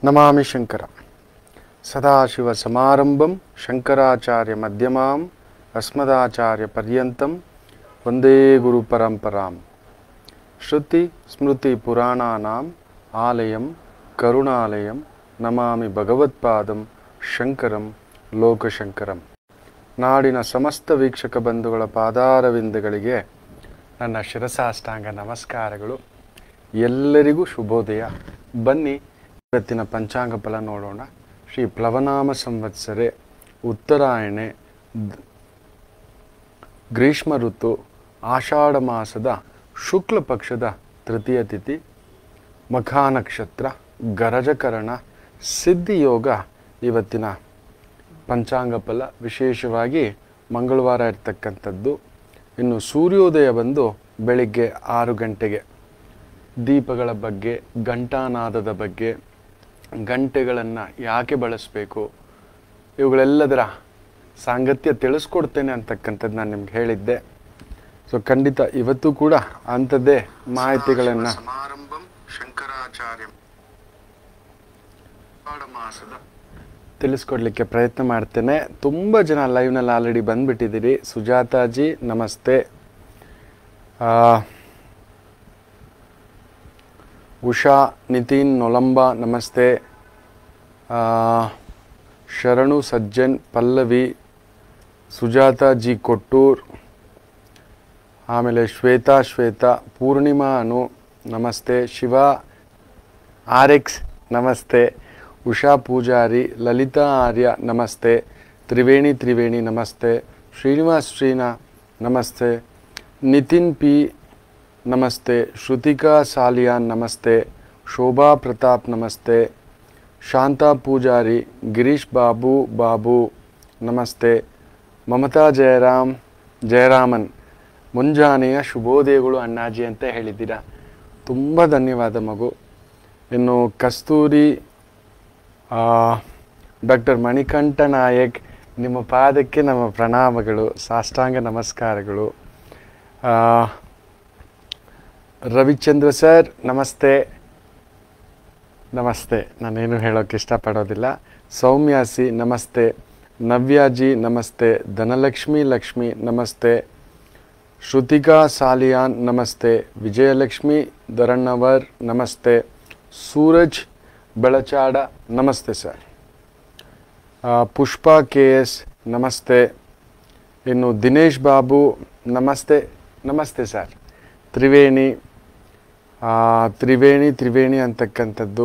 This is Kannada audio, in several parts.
ನಮಾಮಿ ಶಂಕರ ಸದಾಶಿವಸಮಾರಂಭಂ ಶಂಕರಾಚಾರ್ಯ ಮಧ್ಯಮಾಂ ಅಸ್ಮದಾಚಾರ್ಯ ಪರ್ಯಂತಂ ವಂದೇ ಗುರು ಪರಂಪರಾಂ ಶ್ರುತಿ ಸ್ಮೃತಿ ಪುರಾಣಾನಾಂ ಆಲಯಂ ಕರುಣಾಲಯಂ ನಮಾಮಿ ಭಗವತ್ಪಾದಂ ಶಂಕರಂ ಲೋಕಶಂಕರಂ ನಾಡಿನ ಸಮಸ್ತ ವೀಕ್ಷಕ ಬಂಧುಗಳ ಪಾದಾರವಿಂದಗಳಿಗೆ ನನ್ನ ಶಿರಸಾಷ್ಟಾಂಗ ನಮಸ್ಕಾರಗಳು ಎಲ್ಲರಿಗೂ ಶುಭೋದಯ ಬನ್ನಿ ಇವತ್ತಿನ ಪಂಚಾಂಗ ಫಲ ನೋಡೋಣ ಶ್ರೀ ಪ್ಲವನಾಮ ಸಂವತ್ಸರೆ ಉತ್ತರಾಯಣೆ ದ್- ಗ್ರೀಷ್ಮ ಋತು ಆಷಾಢ ಮಾಸದ ಶುಕ್ಲ ಪಕ್ಷದ ತೃತೀಯ ತಿಥಿ ಮಖಾ ನಕ್ಷತ್ರ ಗರಜಕರಣ ಸಿದ್ಧಿಯೋಗ ಇವತ್ತಿನ ಪಂಚಾಂಗ ಫಲ ವಿಶೇಷವಾಗಿ ಮಂಗಳವಾರ ಇರ್ತಕ್ಕಂಥದ್ದು ಇನ್ನು ಸೂರ್ಯೋದಯ ಬಂದು ಬೆಳಿಗ್ಗೆ ಆರು ಗಂಟೆಗೆ ದೀಪಗಳ ಬಗ್ಗೆ ಘಂಟಾನಾದದ ಬಗ್ಗೆ ಗಂಟೆಗಳನ್ನು ಯಾಕೆ ಬಳಸಬೇಕು ಇವುಗಳೆಲ್ಲದರ ಸಾಂಗತ್ಯ ತಿಳಿಸ್ಕೊಡ್ತೇನೆ ಅಂತಕ್ಕಂಥದ್ದು ನಾನು ನಿಮ್ಗೆ ಹೇಳಿದ್ದೆ ಸೊ ಖಂಡಿತ ಇವತ್ತು ಕೂಡ ಅಂಥದ್ದೇ ಮಾಹಿತಿಗಳನ್ನು ಸಮಾರಂಭಂ ಶಂಕರಾಚಾರ್ಯ ಮಾಸದ ತಿಳಿಸ್ಕೊಡ್ಲಿಕ್ಕೆ ಪ್ರಯತ್ನ ಮಾಡ್ತೇನೆ ತುಂಬ ಜನ ಲೈವ್ನಲ್ಲಿ ಆಲ್ರೆಡಿ ಬಂದ್ಬಿಟ್ಟಿದ್ದೀರಿ ಸುಜಾತಾಜಿ ನಮಸ್ತೆ ಆ, ಉಷಾ ನಿತಿನ್ ನೊಲಂಬ ನಮಸ್ತೆ ಆ, ಶರಣು ಸಜ್ಜನ್ ಪಲ್ಲವಿ ಸುಜಾತ ಜಿ ಕೊಟ್ಟೂರ್ ಆಮೇಲೆ ಶ್ವೇತಾ ಶ್ವೇತಾ ಪೂರ್ಣಿಮಾ ಅನು ನಮಸ್ತೆ ಶಿವ ಆರ್ ಎಕ್ಸ್ ನಮಸ್ತೆ ಉಷಾ ಪೂಜಾರಿ ಲಲಿತಾ ಆರ್ಯ ನಮಸ್ತೆ ತ್ರಿವೇಣಿ ತ್ರಿವೇಣಿ ನಮಸ್ತೆ ಶ್ರೀನಿವಾಸ್ ಶ್ರೀನಾ ನಮಸ್ತೆ ನಿತಿನ್ ಪಿ ನಮಸ್ತೆ ಶ್ರುತಿಕಾ ಸಾಲಿಯಾನ್ ನಮಸ್ತೆ ಶೋಭಾ ಪ್ರತಾಪ್ ನಮಸ್ತೆ ಶಾಂತಾ ಪೂಜಾರಿ ಗಿರೀಶ್ ಬಾಬು ಬಾಬು ನಮಸ್ತೆ ಮಮತಾ ಜಯರಾಮ್ ಜಯರಾಮನ್ ಮುಂಜಾನೆಯ ಶುಭೋದಯಗಳು ಅಣ್ಣಾಜಿ ಅಂತ ಹೇಳಿದ್ದೀರಾ ತುಂಬ ಧನ್ಯವಾದ ಮಗು ಇನ್ನು ಕಸ್ತೂರಿ ಡಾಕ್ಟರ್ ಮಣಿಕಂಠ ನಾಯಕ್ ನಿಮ್ಮ ಪಾದಕ್ಕೆ ನಮ್ಮ ಪ್ರಣಾಮಗಳು ಸಾಷ್ಟಾಂಗ ನಮಸ್ಕಾರಗಳು ಆ, ರವಿಚಂದ್ರ ಸರ್ ನಮಸ್ತೆ ನಮಸ್ತೆ ನಾನೇನು ಹೇಳೋಕ್ಕೆ ಇಷ್ಟಪಡೋದಿಲ್ಲ ಸೌಮ್ಯಾಸಿ ನಮಸ್ತೆ ನವ್ಯಾಜಿ ನಮಸ್ತೆ ಧನಲಕ್ಷ್ಮಿ ಲಕ್ಷ್ಮಿ ನಮಸ್ತೆ ಶ್ರುತಿಕಾ ಸಾಲಿಯಾನ್ ನಮಸ್ತೆ ವಿಜಯಲಕ್ಷ್ಮಿ ದರಣ್ಣವರ್ ನಮಸ್ತೆ ಸೂರಜ್ ಬೆಳಚಾಡ ನಮಸ್ತೆ ಸರ್ ಆ, ಪುಷ್ಪ ಕೆ ಎಸ್ ನಮಸ್ತೆ ಇನ್ನು ದಿನೇಶ್ ಬಾಬು ನಮಸ್ತೆ ನಮಸ್ತೆ ಸರ್ ತ್ರಿವೇಣಿ ಆ, ತ್ರಿವೇಣಿ ತ್ರಿವೇಣಿ ಅಂತಕ್ಕಂಥದ್ದು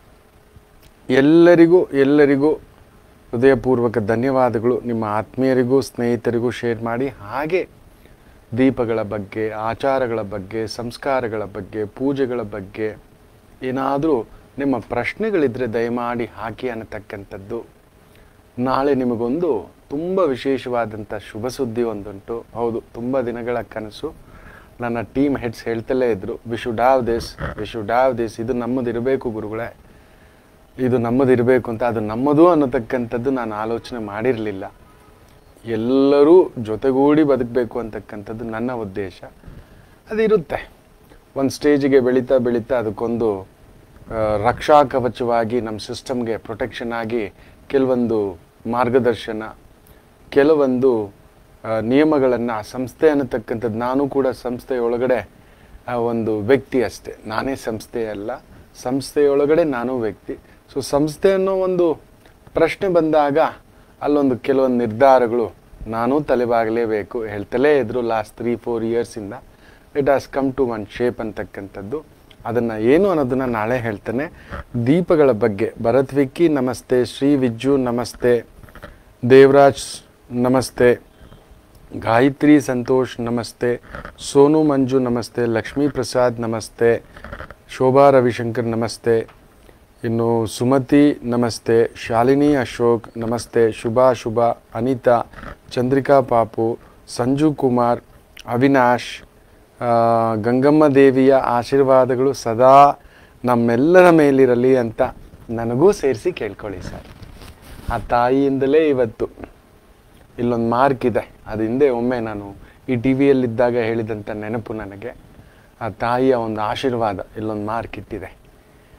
ಎಲ್ಲರಿಗೂ ಎಲ್ಲರಿಗೂ ಹೃದಯಪೂರ್ವಕ ಧನ್ಯವಾದಗಳು ನಿಮ್ಮ ಆತ್ಮೀಯರಿಗೂ ಸ್ನೇಹಿತರಿಗೂ ಶೇರ್ ಮಾಡಿ ಹಾಗೆ ದೀಪಗಳ ಬಗ್ಗೆ ಆಚಾರಗಳ ಬಗ್ಗೆ ಸಂಸ್ಕಾರಗಳ ಬಗ್ಗೆ ಪೂಜೆಗಳ ಬಗ್ಗೆ ಏನಾದರೂ ನಿಮ್ಮ ಪ್ರಶ್ನೆಗಳಿದ್ದರೆ ದಯಮಾಡಿ ಹಾಕಿ ಅನ್ನತಕ್ಕಂಥದ್ದು ನಾಳೆ ನಿಮಗೊಂದು ತುಂಬ ವಿಶೇಷವಾದಂಥ ಶುಭ ಸುದ್ದಿ ಒಂದುಂಟು ಹೌದು ತುಂಬ ದಿನಗಳ ಕನಸು ನನ್ನ ಟೀಮ್ ಹೆಡ್ಸ್ ಹೇಳ್ತಲೇ ಇದ್ರು we should have this we should have this ಇದು ನಮ್ಮದಿರಬೇಕು ಗುರುಗಳೇ ಇದು ನಮ್ಮದಿರಬೇಕು ಅಂತ ಅದು ನಮ್ಮದು ಅನ್ನತಕ್ಕಂಥದ್ದು ನಾನು ಆಲೋಚನೆ ಮಾಡಿರಲಿಲ್ಲ ಎಲ್ಲರೂ ಜೊತೆಗೂಡಿ ಬದುಕಬೇಕು ಅಂತಕ್ಕಂಥದ್ದು ನನ್ನ ಉದ್ದೇಶ ಅದಿರುತ್ತೆ ಒಂದು ಸ್ಟೇಜಿಗೆ ಬೆಳೀತಾ ಬೆಳೀತಾ ಅದಕ್ಕೊಂದು ಆ, ರಕ್ಷಾ ಕವಚವಾಗಿ ನಮ್ಮ ಸಿಸ್ಟಮ್ಗೆ ಪ್ರೊಟೆಕ್ಷನ್ ಆಗಿ ಕೆಲವೊಂದು ಮಾರ್ಗದರ್ಶನ ಕೆಲವೊಂದು ನಿಯಮಗಳನ್ನು ಸಂಸ್ಥೆ ಅನ್ನತಕ್ಕಂಥದ್ದು ನಾನು ಕೂಡ ಸಂಸ್ಥೆಯೊಳಗಡೆ ಆ, ಒಂದು ವ್ಯಕ್ತಿ ಅಷ್ಟೇ ನಾನೇ ಸಂಸ್ಥೆ ಅಲ್ಲ ಸಂಸ್ಥೆಯೊಳಗಡೆ ನಾನು ವ್ಯಕ್ತಿ ಸೊ ಸಂಸ್ಥೆ ಅನ್ನೋ ಒಂದು ಪ್ರಶ್ನೆ ಬಂದಾಗ ಅಲ್ಲೊಂದು ಕೆಲವೊಂದು ನಿರ್ಧಾರಗಳು ನಾನು ತಲೆಬಾಗಲೇಬೇಕು ಹೇಳ್ತಲೇ ಇದ್ರು ಲಾಸ್ಟ್ ತ್ರೀ ಫೋರ್ ಇಯರ್ಸಿಂದ it has come to one shape ಅಂತಕ್ಕಂಥದ್ದು ಅದನ್ನು ಏನು ಅನ್ನೋದನ್ನು ನಾಳೆ ಹೇಳ್ತೇನೆ ದೀಪಗಳ ಬಗ್ಗೆ ಭರತ್ ವಿಕ್ಕಿ ನಮಸ್ತೆ ಶ್ರೀ ವಿಜ್ಜು ನಮಸ್ತೆ ದೇವರಾಜ್ ನಮಸ್ತೆ ಗಾಯತ್ರಿ ಸಂತೋಷ್ ನಮಸ್ತೆ ಸೋನು ಮಂಜು ನಮಸ್ತೆ ಲಕ್ಷ್ಮೀ ಪ್ರಸಾದ್ ನಮಸ್ತೆ ಶೋಭಾ ರವಿಶಂಕರ್ ನಮಸ್ತೆ ಇನ್ನು ಸುಮತಿ ನಮಸ್ತೆ ಶಾಲಿನಿ ಅಶೋಕ್ ನಮಸ್ತೆ ಶುಭಾ ಶುಭ ಅನಿತಾ ಚಂದ್ರಿಕಾ ಪಾಪು ಸಂಜು ಕುಮಾರ್ ಅವಿನಾಶ್ ಆ, ಗಂಗಮ್ಮ ದೇವಿಯ ಆಶೀರ್ವಾದಗಳು ಸದಾ ನಮ್ಮೆಲ್ಲರ ಮೇಲಿರಲಿ ಅಂತ ನನಗೂ ಸೇರಿಸಿ ಕೇಳ್ಕೊಳ್ಳಿ ಸರ್ ಆ ತಾಯಿಯಿಂದಲೇ ಇವತ್ತು ಇಲ್ಲೊಂದು ಮಾರ್ಕ್ ಇದೆ ಅದು ಹಿಂದೆ ಒಮ್ಮೆ ನಾನು ಈ ಟಿ ವಿಯಲ್ಲಿದ್ದಾಗ ಹೇಳಿದಂಥ ನೆನಪು ನನಗೆ ಆ ತಾಯಿಯ ಒಂದು ಆಶೀರ್ವಾದ ಇಲ್ಲೊಂದು ಮಾರ್ಕ್ ಇಟ್ಟಿದೆ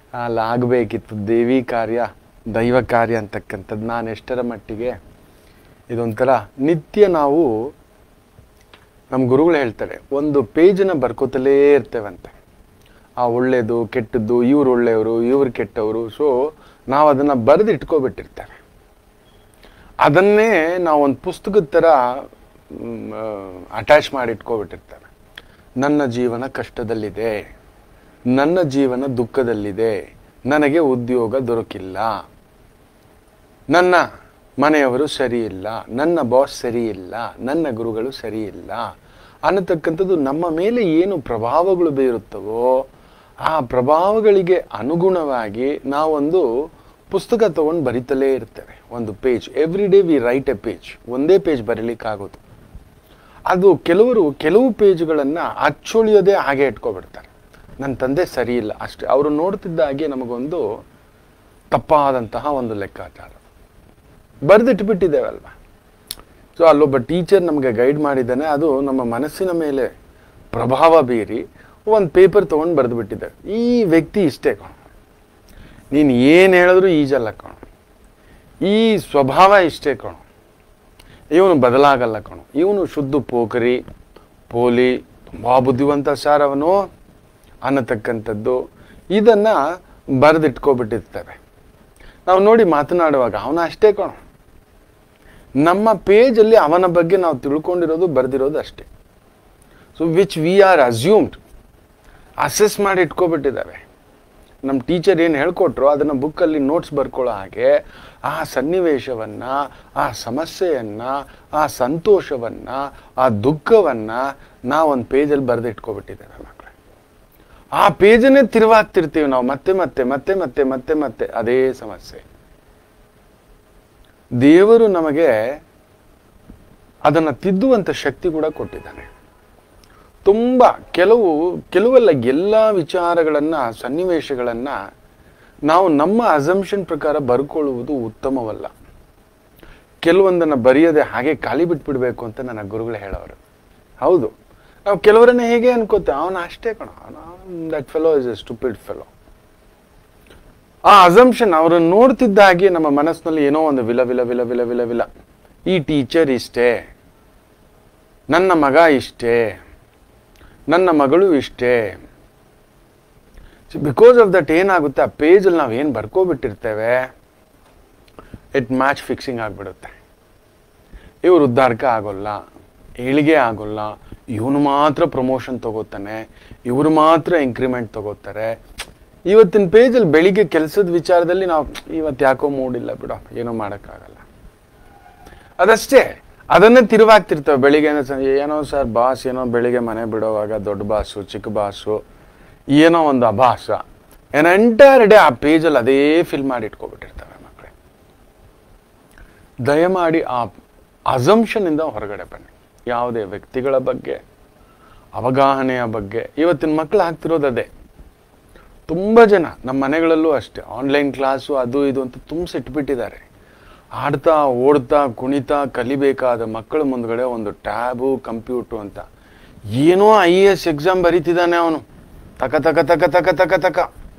ಅಲ್ಲಿ ಆಗಬೇಕಿತ್ತು ದೇವಿ ಕಾರ್ಯ ದೈವ ಕಾರ್ಯ ಅಂತಕ್ಕಂಥದ್ದು ನಾನು ಎಷ್ಟರ ಮಟ್ಟಿಗೆ ಇದೊಂಥರ ನಿತ್ಯ ನಾವು ನಮ್ಮ ಗುರುಗಳು ಹೇಳ್ತಾರೆ ಒಂದು ಪೇಜನ್ನ ಬರ್ಕೋತಲೇ ಇರ್ತೇವಂತೆ ಆ ಒಳ್ಳೇದು ಕೆಟ್ಟದ್ದು ಇವ್ರು ಒಳ್ಳೆಯವರು ಇವ್ರು ಕೆಟ್ಟವರು ಸೊ ನಾವು ಅದನ್ನು ಬರೆದು ಇಟ್ಕೊಬಿಟ್ಟಿರ್ತೇವೆ ಅದನ್ನೇ ನಾವು ಒಂದು ಪುಸ್ತಕದ ಥರ ಅಟ್ಯಾಚ್ ಮಾಡಿ ಇಟ್ಕೊಬಿಟ್ಟಿರ್ತೇವೆ ನನ್ನ ಜೀವನ ಕಷ್ಟದಲ್ಲಿದೆ ನನ್ನ ಜೀವನ ದುಃಖದಲ್ಲಿದೆ ನನಗೆ ಉದ್ಯೋಗ ದೊರಕಿಲ್ಲ ನನ್ನ ಮನೆಯವರು ಸರಿ ಇಲ್ಲ ನನ್ನ ಬಾಸ್ ಸರಿ ಇಲ್ಲ ನನ್ನ ಗುರುಗಳು ಸರಿ ಇಲ್ಲ ಅನ್ನತಕ್ಕಂಥದ್ದು ನಮ್ಮ ಮೇಲೆ ಏನು ಪ್ರಭಾವಗಳು ಬೀರುತ್ತವೋ ಆ ಪ್ರಭಾವಗಳಿಗೆ ಅನುಗುಣವಾಗಿ ನಾವೊಂದು ಪುಸ್ತಕ ತಗೊಂಡು ಬರಿತಲೇ ಇರ್ತೇವೆ ಒಂದು page every day we write a page ಒಂದೇ ಪೇಜ್ ಬರೀಲಿಕ್ಕಾಗೋದು ಅದು ಕೆಲವರು ಕೆಲವು ಪೇಜ್ಗಳನ್ನು ಅಚ್ಚೊಳಿಯೋದೇ ಹಾಗೆ ಇಟ್ಕೊಬಿಡ್ತಾರೆ ನನ್ನ ತಂದೆ ಸರಿ ಇಲ್ಲ ಅಷ್ಟೇ ಅವರು ನೋಡ್ತಿದ್ದ ಹಾಗೆ ನಮಗೊಂದು ತಪ್ಪಾದಂತಹ ಒಂದು ಲೆಕ್ಕಾಚಾರ ಬರೆದಿಟ್ಬಿಟ್ಟಿದ್ದೇವಲ್ವ ಸೊ ಅಲ್ಲೊಬ್ಬ ಟೀಚರ್ ನಮಗೆ ಗೈಡ್ ಮಾಡಿದ್ದಾನೆ ಅದು ನಮ್ಮ ಮನಸ್ಸಿನ ಮೇಲೆ ಪ್ರಭಾವ ಬೀರಿ ಒಂದು ಪೇಪರ್ ತೊಗೊಂಡು ಬರೆದು ಬಿಟ್ಟಿದ್ದೆ ಈ ವ್ಯಕ್ತಿ ಇಷ್ಟೇ ಕಣ ನೀನು ಏನು ಹೇಳಿದ್ರು ಈಜಲ್ಲ ಕಣ ಈ ಸ್ವಭಾವ ಇಷ್ಟೇ ಕಣ ಇವನು ಬದಲಾಗಲ್ಲ ಕಣು ಇವನು ಶುದ್ಧ ಪೋಖರಿ ಪೋಲಿ ತುಂಬ ಬುದ್ಧಿವಂತ ಸಾರ್ ಅವನು ಅನ್ನತಕ್ಕಂಥದ್ದು ಇದನ್ನು ಬರೆದಿಟ್ಕೊಬಿಟ್ಟಿರ್ತೇವೆ ನಾವು ನೋಡಿ ಮಾತನಾಡುವಾಗ ಅವನ ಅಷ್ಟೇ ಕಣು ನಮ್ಮ ಪೇಜಲ್ಲಿ ಅವನ ಬಗ್ಗೆ ನಾವು ತಿಳ್ಕೊಂಡಿರೋದು ಬರೆದಿರೋದು ಅಷ್ಟೇ so which we are assumed assess ಮಾಡಿ ಇಟ್ಕೊಬಿಟ್ಟಿದ್ದಾವೆ ನಮ್ಮ ಟೀಚರ್ ಏನು ಹೇಳ್ಕೊಟ್ರು ಅದನ್ನು ಬುಕ್ಕಲ್ಲಿ ನೋಟ್ಸ್ ಬರ್ಕೊಳ್ಳೋ ಹಾಗೆ ಆ ಸನ್ನಿವೇಶವನ್ನು ಆ ಸಮಸ್ಯೆಯನ್ನು ಆ ಸಂತೋಷವನ್ನು ಆ ದುಃಖವನ್ನು ನಾವೊಂದು ಪೇಜಲ್ಲಿ ಬರೆದಿಟ್ಕೊಬಿಟ್ಟಿದ್ದೇವೆ ಮಕ್ಕಳೇ ಆ ಪೇಜನ್ನೇ ತಿರುವಾಗ್ತಿರ್ತೀವಿ ನಾವು ಮತ್ತೆ ಮತ್ತೆ ಮತ್ತೆ ಮತ್ತೆ ಮತ್ತೆ ಮತ್ತೆ ಅದೇ ಸಮಸ್ಯೆ ದೇವರು ನಮಗೆ ಅದನ್ನು ತಿದ್ದುವಂಥ ಶಕ್ತಿ ಕೂಡ ಕೊಟ್ಟಿದ್ದಾನೆ ತುಂಬ ಕೆಲವು ಕೆಲವೆಲ್ಲ ಎಲ್ಲ ವಿಚಾರಗಳನ್ನು ಸನ್ನಿವೇಶಗಳನ್ನು ನಾವು ನಮ್ಮ ಅಸಂಪ್ಷನ್ ಪ್ರಕಾರ ಬರ್ಕೊಳ್ಳುವುದು ಉತ್ತಮವಲ್ಲ ಕೆಲವೊಂದನ್ನು ಬರೆಯದೆ ಹಾಗೆ ಖಾಲಿ ಬಿಟ್ಬಿಡ್ಬೇಕು ಅಂತ ನನ್ನ ಗುರುಗಳು ಹೇಳೋರು ಹೌದು ನಾವು ಕೆಲವರನ್ನ ಹೇಗೆ ಅನ್ಕೋತೇವೆ ಅವನ ಅಷ್ಟೇ ಕಣ that fellow is a stupid fellow ಆ ಅಸಂಪ್ಷನ್ ಅವರನ್ನು ನೋಡ್ತಿದ್ದ ಹಾಗೆ ನಮ್ಮ ಮನಸ್ಸಿನಲ್ಲಿ ಏನೋ ಒಂದು ವಿಲ ವಿಲ ವಿಲ ವಿಲ ವಿಲ ವಿಲ ಈ ಟೀಚರ್ ಇಷ್ಟೇ ನನ್ನ ಮಗ ಇಷ್ಟೇ ನನ್ನ ಮಗಳು ಇಷ್ಟೇ ಬಿಕಾಸ್ ಆಫ್ ದಟ್ ಏನಾಗುತ್ತೆ ಆ ಪೇಜಲ್ಲಿ ನಾವು ಏನು ಬರ್ಕೋಬಿಟ್ಟಿರ್ತೇವೆ ಇಟ್ ಮ್ಯಾಚ್ ಫಿಕ್ಸಿಂಗ್ ಆಗಿಬಿಡುತ್ತೆ ಇವ್ರು ಉದ್ಧಾರಕ ಆಗೋಲ್ಲ ಏಳಿಗೆ ಆಗೋಲ್ಲ ಇವನು ಮಾತ್ರ ಪ್ರಮೋಷನ್ ತಗೋತಾನೆ ಇವರು ಮಾತ್ರ ಇಂಕ್ರಿಮೆಂಟ್ ತಗೋತಾರೆ ಇವತ್ತಿನ ಪೇಜಲ್ಲಿ ಬೆಳಿಗ್ಗೆ ಕೆಲಸದ ವಿಚಾರದಲ್ಲಿ ನಾವು ಇವತ್ತು ಯಾಕೋ ಮೂಡಿಲ್ಲ ಬಿಡೋ ಏನೋ ಮಾಡೋಕ್ಕಾಗಲ್ಲ ಅದಷ್ಟೇ ಅದನ್ನೇ ತಿರುವಾಗ್ತಿರ್ತವೆ ಬೆಳಿಗ್ಗೆ ಏನೋ ಸರ್ ಬಾಸ್ ಏನೋ ಬೆಳಿಗ್ಗೆ ಮನೆ ಬಿಡೋವಾಗ ದೊಡ್ಡ ಬಾಸು ಚಿಕ್ಕ ಬಾಸು ಏನೋ ಒಂದು ಅಭಾಸ ಎನ್ ಎಂಟೈರ್ ಡೇ ಆ ಪೇಜಲ್ಲಿ ಅದೇ ಫಿಲ್ ಮಾಡಿ ಇಟ್ಕೊಬಿಟ್ಟಿರ್ತವೆ ಮಕ್ಕಳೇ ದಯಮಾಡಿ ಆ ಅಸಂಪ್ಷನಿಂದ ಹೊರಗಡೆ ಬನ್ನಿ ಯಾವುದೇ ವ್ಯಕ್ತಿಗಳ ಬಗ್ಗೆ ಅವಗಾಹನೆಯ ಬಗ್ಗೆ ಇವತ್ತಿನ ಮಕ್ಕಳು ಆಗ್ತಿರೋದು ಅದೇ ತುಂಬ ಜನ ನಮ್ಮ ಮನೆಗಳಲ್ಲೂ ಅಷ್ಟೇ ಆನ್ಲೈನ್ ಕ್ಲಾಸು ಅದು ಇದು ಅಂತ ತುಂಬಿಸಿಟ್ಬಿಟ್ಟಿದ್ದಾರೆ ಆಡ್ತಾ ಓಡ್ತಾ ಕುಣಿತಾ ಕಲಿಬೇಕಾದ ಮಕ್ಕಳ ಮುಂದ್ಗಡೆ ಒಂದು ಟ್ಯಾಬು ಕಂಪ್ಯೂಟ್ರು ಅಂತ ಏನೋ ಐ ಎ ಎಸ್ ಎಕ್ಸಾಮ್ ಬರೀತಿದ್ದಾನೆ ಅವನು ತಕ ತಕ ತಕ ತಕ ತಕ ತಕ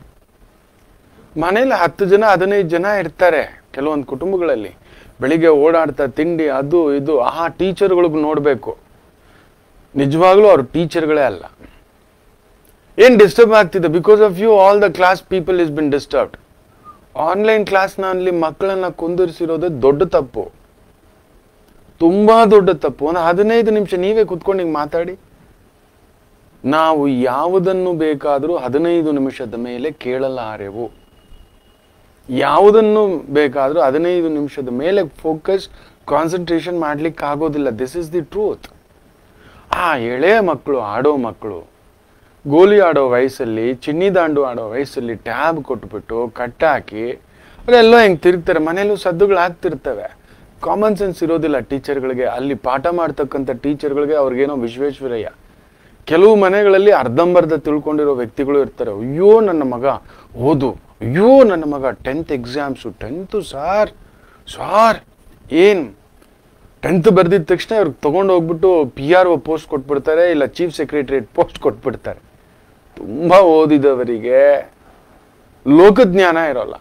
ಮನೇಲಿ ಹತ್ತು ಜನ ಹದಿನೈದು ಜನ ಇರ್ತಾರೆ ಕೆಲವೊಂದು ಕುಟುಂಬಗಳಲ್ಲಿ ಬೆಳಿಗ್ಗೆ ಓಡಾಡ್ತಾ ತಿಂಡಿ ಅದು ಇದು ಆ ಟೀಚರ್ಗಳಿಗೆ ನೋಡಬೇಕು ನಿಜವಾಗ್ಲೂ ಅವ್ರು ಟೀಚರ್ಗಳೇ ಅಲ್ಲ ಏನು ಡಿಸ್ಟರ್ಬ್ ಆಗ್ತಿದೆ because of you all the class people is been disturbed online ಕ್ಲಾಸ್ನಲ್ಲಿ ಮಕ್ಕಳನ್ನ ಕುಂದಿರಿಸಿರೋದು ದೊಡ್ಡ ತಪ್ಪು ತುಂಬಾ ದೊಡ್ಡ ತಪ್ಪು ಒಂದು ಹದಿನೈದು ನಿಮಿಷ ನೀವೇ ಕುತ್ಕೊಂಡು ಹಿಂಗೆ ಮಾತಾಡಿ ನಾವು ಯಾವುದನ್ನು ಬೇಕಾದರೂ ಹದಿನೈದು ನಿಮಿಷದ ಮೇಲೆ ಕೇಳಲಾರೆವು ಯಾವುದನ್ನು ಬೇಕಾದರೂ ಹದಿನೈದು ನಿಮಿಷದ ಮೇಲೆ ಫೋಕಸ್ ಕಾನ್ಸಂಟ್ರೇಷನ್ ಮಾಡ್ಲಿಕ್ಕೆ ಆಗೋದಿಲ್ಲ ದಿಸ್ ಇಸ್ ದಿ ಟ್ರೂತ್ ಆ ಎಳೆ ಮಕ್ಕಳು ಆಡೋ ಮಕ್ಕಳು ಗೋಲಿ ಆಡೋ ವಯಸ್ಸಲ್ಲಿ ಚಿನ್ನಿ ದಾಂಡು ಆಡೋ ವಯಸ್ಸಲ್ಲಿ ಟ್ಯಾಬ್ ಕೊಟ್ಬಿಟ್ಟು ಕಟ್ಟಾಕಿ ಅವರೆಲ್ಲೋ ಹೆಂಗೆ ತಿರುಗ್ತಾರೆ ಮನೇಲೂ ಸದ್ದುಗಳು ಆಗ್ತಿರ್ತವೆ ಕಾಮನ್ ಸೆನ್ಸ್ ಇರೋದಿಲ್ಲ ಟೀಚರ್ಗಳಿಗೆ ಅಲ್ಲಿ ಪಾಠ ಮಾಡ್ತಕ್ಕಂಥ ಟೀಚರ್ಗಳಿಗೆ ಅವ್ರಿಗೇನೋ ವಿಶ್ವೇಶ್ವರಯ್ಯ ಕೆಲವು ಮನೆಗಳಲ್ಲಿ ಅರ್ಧಂಬರ್ಧ ತಿಳ್ಕೊಂಡಿರೋ ವ್ಯಕ್ತಿಗಳು ಇರ್ತಾರೆ ಅಯ್ಯೋ ನನ್ನ ಮಗ ಓದು ಅಯ್ಯೋ ನನ್ನ ಮಗ tenth exams tenth sir sir ಏನು ಟೆಂತ್ ಬರೆದಿದ ತಕ್ಷಣ ಇವ್ರಿಗೆ ತೊಗೊಂಡು ಹೋಗ್ಬಿಟ್ಟು ಪಿ ಆರ್ ಒ ಪೋಸ್ಟ್ ಕೊಟ್ಬಿಡ್ತಾರೆ ಇಲ್ಲ ಚೀಫ್ ಸೆಕ್ರೆಟರಿಯೇಟ್ ಪೋಸ್ಟ್ ಕೊಟ್ಬಿಡ್ತಾರೆ ತುಂಬ ಓದಿದವರಿಗೆ ಲೋಕಜ್ಞಾನ ಇರೋಲ್ಲ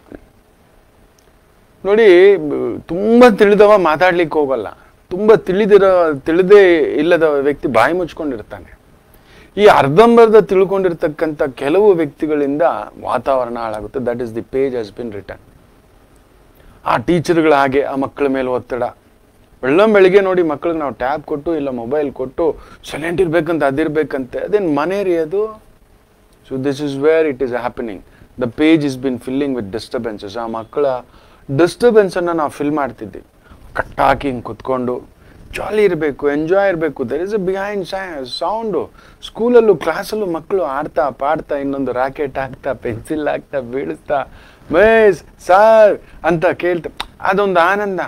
ನೋಡಿ ಬ- ತುಂಬಾ ತಿಳಿದವ ಮಾತಾಡ್ಲಿಕ್ಕೆ ಹೋಗಲ್ಲ ತುಂಬಾ ತಿಳಿದಿರೋ ತಿಳಿದೇ ಇಲ್ಲದ ವ್ಯಕ್ತಿ ಬಾಯಿ ಮುಚ್ಕೊಂಡಿರ್ತಾನೆ ಈ ಅರ್ಧಂಬರ್ಧ ತಿಳ್ಕೊಂಡಿರ್ತಕ್ಕಂಥ ಕೆಲವು ವ್ಯಕ್ತಿಗಳಿಂದ ವಾತಾವರಣ ಹಾಳಾಗುತ್ತೆ that is the page has been return ಆ ಟೀಚರ್ಗಳ ಹಾಗೆ ಆ ಮಕ್ಕಳ ಮೇಲೆ ಒತ್ತಡ ಬೆಳ್ಳಂ ಬೆಳಿಗ್ಗೆ ನೋಡಿ ಮಕ್ಕಳಿಗೆ ನಾವು ಟ್ಯಾಬ್ ಕೊಟ್ಟು ಇಲ್ಲ ಮೊಬೈಲ್ ಕೊಟ್ಟು ಸೈಲೆಂಟ್ ಇರ್ಬೇಕಂತ ಅದಿರ್ಬೇಕಂತೆ ಅದೇನು ಮನೆ ರೀ ಅದು so this is where it is happening the page is been filling with disturbances ಆ ಮಕ್ಕಳ ಡಿಸ್ಟರ್ಬೆನ್ಸ್ ಅನ್ನ ನಾವು ಫಿಲ್ ಮಾಡ್ತಿದ್ವಿ ಕಟ್ಟಾಕಿ ಹಿಂಗೆ ಕುತ್ಕೊಂಡು ಜಾಲಿ ಇರಬೇಕು ಎಂಜಾಯ್ ಇರಬೇಕು there is a behind sound ಸ್ಕೂಲಲ್ಲೂ ಕ್ಲಾಸಲ್ಲೂ ಮಕ್ಕಳು ಆಡ್ತಾ ಪಾಡ್ತಾ ಇನ್ನೊಂದು ರಾಕೆಟ್ ಹಾಕ್ತಾ ಪೆನ್ಸಿಲ್ ಹಾಕ್ತಾ ಬೀಳಿಸ್ತಾ ಮೇಸ್ ಸರ್ ಅಂತ ಕೇಳ್ತಾ ಅದೊಂದು ಆನಂದ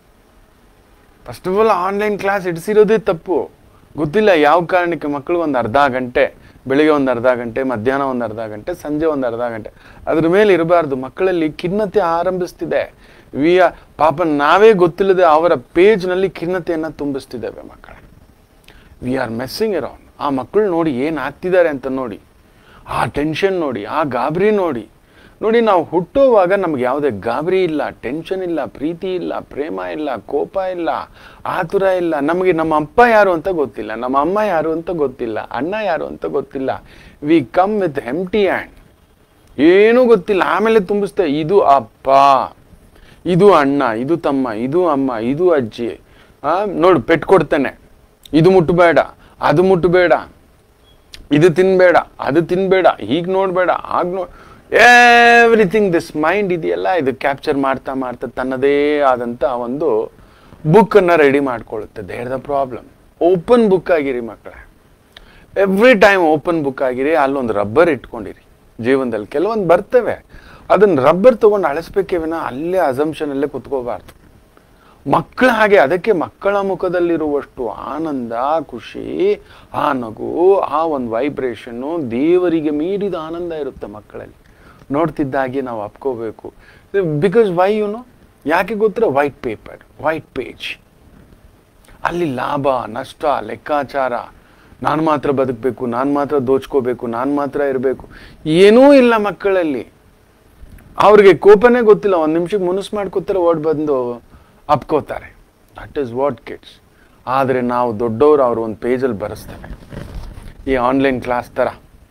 first of all online class ಇಡಿಸಿರೋದೇ ತಪ್ಪು ಗೊತ್ತಿಲ್ಲ ಯಾವ ಕಾರಣಕ್ಕೆ ಮಕ್ಕಳು ಒಂದು ಅರ್ಧ ಗಂಟೆ ಬೆಳಿಗ್ಗೆ ಒಂದು ಅರ್ಧ ಗಂಟೆ ಮಧ್ಯಾಹ್ನ ಒಂದು ಅರ್ಧ ಗಂಟೆ ಸಂಜೆ ಒಂದು ಅರ್ಧ ಗಂಟೆ ಅದ್ರ ಮೇಲೆ ಇರಬಾರ್ದು ಮಕ್ಕಳಲ್ಲಿ ಖಿನ್ನತೆ ಆರಂಭಿಸ್ತಿದೆ ವಿ ಆರ್ ಪಾಪ ನಾವೇ ಗೊತ್ತಿಲ್ಲದೆ ಅವರ ಪೇಜ್ನಲ್ಲಿ ಖಿನ್ನತೆಯನ್ನು ತುಂಬಿಸ್ತಿದ್ದೇವೆ ಮಕ್ಕಳ ವಿ ಆರ್ ಮೆಸ್ಸಿಂಗ್ ಇರೋನ್ ಆ ಮಕ್ಕಳು ನೋಡಿ ಏನು ಆಗ್ತಿದ್ದಾರೆ ಅಂತ ನೋಡಿ ಆ ಟೆನ್ಷನ್ ನೋಡಿ ಆ ಗಾಬರಿ ನೋಡಿ ನೋಡಿ ನಾವು ಹುಟ್ಟುವಾಗ ನಮ್ಗೆ ಯಾವುದೇ ಗಾಬರಿ ಇಲ್ಲ ಟೆನ್ಷನ್ ಇಲ್ಲ ಪ್ರೀತಿ ಇಲ್ಲ ಪ್ರೇಮ ಇಲ್ಲ ಕೋಪ ಇಲ್ಲ ಆತುರ ಇಲ್ಲ ನಮಗೆ ನಮ್ಮ ಅಪ್ಪ ಯಾರು ಅಂತ ಗೊತ್ತಿಲ್ಲ ನಮ್ಮ ಅಮ್ಮ ಯಾರು ಅಂತ ಗೊತ್ತಿಲ್ಲ ಅಣ್ಣ ಯಾರು ಅಂತ ಗೊತ್ತಿಲ್ಲ we come with empty hand ಏನೂ ಗೊತ್ತಿಲ್ಲ ಆಮೇಲೆ ತುಂಬಿಸ್ತೇವೆ ಇದು ಅಪ್ಪ ಇದು ಅಣ್ಣ ಇದು ತಮ್ಮ ಇದು ಅಮ್ಮ ಇದು ಅಜ್ಜಿ ಆ ನೋಡು ಪೆಟ್ ಕೊಡ್ತಾನೆ ಇದು ಮುಟ್ಟಬೇಡ ಅದು ಮುಟ್ಟಬೇಡ ಇದು ತಿನ್ಬೇಡ ಅದು ತಿನ್ಬೇಡ ಹೀಗೆ ನೋಡ್ಬೇಡ ಹಾಗೆ ನೋ ಎವ್ರಿಥಿಂಗ್ ದಿಸ್ ಮೈಂಡ್ ಇದೆಯಲ್ಲ ಇದು ಕ್ಯಾಪ್ಚರ್ ಮಾಡ್ತಾ ಮಾಡ್ತಾ ತನ್ನದೇ ಆದಂತ ಒಂದು ಬುಕ್ ಅನ್ನ ರೆಡಿ ಮಾಡ್ಕೊಳ್ಳುತ್ತೆ there the problem open book ಆಗಿರಿ ಮಕ್ಕಳೇ ಎವ್ರಿ ಟೈಮ್ ಓಪನ್ ಬುಕ್ ಆಗಿರಿ ಅಲ್ಲೊಂದು ರಬ್ಬರ್ ಇಟ್ಕೊಂಡಿರಿ ಜೀವನದಲ್ಲಿ ಕೆಲವೊಂದು ಬರ್ತವೆ ಅದನ್ನ ರಬ್ಬರ್ ತಗೊಂಡು ಅಳಿಸ್ಬೇಕೇ ವಿನ ಅಲ್ಲೇ ಅಸಂಪ್ಷನ್ ಅಲ್ಲೇ ಕುತ್ಕೋಬಾರ್ದು ಮಕ್ಕಳ ಹಾಗೆ ಅದಕ್ಕೆ ಮಕ್ಕಳ ಮುಖದಲ್ಲಿರುವಷ್ಟು ಆನಂದ ಖುಷಿ ಆ ನಗು ಆ ಒಂದು ವೈಬ್ರೇಷನ್ನು ದೇವರಿಗೆ ಮೀರಿದ ಆನಂದ ಇರುತ್ತೆ ಮಕ್ಕಳಲ್ಲಿ ನೋಡ್ತಿದ್ದಾಗೆ ನಾವು ಅಪ್ಕೋಬೇಕು ಬಿಕಾಸ್ ವೈ ಯುನೋ ಯಾಕೆ ಗೊತ್ತಿರ ವೈಟ್ ಪೇಪರ್ ವೈಟ್ ಪೇಜ್ ಅಲ್ಲಿ ಲಾಭ ನಷ್ಟ ಲೆಕ್ಕಾಚಾರ ನಾನು ಮಾತ್ರ ಬದುಕಬೇಕು ನಾನು ಮಾತ್ರ ದೋಚ್ಕೋಬೇಕು ನಾನು ಮಾತ್ರ ಇರಬೇಕು ಏನೂ ಇಲ್ಲ ಮಕ್ಕಳಲ್ಲಿ ಅವ್ರಿಗೆ ಕೋಪನೇ ಗೊತ್ತಿಲ್ಲ ಒಂದು ನಿಮಿಷಕ್ಕೆ ಮುನಿಸ್ ಮಾಡ್ಕೋತಾರೆ ಓಡ್ ಬಂದು ಅಪ್ಕೋತಾರೆ ದಟ್ ಈಸ್ ವಾಟ್ ಕಿಡ್ಸ್ ಆದರೆ ನಾವು ದೊಡ್ಡವರು ಅವರು ಒಂದು ಪೇಜಲ್ಲಿ ಬರೆಸ್ತೇವೆ ಈ ಆನ್ಲೈನ್ ಕ್ಲಾಸ್ ಥರ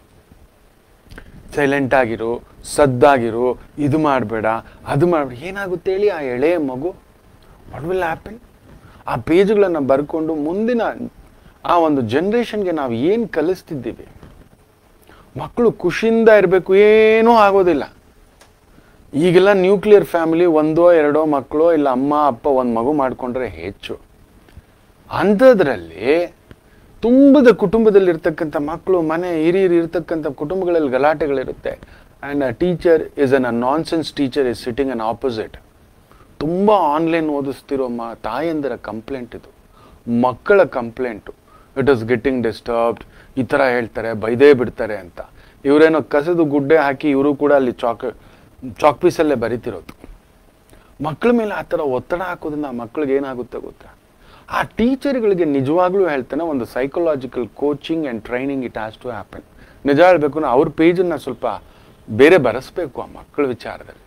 ಸೈಲೆಂಟ್ ಆಗಿರು ಸದ್ದಾಗಿರು ಇದು ಮಾಡಬೇಡ ಅದು ಮಾಡಬೇಡ ಏನಾಗುತ್ತೆ ಹೇಳಿ ಆ ಎಳೆಯ ಮಗು ವಾಟ್ ವಿಲ್ ಹ್ಯಾಪನ್ ಆ ಪೇಜ್ಗಳನ್ನು ಬರ್ಕೊಂಡು ಮುಂದಿನ ಆ ಒಂದು ಜನ್ರೇಷನ್ಗೆ ನಾವು ಏನು ಕಲಿಸ್ತಿದ್ದೀವಿ ಮಕ್ಕಳು ಖುಷಿಯಿಂದ ಇರಬೇಕು ಏನೂ ಆಗೋದಿಲ್ಲ ಈಗೆಲ್ಲ ನ್ಯೂಕ್ಲಿಯರ್ ಫ್ಯಾಮಿಲಿ ಒಂದೋ ಎರಡೋ ಮಕ್ಕಳು ಇಲ್ಲ ಅಮ್ಮ ಅಪ್ಪ ಒಂದು ಮಗು ಮಾಡಿಕೊಂಡ್ರೆ ಹೆಚ್ಚು ಅಂಥದ್ರಲ್ಲಿ ತುಂಬದ ಕುಟುಂಬದಲ್ಲಿರ್ತಕ್ಕಂಥ ಮಕ್ಕಳು ಮನೆ ಹಿರಿಯರು ಇರ್ತಕ್ಕಂಥ ಕುಟುಂಬಗಳಲ್ಲಿ ಗಲಾಟೆಗಳಿರುತ್ತೆ and a teacher is an a nonsense teacher is sitting on opposite ತುಂಬ ಆನ್ಲೈನ್ ಓದಿಸ್ತಿರೋ ಮ ತಾಯಂದಿರ ಕಂಪ್ಲೇಂಟ್ ಇದು ಮಕ್ಕಳ complaint it is getting disturbed ಈ ಥರ ಹೇಳ್ತಾರೆ ಬೈದೇ ಬಿಡ್ತಾರೆ ಅಂತ ಇವರೇನೋ ಕಸದು ಗುಡ್ಡೆ ಹಾಕಿ ಇವರು ಕೂಡ ಅಲ್ಲಿ ಚಾಕ್ ಚಾಕ್ ಪೀಸಲ್ಲೇ ಬರಿತಿರೋದು ಮಕ್ಕಳ ಮೇಲೆ ಆ ಥರ ಒತ್ತಡ ಹಾಕೋದ್ರಿಂದ ಆ ಮಕ್ಕಳಿಗೆ ಏನಾಗುತ್ತೆ ಗೊತ್ತಾ ಆ ಟೀಚರ್ಗಳಿಗೆ ನಿಜವಾಗ್ಲೂ ಹೇಳ್ತಾನೆ ಒಂದು psychological coaching and training it has to happen ನಿಜ ಹೇಳ್ಬೇಕು ಅಂದ್ರೆ ಅವ್ರ ಪೇಜನ್ನು ಸ್ವಲ್ಪ ಬೇರೆ ಬರೆಸ್ಬೇಕು ಆ ಮಕ್ಕಳ ವಿಚಾರದಲ್ಲಿ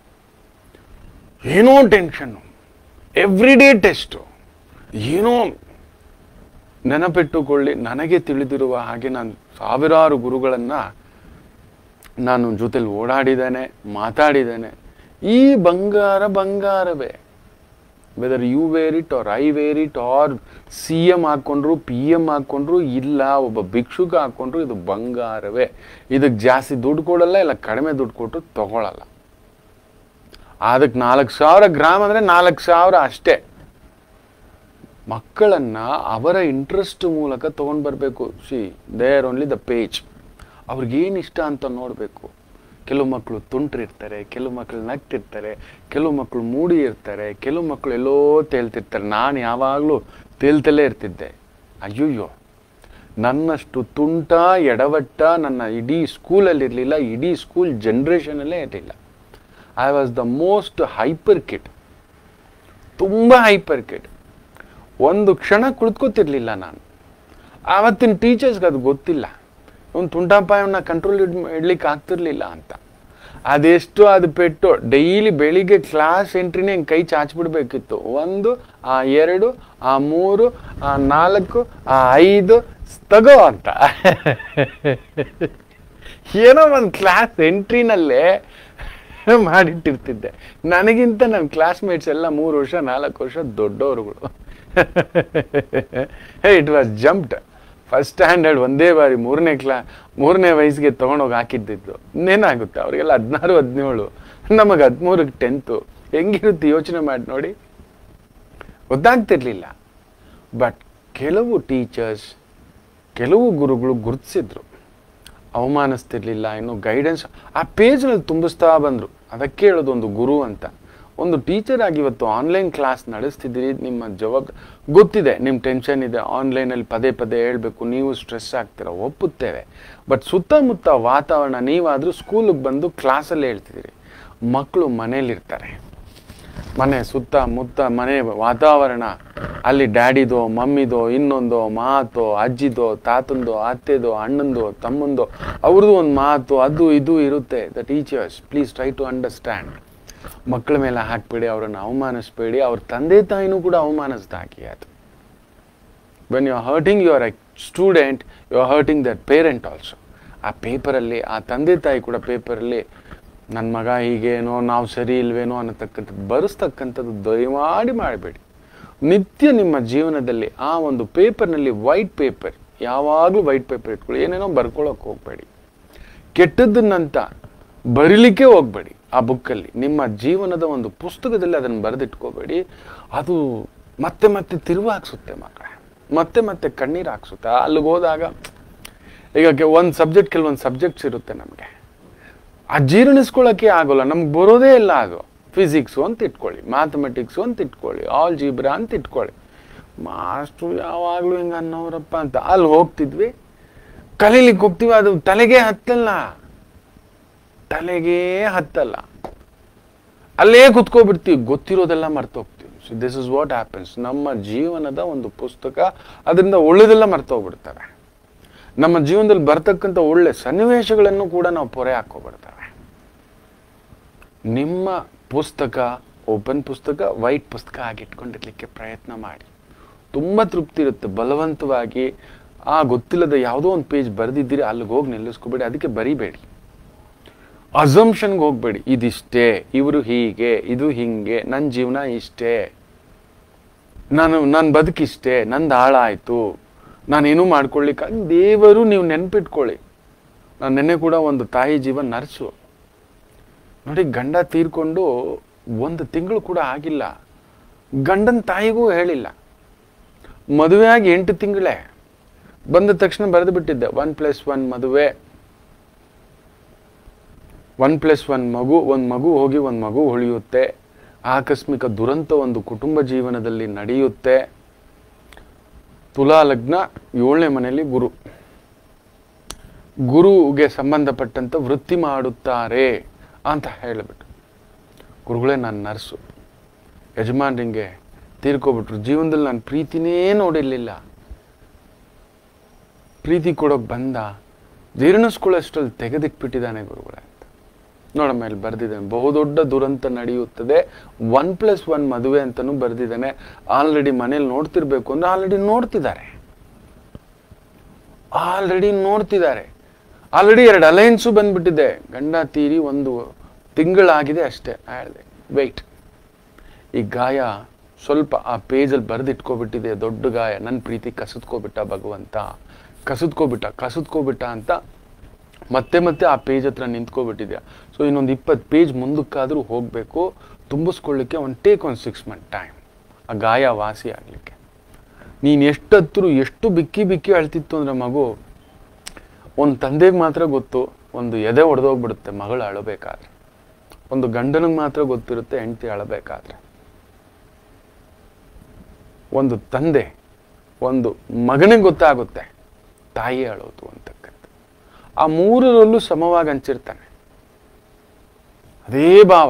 ಏನೋ ಟೆನ್ಷನ್ನು ಎವ್ರಿ ಡೇ ಟೆಸ್ಟು ಏನೋ ನೆನಪಿಟ್ಟುಕೊಳ್ಳಿ ನನಗೆ ತಿಳಿದಿರುವ ಹಾಗೆ ನಾನು ಸಾವಿರಾರು ಗುರುಗಳನ್ನು ನಾನು ಜೊತೆಲಿ ಓಡಾಡಿದ್ದೇನೆ ಮಾತಾಡಿದ್ದೇನೆ ಈ ಬಂಗಾರ ಬಂಗಾರವೇ whether you wear it or I wear it or C M ಹಾಕ್ಕೊಂಡ್ರು ಪಿ ಎಂ ಹಾಕ್ಕೊಂಡ್ರು ಇಲ್ಲ ಒಬ್ಬ ಭಿಕ್ಷುಕ ಹಾಕ್ಕೊಂಡ್ರು ಇದು ಬಂಗಾರವೇ ಇದಕ್ಕೆ ಜಾಸ್ತಿ ದುಡ್ಡು ಕೊಡಲ್ಲ ಇಲ್ಲ ಕಡಿಮೆ ದುಡ್ಡು ಕೊಟ್ಟರು ತಗೊಳ್ಳಲ್ಲ ಅದಕ್ಕೆ ನಾಲ್ಕು ಸಾವಿರ ಗ್ರಾಮ್ ಅಂದರೆ ನಾಲ್ಕು ಸಾವಿರ ಅಷ್ಟೇ ಮಕ್ಕಳನ್ನ ಅವರ ಇಂಟ್ರೆಸ್ಟ್ ಮೂಲಕ ತಗೊಂಡು ಬರಬೇಕು see there only the page ಅವ್ರಿಗೇನು ಇಷ್ಟ ಅಂತ ನೋಡಬೇಕು ಕೆಲವು ಮಕ್ಕಳು ತುಂಟ್ರಿರ್ತಾರೆ ಕೆಲವು ಮಕ್ಕಳು ನಗ್ತಿರ್ತಾರೆ ಕೆಲವು ಮಕ್ಕಳು ಮೂಡಿ ಇರ್ತಾರೆ ಕೆಲವು ಮಕ್ಕಳು ಎಲ್ಲೋ ತೇಲ್ತಿರ್ತಾರೆ ನಾನು ಯಾವಾಗಲೂ ತೇಲ್ತಲೇ ಇರ್ತಿದ್ದೆ ಅಯ್ಯಯ್ಯೋ ನನ್ನಷ್ಟು ತುಂಟ ಎಡವಟ್ಟ ನನ್ನ ಇಡೀ ಸ್ಕೂಲಲ್ಲಿ ಇರಲಿಲ್ಲ ಇಡೀ ಸ್ಕೂಲ್ ಜನ್ರೇಷನಲ್ಲೇ ಇರಲಿಲ್ಲ I was the most hyper kid ತುಂಬ ಹೈಪರ್ ಕಿಡ್ ಒಂದು ಕ್ಷಣ ಕುಳಿತುಕೋತಿರ್ಲಿಲ್ಲ ನಾನು ಆವತ್ತಿನ ಟೀಚರ್ಸ್ಗೆ ಅದು ಗೊತ್ತಿಲ್ಲ ಒಂದು ತುಂಟಾಪಾಯವನ್ನ ಕಂಟ್ರೋಲ್ ಇಡ್ ಇಡ್ಲಿಕ್ಕೆ ಆಗ್ತಿರ್ಲಿಲ್ಲ ಅಂತ ಅದೆಷ್ಟು ಅದು ಪೆಟ್ಟು ಡೈಲಿ ಬೆಳಿಗ್ಗೆ ಕ್ಲಾಸ್ ಎಂಟ್ರಿನೇ ಹಿಂಗೆ ಕೈ ಚಾಚ್ಬಿಡ್ಬೇಕಿತ್ತು ಒಂದು ಆ ಎರಡು ಆ ಮೂರು ಆ ನಾಲ್ಕು ಆ ಐದು ತಗೋ ಅಂತ ಏನೋ ಒಂದು ಕ್ಲಾಸ್ ಎಂಟ್ರಿನಲ್ಲೇ ಮಾಡಿಟ್ಟಿರ್ತಿದ್ದೆ ನನಗಿಂತ ನನ್ನ ಕ್ಲಾಸ್ಮೇಟ್ಸ್ ಎಲ್ಲ ಮೂರು ವರ್ಷ ನಾಲ್ಕು ವರ್ಷ ದೊಡ್ಡವರುಗಳು hey it was jumped first standard ಒಂದೇ ಬಾರಿ ಮೂರನೇ ಕ್ಲಾ ಮೂರನೇ ವಯಸ್ಸಿಗೆ ತೊಗೊಂಡೋಗಿ ಹಾಕಿದ್ದಿದ್ದು ಇನ್ನೇನಾಗುತ್ತೆ ಅವರಿಗೆಲ್ಲ ಹದಿನಾರು ಹದಿನೇಳು ನಮಗೆ ಹದಿಮೂರಕ್ಕೆ ಟೆಂತು ಹೆಂಗಿರುತ್ತೆ ಯೋಚನೆ ಮಾಡಿ ನೋಡಿ ಗೊತ್ತಾಗ್ತಿರ್ಲಿಲ್ಲ ಬಟ್ ಕೆಲವು ಟೀಚರ್ಸ್ ಕೆಲವು ಗುರುಗಳು ಗುರುತಿಸಿದ್ರು ಅವಮಾನಿಸ್ತಿರ್ಲಿಲ್ಲ ಇನ್ನು ಗೈಡೆನ್ಸ್ ಆ ಪೇಜ್ನಲ್ಲಿ ತುಂಬಿಸ್ತಾ ಬಂದರು ಅದಕ್ಕೆ ಹೇಳೋದು ಒಂದು ಗುರು ಅಂತ ಒಂದು ಟೀಚರ್ ಆಗಿ ಇವತ್ತು ಆನ್ಲೈನ್ ಕ್ಲಾಸ್ ನಡೆಸ್ತಿದ್ದೀರಿ ನಿಮ್ಮ ಜವಾಬ್ದಾರಿ ಗೊತ್ತಿದೆ ನಿಮ್ಮ ಟೆನ್ಷನ್ ಇದೆ ಆನ್ಲೈನಲ್ಲಿ ಪದೇ ಪದೇ ಹೇಳಬೇಕು ನೀವು ಸ್ಟ್ರೆಸ್ ಆಗ್ತೀರ ಒಪ್ಪುತ್ತೇವೆ ಬಟ್ ಸುತ್ತಮುತ್ತ ವಾತಾವರಣ ನೀವಾದರೂ ಸ್ಕೂಲಿಗೆ ಬಂದು ಕ್ಲಾಸಲ್ಲಿ ಹೇಳ್ತಿದ್ದೀರಿ ಮಕ್ಕಳು ಮನೇಲಿರ್ತಾರೆ ಮನೆ ಸುತ್ತ ಮುತ್ತ ಮನೆ ವಾತಾವರಣ ಅಲ್ಲಿ ಡ್ಯಾಡಿದೋ ಮಮ್ಮಿದೋ ಇನ್ನೊಂದೋ ಮಾತೋ ಅಜ್ಜಿದೋ ತಾತಂದೋ ಅತ್ತೆದೋ ಅಣ್ಣಂದೋ ತಮ್ಮಂದೋ ಅವ್ರದ್ದು ಒಂದು ಮಾತು ಅದು ಇದು ಇರುತ್ತೆ the teachers please try to understand ಮಕ್ಕಳ ಮೇಲೆ ಹಾಕ್ಬೇಡಿ ಅವರನ್ನು ಅವಮಾನಿಸ್ಬೇಡಿ ಅವ್ರ ತಂದೆ ತಾಯಿನೂ ಕೂಡ ಅವಮಾನಿಸ್ದ ಹಾಕಿ ಅದು when you are hurting your student you are hurting that parent also ಆ ಪೇಪರಲ್ಲಿ ಆ ತಂದೆ ತಾಯಿ ಕೂಡ ಪೇಪರಲ್ಲಿ ನನ್ನ ಮಗ ಹೀಗೇನೋ ನಾವು ಸರಿ ಇಲ್ವೇನೋ ಅನ್ನತಕ್ಕಂಥದ್ದು ಬರೆಸ್ತಕ್ಕಂಥದ್ದು ದಯಮಾಡಿ ಮಾಡಬೇಡಿ ನಿತ್ಯ ನಿಮ್ಮ ಜೀವನದಲ್ಲಿ ಆ ಒಂದು ಪೇಪರ್ನಲ್ಲಿ ವೈಟ್ ಪೇಪರ್ ಯಾವಾಗಲೂ ವೈಟ್ ಪೇಪರ್ ಇಟ್ಕೊಳ್ಳಿ ಏನೇನೋ ಬರ್ಕೊಳ್ಳೋಕೆ ಹೋಗಬೇಡಿ ಕೆಟ್ಟದ್ದನ್ನಂತ ಬರೀಲಿಕ್ಕೆ ಹೋಗಬೇಡಿ ಆ ಬುಕ್ಕಲ್ಲಿ ನಿಮ್ಮ ಜೀವನದ ಒಂದು ಪುಸ್ತಕದಲ್ಲಿ ಅದನ್ನು ಬರೆದಿಟ್ಕೋಬೇಡಿ ಅದು ಮತ್ತೆ ಮತ್ತೆ ತಿರುವು ಹಾಕ್ಸುತ್ತೆ ಮಕ್ಕಳ ಮತ್ತೆ ಮತ್ತೆ ಕಣ್ಣೀರು ಹಾಕ್ಸುತ್ತೆ ಅಲ್ಲಿಗೆ ಹೋದಾಗ ಈಗ ಒಂದು ಸಬ್ಜೆಕ್ಟ್ ಕೆಲವೊಂದು ಸಬ್ಜೆಕ್ಟ್ಸ್ ಇರುತ್ತೆ ನಮಗೆ ಆ ಜೀರ್ಣಿಸ್ಕೊಳ್ಳೋಕ್ಕೆ ಆಗೋಲ್ಲ ನಮ್ಗೆ ಬರೋದೇ ಇಲ್ಲ ಅದು ಫಿಸಿಕ್ಸು ಅಂತ ಇಟ್ಕೊಳ್ಳಿ ಮ್ಯಾಥಮೆಟಿಕ್ಸು ಅಂತ ಇಟ್ಕೊಳ್ಳಿ ಆಲ್ ಜೀಬ್ರಾ ಅಂತ ಇಟ್ಕೊಳ್ಳಿ ಮಾಸ್ಟ್ರು ಯಾವಾಗಲೂ ಹಿಂಗೆ ಅನ್ನೋರಪ್ಪ ಅಂತ ಅಲ್ಲಿ ಹೋಗ್ತಿದ್ವಿ ಕಲೀಲಿಕ್ಕೆ ಹೋಗ್ತೀವಿ ಅದು ತಲೆಗೆ ಹತ್ತಲ್ಲ ತಲೆಗೆ ಹತ್ತಲ್ಲ ಅಲ್ಲೇ ಕುತ್ಕೋಬಿಡ್ತೀವಿ ಗೊತ್ತಿರೋದೆಲ್ಲ ಮರ್ತೋಗ್ತೀವಿ so this is what happens ನಮ್ಮ ಜೀವನದ ಒಂದು ಪುಸ್ತಕ ಅದರಿಂದ ಒಳ್ಳೆದೆಲ್ಲ ಮರ್ತೋಗ್ಬಿಡ್ತವೆ ನಮ್ಮ ಜೀವನದಲ್ಲಿ ಬರ್ತಕ್ಕಂಥ ಒಳ್ಳೆ ಸನ್ನಿವೇಶಗಳನ್ನು ಕೂಡ ನಾವು ಪೊರೆ ಹಾಕೋಬಿಡ್ತವೆ ನಿಮ್ಮ ಪುಸ್ತಕ ಓಪನ್ ಪುಸ್ತಕ ವೈಟ್ ಪುಸ್ತಕ ಆಗಿಟ್ಕೊಂಡಿರ್ಲಿಕ್ಕೆ ಪ್ರಯತ್ನ ಮಾಡಿ ತುಂಬ ತೃಪ್ತಿ ಇರುತ್ತೆ ಬಲವಂತವಾಗಿ ಆ ಗೊತ್ತಿಲ್ಲದ ಯಾವುದೋ ಒಂದು ಪೇಜ್ ಬರೆದಿದ್ದೀರಿ ಅಲ್ಲಿಗೆ ಹೋಗಿ ನಿಲ್ಲಿಸ್ಕೋಬೇಡಿ ಅದಕ್ಕೆ ಬರಿಬೇಡಿ ಅಸಂಪ್ಷನ್ಗೆ ಹೋಗ್ಬೇಡಿ ಇದಿಷ್ಟೇ ಇವರು ಹೀಗೆ ಇದು ಹಿಂಗೆ ನನ್ನ ಜೀವನ ಇಷ್ಟೇ ನಾನು ನನ್ನ ಬದುಕಿಷ್ಟೇ ನಂದು ಹಾಳಾಯಿತು ನಾನೇನು ಮಾಡ್ಕೊಳ್ಳಿಕ್ಕೆ ದೇವರು ನೀವು ನೆನ್ಪಿಟ್ಕೊಳ್ಳಿ ನಾನು ನೆನ್ನೆ ಕೂಡ ಒಂದು ತಾಯಿ ಜೀವ ನರ್ಸು ನೋಡಿ ಗಂಡ ತೀರ್ಕೊಂಡು ಒಂದು ತಿಂಗಳು ಕೂಡ ಆಗಿಲ್ಲ ಗಂಡನ ತಾಯಿಗೂ ಹೇಳಿಲ್ಲ ಮದುವೆ ಆಗಿ ಎಂಟು ತಿಂಗಳೇ ಬಂದ ತಕ್ಷಣ ಬರೆದು ಬಿಟ್ಟಿದ್ದೆ ಒನ್ ಪ್ಲಸ್ ಒನ್ ಮದುವೆ ಒನ್ ಪ್ಲಸ್ ಒನ್ ಮಗು ಒಂದು ಮಗು ಹೋಗಿ ಒಂದು ಮಗು ಉಳಿಯುತ್ತೆ ಆಕಸ್ಮಿಕ ದುರಂತ ಒಂದು ಕುಟುಂಬ ಜೀವನದಲ್ಲಿ ನಡೆಯುತ್ತೆ ತುಲಾ ಲಗ್ನ ಏಳನೇ ಮನೆಯಲ್ಲಿ ಗುರು ಗುರುಗೆ ಸಂಬಂಧಪಟ್ಟಂತ ವೃತ್ತಿ ಮಾಡುತ್ತಾರೆ ಅಂತ ಹೇಳಿಬಿಟ್ಟು ಗುರುಗಳೇ ನಾನು ನರ್ಸು ಯಜಮಾನ್ರಿಂಗೆ ತೀರ್ಕೊಬಿಟ್ರು ಜೀವನದಲ್ಲಿ ನಾನು ಪ್ರೀತಿನೇ ನೋಡಿರ್ಲಿಲ್ಲ ಪ್ರೀತಿ ಕೊಡೋಕೆ ಬಂದ ಜೀರ್ಣಿಸ್ಕೊಳ್ಳೋಷ್ಟರಲ್ಲಿ ತೆಗೆದಿಟ್ಬಿಟ್ಟಿದ್ದಾನೆ ಗುರುಗಳೇ ಅಂತ ನೋಡಮ್ಮ ಇಲ್ಲಿ ಬರೆದಿದ್ದಾನೆ ಬಹುದೊಡ್ಡ ದುರಂತ ನಡೆಯುತ್ತದೆ ಒನ್ ಪ್ಲಸ್ ಒನ್ ಮದುವೆ ಅಂತಲೂ ಬರೆದಿದ್ದಾನೆ ಆಲ್ರೆಡಿ ಮನೇಲಿ ನೋಡ್ತಿರ್ಬೇಕು ಅಂದ್ರೆ ಆಲ್ರೆಡಿ ನೋಡ್ತಿದ್ದಾರೆ ಆಲ್ರೆಡಿ ನೋಡ್ತಿದ್ದಾರೆ ಆಲ್ರೆಡಿ ಎರಡು ಅಲೈನ್ಸು ಬಂದ್ಬಿಟ್ಟಿದೆ ಗಂಡ ತೀರಿ ಒಂದು ತಿಂಗಳಾಗಿದೆ ಅಷ್ಟೇ ಹೇಳಿದೆ ವೆಯ್ಟ್ ಈ ಗಾಯ ಸ್ವಲ್ಪ ಆ ಪೇಜಲ್ಲಿ ಬರೆದಿಟ್ಕೊಬಿಟ್ಟಿದೆ ದೊಡ್ಡ ಗಾಯ ನನ್ನ ಪ್ರೀತಿ ಕಸಿದ್ಕೋಬಿಟ್ಟ ಭಗವಂತ ಕಸಿದ್ಕೋಬಿಟ್ಟ ಕಸಿದ್ಕೋಬಿಟ್ಟ ಅಂತ ಮತ್ತೆ ಮತ್ತೆ ಆ ಪೇಜ್ ಹತ್ರ ನಿಂತ್ಕೊಬಿಟ್ಟಿದ್ಯಾ ಸೊ ಇನ್ನೊಂದು ಇಪ್ಪತ್ತು ಪೇಜ್ ಮುಂದಕ್ಕಾದರೂ ಹೋಗಬೇಕು ತುಂಬಿಸ್ಕೊಳ್ಳಿಕ್ಕೆ ಒಂದು ಟೇಕ್ ಒಂದು ಸಿಕ್ಸ್ ಮಂತ್ ಟೈಮ್ ಆ ಗಾಯ ವಾಸಿ ಆಗಲಿಕ್ಕೆ ನೀನು ಎಷ್ಟತ್ತರೂ ಎಷ್ಟು ಬಿಕ್ಕಿ ಬಿಕ್ಕಿ ಅಳ್ತಿತ್ತು ಅಂದ್ರೆ ಮಗು ಒಂದು ತಂದೆಗೆ ಮಾತ್ರ ಗೊತ್ತು ಒಂದು ಎದೆ ಒಡೆದೋಗ್ಬಿಡುತ್ತೆ ಮಗಳು ಅಳಬೇಕಾದ್ರೆ ಒಂದು ಗಂಡನಿಗೆ ಮಾತ್ರ ಗೊತ್ತಿರುತ್ತೆ ಹೆಂಡತಿ ಅಳಬೇಕಾದ್ರೆ ಒಂದು ತಂದೆ ಒಂದು ಮಗನಿಗೆ ಗೊತ್ತಾಗುತ್ತೆ ತಾಯಿ ಅಳೋದು ಅಂತಕ್ಕಂಥ ಆ ಮೂರರಲ್ಲೂ ಸಮವಾಗಿ ಹಂಚಿರ್ತಾನೆ ಅದೇ ಭಾವ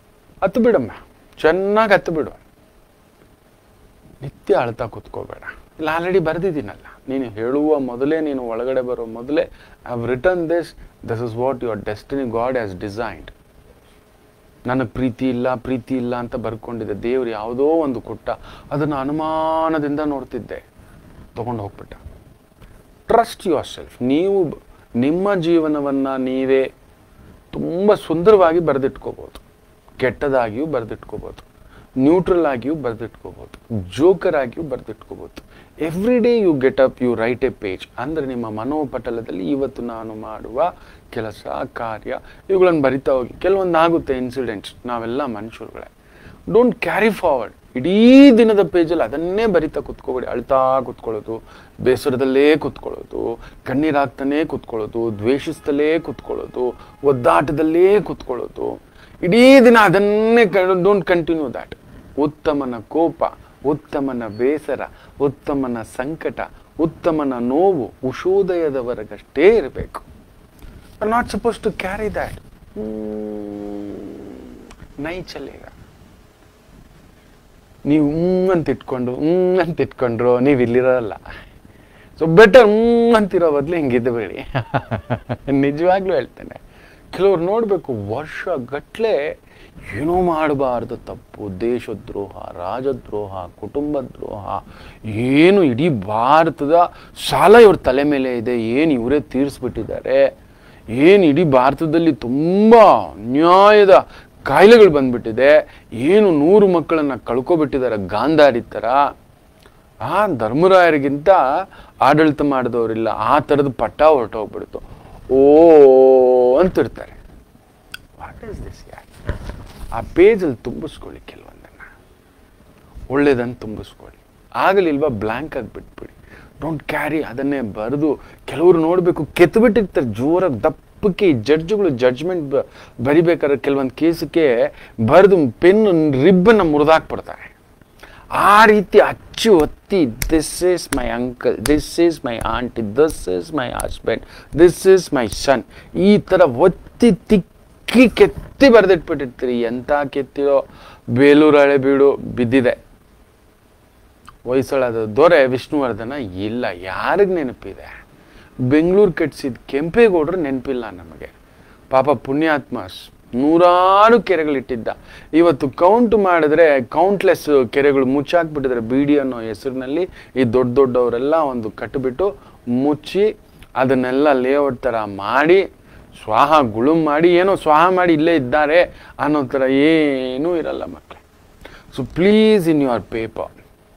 ಹತ್ತು ಬಿಡಮ್ಮ ಚೆನ್ನಾಗಿ ಹತ್ತು ಬಿಡು ನಿತ್ಯ ಅಳ್ತಾ ಕೂತ್ಕೋಬೇಡ ಇಲ್ಲ ಆಲ್ರೆಡಿ ಬರೆದಿದ್ದೀನಲ್ಲ ನೀನು ಹೇಳುವ ಮೊದಲೇ ನೀನು ಒಳಗಡೆ ಬರೋ ಮೊದಲೇ I have return this this is what your destiny God has designed ನನಗೆ ಪ್ರೀತಿ ಇಲ್ಲ ಪ್ರೀತಿ ಇಲ್ಲ ಅಂತ ಬರ್ಕೊಂಡಿದ್ದೆ ದೇವ್ರು ಯಾವುದೋ ಒಂದು ಕೊಟ್ಟ ಅದನ್ನು ಅನುಮಾನದಿಂದ ನೋಡ್ತಿದ್ದೆ ತಗೊಂಡು ಹೋಗ್ಬಿಟ್ಟ ಟ್ರಸ್ಟ್ ಯುವರ್ ಸೆಲ್ಫ್ ನೀವು ಬ- ನಿಮ್ಮ ಜೀವನವನ್ನು ನೀವೇ ತುಂಬ ಸುಂದರವಾಗಿ ಬರೆದಿಟ್ಕೋಬೋದು ಕೆಟ್ಟದಾಗಿಯೂ ಬರೆದಿಟ್ಕೋಬೋದು ನ್ಯೂಟ್ರಲ್ ಆಗಿಯೂ ಬರೆದಿಟ್ಕೋಬೋದು ಜೋಕರ್ ಆಗಿಯೂ ಬರೆದಿಟ್ಕೋಬೋದು every day you get up you write a page ಅಂದರೆ ನಿಮ್ಮ ಮನೋಪಟಲದಲ್ಲಿ ಇವತ್ತು ನಾನು ಮಾಡುವ ಕೆಲಸ ಕಾರ್ಯ ಇವುಗಳನ್ನು ಬರಿತಾ ಹೋಗಿ ಕೆಲವೊಂದು ಆಗುತ್ತೆ ಇನ್ಸಿಡೆಂಟ್ಸ್ ನಾವೆಲ್ಲ ಮನುಷ್ಯರುಗಳೇ ಡೋಂಟ್ ಕ್ಯಾರಿ ಫಾರ್ವರ್ಡ್ ಇಡೀ ದಿನದ ಪೇಜಲ್ಲಿ ಅದನ್ನೇ ಬರಿತಾ ಕುತ್ಕೋಬೇಡಿ ಅಳ್ತಾ ಕುತ್ಕೊಳ್ಳೋದು ಬೇಸರದಲ್ಲೇ ಕುತ್ಕೊಳ್ಳೋದು ಕಣ್ಣೀರಾಗ್ತಾನೇ ಕುತ್ಕೊಳ್ಳೋದು ದ್ವೇಷಿಸ್ತಲೇ ಕುತ್ಕೊಳ್ಳೋದು ಒದ್ದಾಟದಲ್ಲೇ ಕುತ್ಕೊಳ್ಳೋದು ಇಡೀ ದಿನ ಅದನ್ನೇ ಡೋಂಟ್ ಕಂಟಿನ್ಯೂ ದ್ಯಾಟ್ ಉತ್ತಮನ ಕೋಪ ಉತ್ತಮನ ಬೇಸರ ಉತ್ತಮನ ಸಂಕಟ ಉತ್ತಮನ ನೋವು ಉಷೋದಯದವರೆಗಷ್ಟೇ ಇರಬೇಕು not suppose to carry that ನೈ ಚಲೇಗ ನೀವು ಹ್ಮ್ ಅಂತ ಇಟ್ಕೊಂಡು ಹ್ಮ್ ಅಂತ ಇಟ್ಕೊಂಡ್ರು ನೀವು ಇಲ್ಲಿರಲ್ಲ ಸೊ ಬೆಟರ್ ಹ್ಮ್ ಅಂತಿರೋ ಬದಲು ಹಿಂಗಿದ್ದು ಬೇಡಿ ನಿಜವಾಗ್ಲೂ ಹೇಳ್ತೇನೆ ಕೆಲವ್ರು ನೋಡಬೇಕು ವರ್ಷ ಗಟ್ಲೆ ಏನೋ ಮಾಡಬಾರ್ದು ತಪ್ಪು ದೇಶದ್ರೋಹ ರಾಜದ್ರೋಹ ಕುಟುಂಬ ದ್ರೋಹ ಏನು ಇಡೀ ಭಾರತದ ಸಾಲ ಇವ್ರ ತಲೆ ಮೇಲೆ ಇದೆ ಏನು ಇವರೇ ತೀರಿಸ್ಬಿಟ್ಟಿದ್ದಾರೆ ಏನು ಇಡೀ ಭಾರತದಲ್ಲಿ ತುಂಬ ಅನ್ಯಾಯದ ಕಾಯಿಲೆಗಳು ಬಂದ್ಬಿಟ್ಟಿದೆ ಏನು ನೂರು ಮಕ್ಕಳನ್ನ ಕಳ್ಕೊಬಿಟ್ಟಿದ್ದಾರೆ ಗಾಂಧಾರಿ ಥರ ಆ ಧರ್ಮರಾಯರಿಗಿಂತ ಆಡಳಿತ ಮಾಡಿದವರಿಲ್ಲ ಆ ಥರದ ಪಟ್ಟ ಹೊರಟೋಗ್ಬಿಡ್ತು ಓ ಅಂತಿರ್ತಾರೆ ವಾಟ್ ಇಸ್ ದಿಸ್ ಯಾರ್ ಆ ಪೇಜಲ್ಲಿ ತುಂಬಿಸ್ಕೊಳ್ಳಿ ಕೆಲವೊಂದನ್ನು ಒಳ್ಳೇದನ್ನು ತುಂಬಿಸ್ಕೊಳ್ಳಿ ಆಗಲಿಲ್ವಾ ಬ್ಲ್ಯಾಂಕ್ ಆಗಿ ಬಿಟ್ಬಿಡಿ ಡೋಂಟ್ ಕ್ಯಾರಿ ಅದನ್ನೇ ಬರೆದು ಕೆಲವರು ನೋಡಬೇಕು ಕೆತ್ತಬಿಟ್ಟಿರ್ತಾರೆ ಜೋರಾಗಿ ದಪ್ಪಕ್ಕೆ ಈ ಜಡ್ಜ್ಗಳು ಜಡ್ಜ್ಮೆಂಟ್ ಬರಿಬೇಕಾದ್ರೆ ಕೆಲವೊಂದು ಕೇಸಕ್ಕೆ ಬರೆದು ಪೆನ್ ರಿಬ್ಬನ್ನು ಮುರಿದಾಕ್ಬಿಡ್ತಾರೆ ಆ ರೀತಿ ಅಚ್ಚು ಒತ್ತಿ this is my uncle this is my aunty this is my husband this is my son ಈ ಥರ ಒತ್ತಿ ತಿಕ್ಕಿ ಕೆತ್ತಿ ಬರೆದಿಟ್ಬಿಟ್ಟಿರ್ತೀರಿ ಎಂಥ ಕೆತ್ತಿರೋ ಬೇಲೂರು ಹಳೆಬೀಡು ಬಿದ್ದಿದೆ ಹೊಯ್ಸಳದ ದೊರೆ ವಿಷ್ಣುವರ್ಧನ ಇಲ್ಲ ಯಾರಿಗೆ ನೆನಪಿದೆ ಬೆಂಗಳೂರು ಕಟ್ಸಿದ ಕೆಂಪೇಗೌಡರು ನೆನಪಿಲ್ಲ ನಮಗೆ ಪಾಪ ಪುಣ್ಯಾತ್ಮ ಸ್- ನೂರಾರು ಕೆರೆಗಳಿಟ್ಟಿದ್ದ ಇವತ್ತು ಕೌಂಟ್ ಮಾಡಿದ್ರೆ ಕೌಂಟ್ಲೆಸ್ ಕೆರೆಗಳು ಮುಚ್ಚಾಕ್ಬಿಟ್ಟಿದ್ದಾರೆ ಬಿ ಡಿ ಅನ್ನೋ ಹೆಸರಿನಲ್ಲಿ ಈ ದೊಡ್ಡ ದೊಡ್ಡವರೆಲ್ಲ ಒಂದು ಕಟ್ಟಿಬಿಟ್ಟು ಮುಚ್ಚಿ ಅದನ್ನೆಲ್ಲ ಲೇಔಟ್ ಥರ ಮಾಡಿ ಸ್ವಾಹ ಗುಳುಂ ಮಾಡಿ ಏನೋ ಸ್ವಾಹ ಮಾಡಿ ಇಲ್ಲೇ ಇದ್ದಾರೆ ಅನ್ನೋ ಥರ ಏನೂ ಇರಲ್ಲ ಮಕ್ಕಳು so please in your paper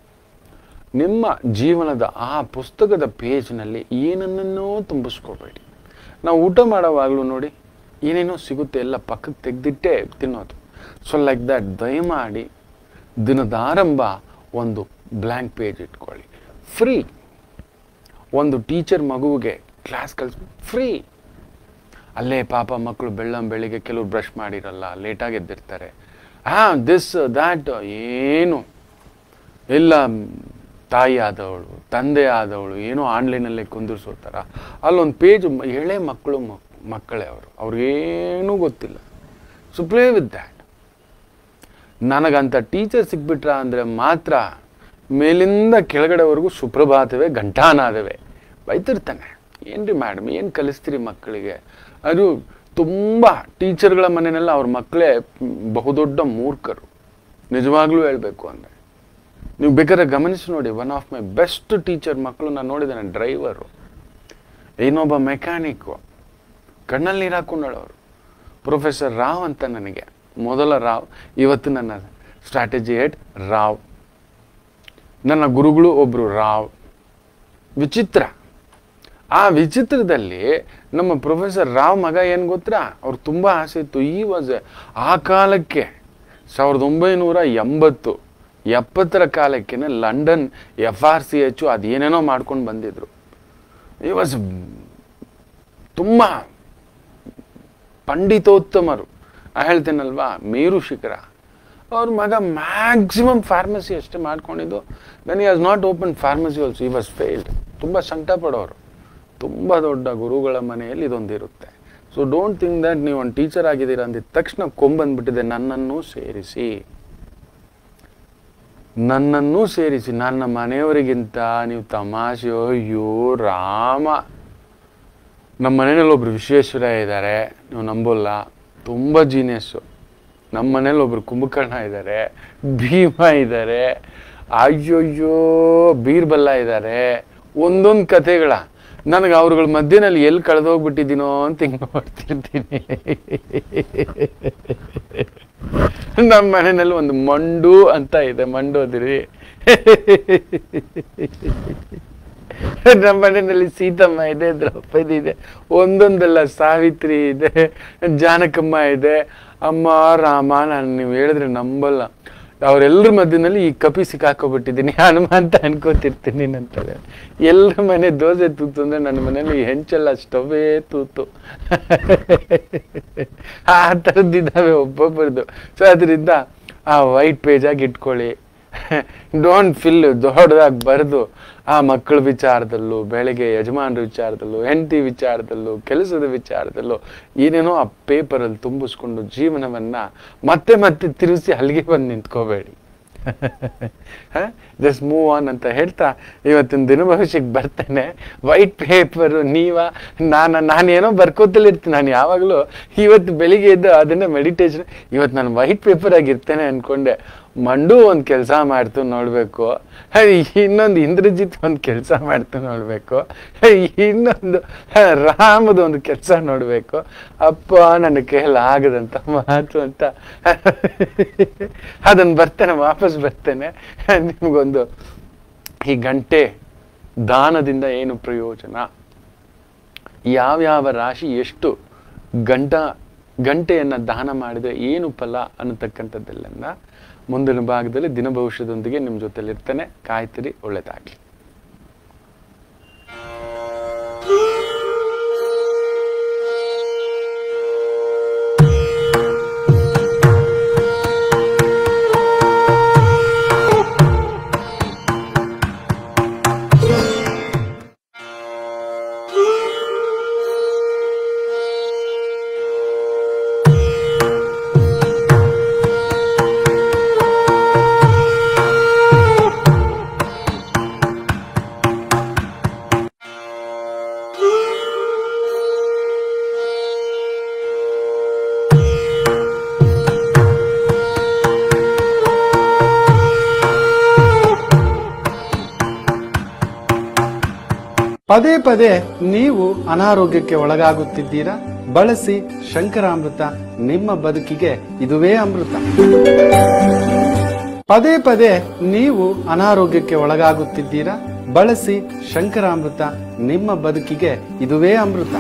ನಿಮ್ಮ ಜೀವನದ ಆ ಪುಸ್ತಕದ ಪೇಜ್ನಲ್ಲಿ ಏನನ್ನೋ ತುಂಬಿಸ್ಕೋಬೇಡಿ ನಾವು ಊಟ ಮಾಡೋವಾಗಲೂ ನೋಡಿ ಏನೇನೋ ಸಿಗುತ್ತೆ ಎಲ್ಲ ಪಕ್ಕಕ್ಕೆ ತೆಗೆದಿಟ್ಟೇ ತಿನ್ನೋದು ಸೊ ಲೈಕ್ ದಟ್ ದಯಮಾಡಿ ದಿನದ ಆರಂಭ ಒಂದು ಬ್ಲ್ಯಾಂಕ್ ಪೇಜ್ ಇಟ್ಕೊಳ್ಳಿ ಫ್ರೀ ಒಂದು ಟೀಚರ್ ಮಗುವಿಗೆ ಕ್ಲಾಸ್ ಕಲಿಸ್ ಫ್ರೀ ಅಲ್ಲೇ ಪಾಪ ಮಕ್ಕಳು ಬೆಳ್ಳಂ ಬೆಳಿಗ್ಗೆ ಕೆಲವ್ರು ಬ್ರಷ್ ಮಾಡಿರಲ್ಲ ಲೇಟಾಗಿ ಎದ್ದಿರ್ತಾರೆ ಹಾಂ ದಿಸ್ ದ್ಯಾಟ್ ಏನು ಇಲ್ಲ ತಾಯಿ ಆದವಳು ತಂದೆ ಆದವಳು ಏನೋ ಆನ್ಲೈನಲ್ಲೇ ಕುಂದಿರ್ಸೋ ಥರ ಅಲ್ಲೊಂದು ಪೇಜ್ ಎಳೆ ಮಕ್ಕಳು ಮ- ಮಕ್ಕಳೇ ಅವರು ಅವ್ರಿಗೇನೂ ಗೊತ್ತಿಲ್ಲ ಸೊ ಪ್ಲೇ ವಿತ್ ದ್ಯಾಟ್ ನನಗಂತ ಟೀಚರ್ ಸಿಕ್ಬಿಟ್ರ ಅಂದರೆ ಮಾತ್ರ ಮೇಲಿಂದ ಕೆಳಗಡೆವರೆಗೂ ಸುಪ್ರಭಾತವೇ ಘಂಟಾನಾದವೇ ಬೈತಿರ್ತಾನೆ ಏನ್ರಿ ಮೇಡಮ್ ಏನು ಕಲಿಸ್ತೀರಿ ಮಕ್ಕಳಿಗೆ ಅದು ತುಂಬ ಟೀಚರ್ಗಳ ಮನೆಯಲ್ಲ ಅವ್ರ ಮಕ್ಕಳೇ ಬಹುದೊಡ್ಡ ಮೂರ್ಖರು ನಿಜವಾಗ್ಲೂ ಹೇಳಬೇಕು ಅಂದರೆ ನೀವು ಬೇಕಾದ್ರೆ ಗಮನಿಸಿ ನೋಡಿ one of my best teacher ಮಕ್ಕಳು ನಾನು ನೋಡಿದ್ದೇನೆ ಡ್ರೈವರು ಇನ್ನೊಬ್ಬ ಮೆಕ್ಯಾನಿಕ್ಕು ಕಣ್ಣಲ್ಲಿ ನೀರು ಹಾಕೊಂಡಳವರು ಪ್ರೊಫೆಸರ್ ರಾವ್ ಅಂತ ನನಗೆ ಮೊದಲ ರಾವ್ ಇವತ್ತು ನನ್ನ ಸ್ಟ್ರಾಟಜಿ ಹೆಡ್ ರಾವ್ ನನ್ನ ಗುರುಗಳು ಒಬ್ಬರು ರಾವ್ ವಿಚಿತ್ರ ಆ ವಿಚಿತ್ರದಲ್ಲಿ ನಮ್ಮ ಪ್ರೊಫೆಸರ್ ರಾವ್ ಮಗ ಏನು ಗೊತ್ತಾ ಅವ್ರು ತುಂಬ ಆಸೆ ಇತ್ತು ಈ ವಾಸ್ ಆ ಕಾಲಕ್ಕೆ ಸಾವಿರದ ಒಂಬೈನೂರ ಎಂಬತ್ತು ಎಪ್ಪತ್ತರ ಕಾಲಕ್ಕೆ London F R C H ಅದೇನೇನೋ ಮಾಡ್ಕೊಂಡು ಬಂದಿದ್ರು ಈ ವಾಸ್ ತುಂಬ ಪಂಡಿತೋತ್ತಮರು ನಾ ಹೇಳ್ತೇನಲ್ವಾ ಮೇರು ಶಿಖರ ಅವ್ರ ಮಗ ಮ್ಯಾಕ್ಸಿಮಮ್ ಫಾರ್ಮಸಿ ಅಷ್ಟೇ ಮಾಡ್ಕೊಂಡಿದ್ದು then he has not open pharmacy also he was failed ತುಂಬ ಸಂಕಟ ಪಡೋರು ತುಂಬ ದೊಡ್ಡ ಗುರುಗಳ ಮನೆಯಲ್ಲಿ ಇದೊಂದಿರುತ್ತೆ ಸೊ ಡೋಂಟ್ ಥಿಂಕ್ ದಟ್ ನೀವು ಒಂದು ಟೀಚರ್ ಆಗಿದ್ದೀರಾ ಅಂದಿದ ತಕ್ಷಣ ಕೊಂಬಂದ್ಬಿಟ್ಟಿದೆ ನನ್ನನ್ನು ಸೇರಿಸಿ ನನ್ನನ್ನೂ ಸೇರಿಸಿ ನನ್ನ ಮನೆಯವರಿಗಿಂತ ನೀವು ತಮಾಷೆಯೋ ಅಯ್ಯೋ ರಾಮ ನಮ್ಮ ಮನೆಯಲ್ಲಿ ಒಬ್ರು ವಿಶ್ವೇಶ್ವರ ಇದ್ದಾರೆ ನೀವು ನಂಬೋಲ್ಲ ತುಂಬ ಜೀನಿಯಸ್ಸು ನಮ್ಮ ಮನೇಲಿ ಒಬ್ರು ಕುಂಭಕರ್ಣ ಇದ್ದಾರೆ ಭೀಮ ಇದ್ದಾರೆ ಅಯ್ಯೋಯ್ಯೋ ಬೀರ್ಬಲ್ಲ ಇದ್ದಾರೆ ಒಂದೊಂದು ಕಥೆಗಳ ನನಗೆ ಅವ್ರಗಳ ಮಧ್ಯದಲ್ಲಿ ಎಲ್ಲಿ ಕಳೆದೋಗ್ಬಿಟ್ಟಿದ್ದೀನೋ ಅಂತ ಹಿಂಗೆ ನೋಡ್ತಿರ್ತೀನಿ ನಮ್ಮ ಮನೆಯಲ್ಲಿ ಒಂದು ಮಂಡು ಅಂತ ಇದೆ ಮಂಡು ಅದಿರಿ ನಮ್ಮ ಮನೆಯಲ್ಲಿ ಸೀತಮ್ಮ ಇದೆ ದ್ರೌಪದಿ ಇದೆ ಒಂದೊಂದಲ್ಲ ಸಾವಿತ್ರಿ ಇದೆ ಜಾನಕಮ್ಮ ಇದೆ ಅಮ್ಮ ರಾಮ ನಾನು ನೀವು ಹೇಳಿದ್ರೆ ನಂಬಲ್ಲ ಅವರೆಲ್ಲರ ಮಧ್ಯದಲ್ಲಿ ಈ ಕಪಿ ಸಿಕ್ಕಾಕೊಬಿಟ್ಟಿದ್ದೀನಿ ಹನುಮಂತ ಅನ್ಕೋತಿರ್ತೀನಿ ನಂತರ ಎಲ್ಲರ ಮನೆ ದೋಸೆ ತೂತು ಅಂದ್ರೆ ನನ್ನ ಮನೇಲಿ ಹೆಂಚಲ್ಲ ಸ್ಟವೇ ತೂತು ಆ ಥರದ್ದಿದ್ದಾವೆ ಒಬ್ಬೊಬ್ಬರದು ಸೊ ಅದರಿಂದ ಆ ವೈಟ್ ಪೇಜಾಗಿ ಇಟ್ಕೊಳ್ಳಿ ಡೋಂಟ್ ಫಿಲ್ ದೊಡ್ಡದಾಗಿ ಬರೆದು ಆ ಮಕ್ಕಳ ವಿಚಾರದಲ್ಲೂ ಬೆಳಗ್ಗೆ ಯಜಮಾನ್ರ ವಿಚಾರದಲ್ಲೂ ಹೆಂಡತಿ ವಿಚಾರದಲ್ಲೂ ಕೆಲಸದ ವಿಚಾರದಲ್ಲೂ ಏನೇನೋ ಆ ಪೇಪರಲ್ಲಿ ತುಂಬಿಸ್ಕೊಂಡು ಜೀವನವನ್ನ ಮತ್ತೆ ಮತ್ತೆ ತಿರುಗಿಸಿ ಅಲ್ಲಿಗೆ ಬಂದು ನಿಂತ್ಕೋಬೇಡಿ ಜಸ್ಟ್ ಮೂವ್ ಆನ್ ಅಂತ ಹೇಳ್ತಾ ಇವತ್ತಿನ ದಿನ ಭವಿಷ್ಯಕ್ಕೆ ಬರ್ತೇನೆ ವೈಟ್ ಪೇಪರು ನೀವ ನಾನು ನಾನೇನೋ ಬರ್ಕೋತಲ್ಲಿ ಇರ್ತೀನಿ ನಾನು ಯಾವಾಗಲೂ ಇವತ್ತು ಬೆಳಿಗ್ಗೆ ಎದ್ದು ಅದನ್ನೇ ಮೆಡಿಟೇಷನ್ ಇವತ್ತು ನಾನು ವೈಟ್ ಪೇಪರ್ ಆಗಿರ್ತೇನೆ ಅನ್ಕೊಂಡೆ ಮಂಡು ಒಂದು ಕೆಲಸ ಮಾಡ್ತು ನೋಡಬೇಕು ಇನ್ನೊಂದು ಇಂದ್ರಜಿತ್ ಒಂದು ಕೆಲಸ ಮಾಡ್ತು ನೋಡಬೇಕು ಇನ್ನೊಂದು ರಾಮದ ಒಂದು ಕೆಲಸ ನೋಡಬೇಕು ಅಪ್ಪ ನನ್ನ ಕೈಯಲ್ಲಿ ಆಗದಂತ ಮಾತು ಅಂತ ಅದನ್ನು ಬರ್ತೇನೆ ವಾಪಸ್ ಬರ್ತೇನೆ ನಿಮಗೊಂದು ಈ ಗಂಟೆ ದಾನದಿಂದ ಏನು ಪ್ರಯೋಜನ ಯಾವ್ಯಾವ ರಾಶಿ ಎಷ್ಟು ಗಂಟ ಗಂಟೆಯನ್ನು ದಾನ ಮಾಡಿದರೆ ಏನು ಫಲ ಅನ್ನತಕ್ಕಂಥದ್ದೆಲ್ಲ ಮುಂದಿನ ಭಾಗದಲ್ಲಿ ದಿನ ಭವಿಷ್ಯದೊಂದಿಗೆ ನಿಮ್ಮ ಜೊತೆಲಿ ಇರ್ತೇನೆ ಕಾಯ್ತಿರಿ ಒಳ್ಳೇದಾಗಲಿ ಪದೇ ಪದೇ ನೀವು ಅನಾರೋಗ್ಯಕ್ಕೆ ಒಳಗಾಗುತ್ತಿದ್ದೀರಾ ಬಳಸಿ ಶಂಕರಾಮೃತ ನಿಮ್ಮ ಬದುಕಿಗೆ ಇದುವೇ ಅಮೃತ ಪದೇ ಪದೇ ನೀವು ಅನಾರೋಗ್ಯಕ್ಕೆ ಒಳಗಾಗುತ್ತಿದ್ದೀರಾ ಬಳಸಿ ಶಂಕರಾಮೃತ ನಿಮ್ಮ ಬದುಕಿಗೆ ಇದುವೇ ಅಮೃತ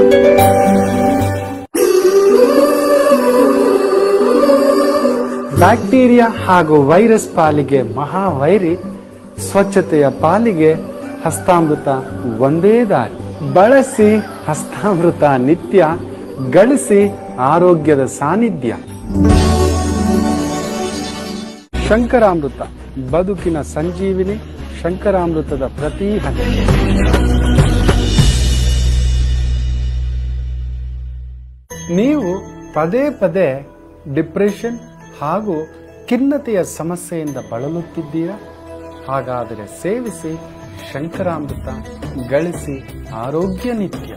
ಬ್ಯಾಕ್ಟೀರಿಯಾ ಹಾಗೂ ವೈರಸ್ ಪಾಲಿಗೆ ಮಹಾವೈರಿ ಸ್ವಚ್ಛತೆಯ ಪಾಲಿಗೆ ಹಸ್ತಾಮೃತ ಒಂದೇ ದಾರಿ ಬಳಸಿ ಹಸ್ತಾಮೃತ ನಿತ್ಯ ಗಳಿಸಿ ಆರೋಗ್ಯದ ಸಾನ್ನಿಧ್ಯ ಶಂಕರಾಮೃತ ಬದುಕಿನ ಸಂಜೀವಿನಿ ಶಂಕರಾಮೃತದ ಪ್ರತಿ ಹನಿ ನೀವು ಪದೇ ಪದೇ ಡಿಪ್ರೆಷನ್ ಹಾಗೂ ಖಿನ್ನತೆಯ ಸಮಸ್ಯೆಯಿಂದ ಬಳಲುತ್ತಿದ್ದೀರಾ ಹಾಗಾದರೆ ಸೇವಿಸಿ ಶಂಕರಾಮೃತ ಗಳಿಸಿ ಆರೋಗ್ಯ ನಿತ್ಯ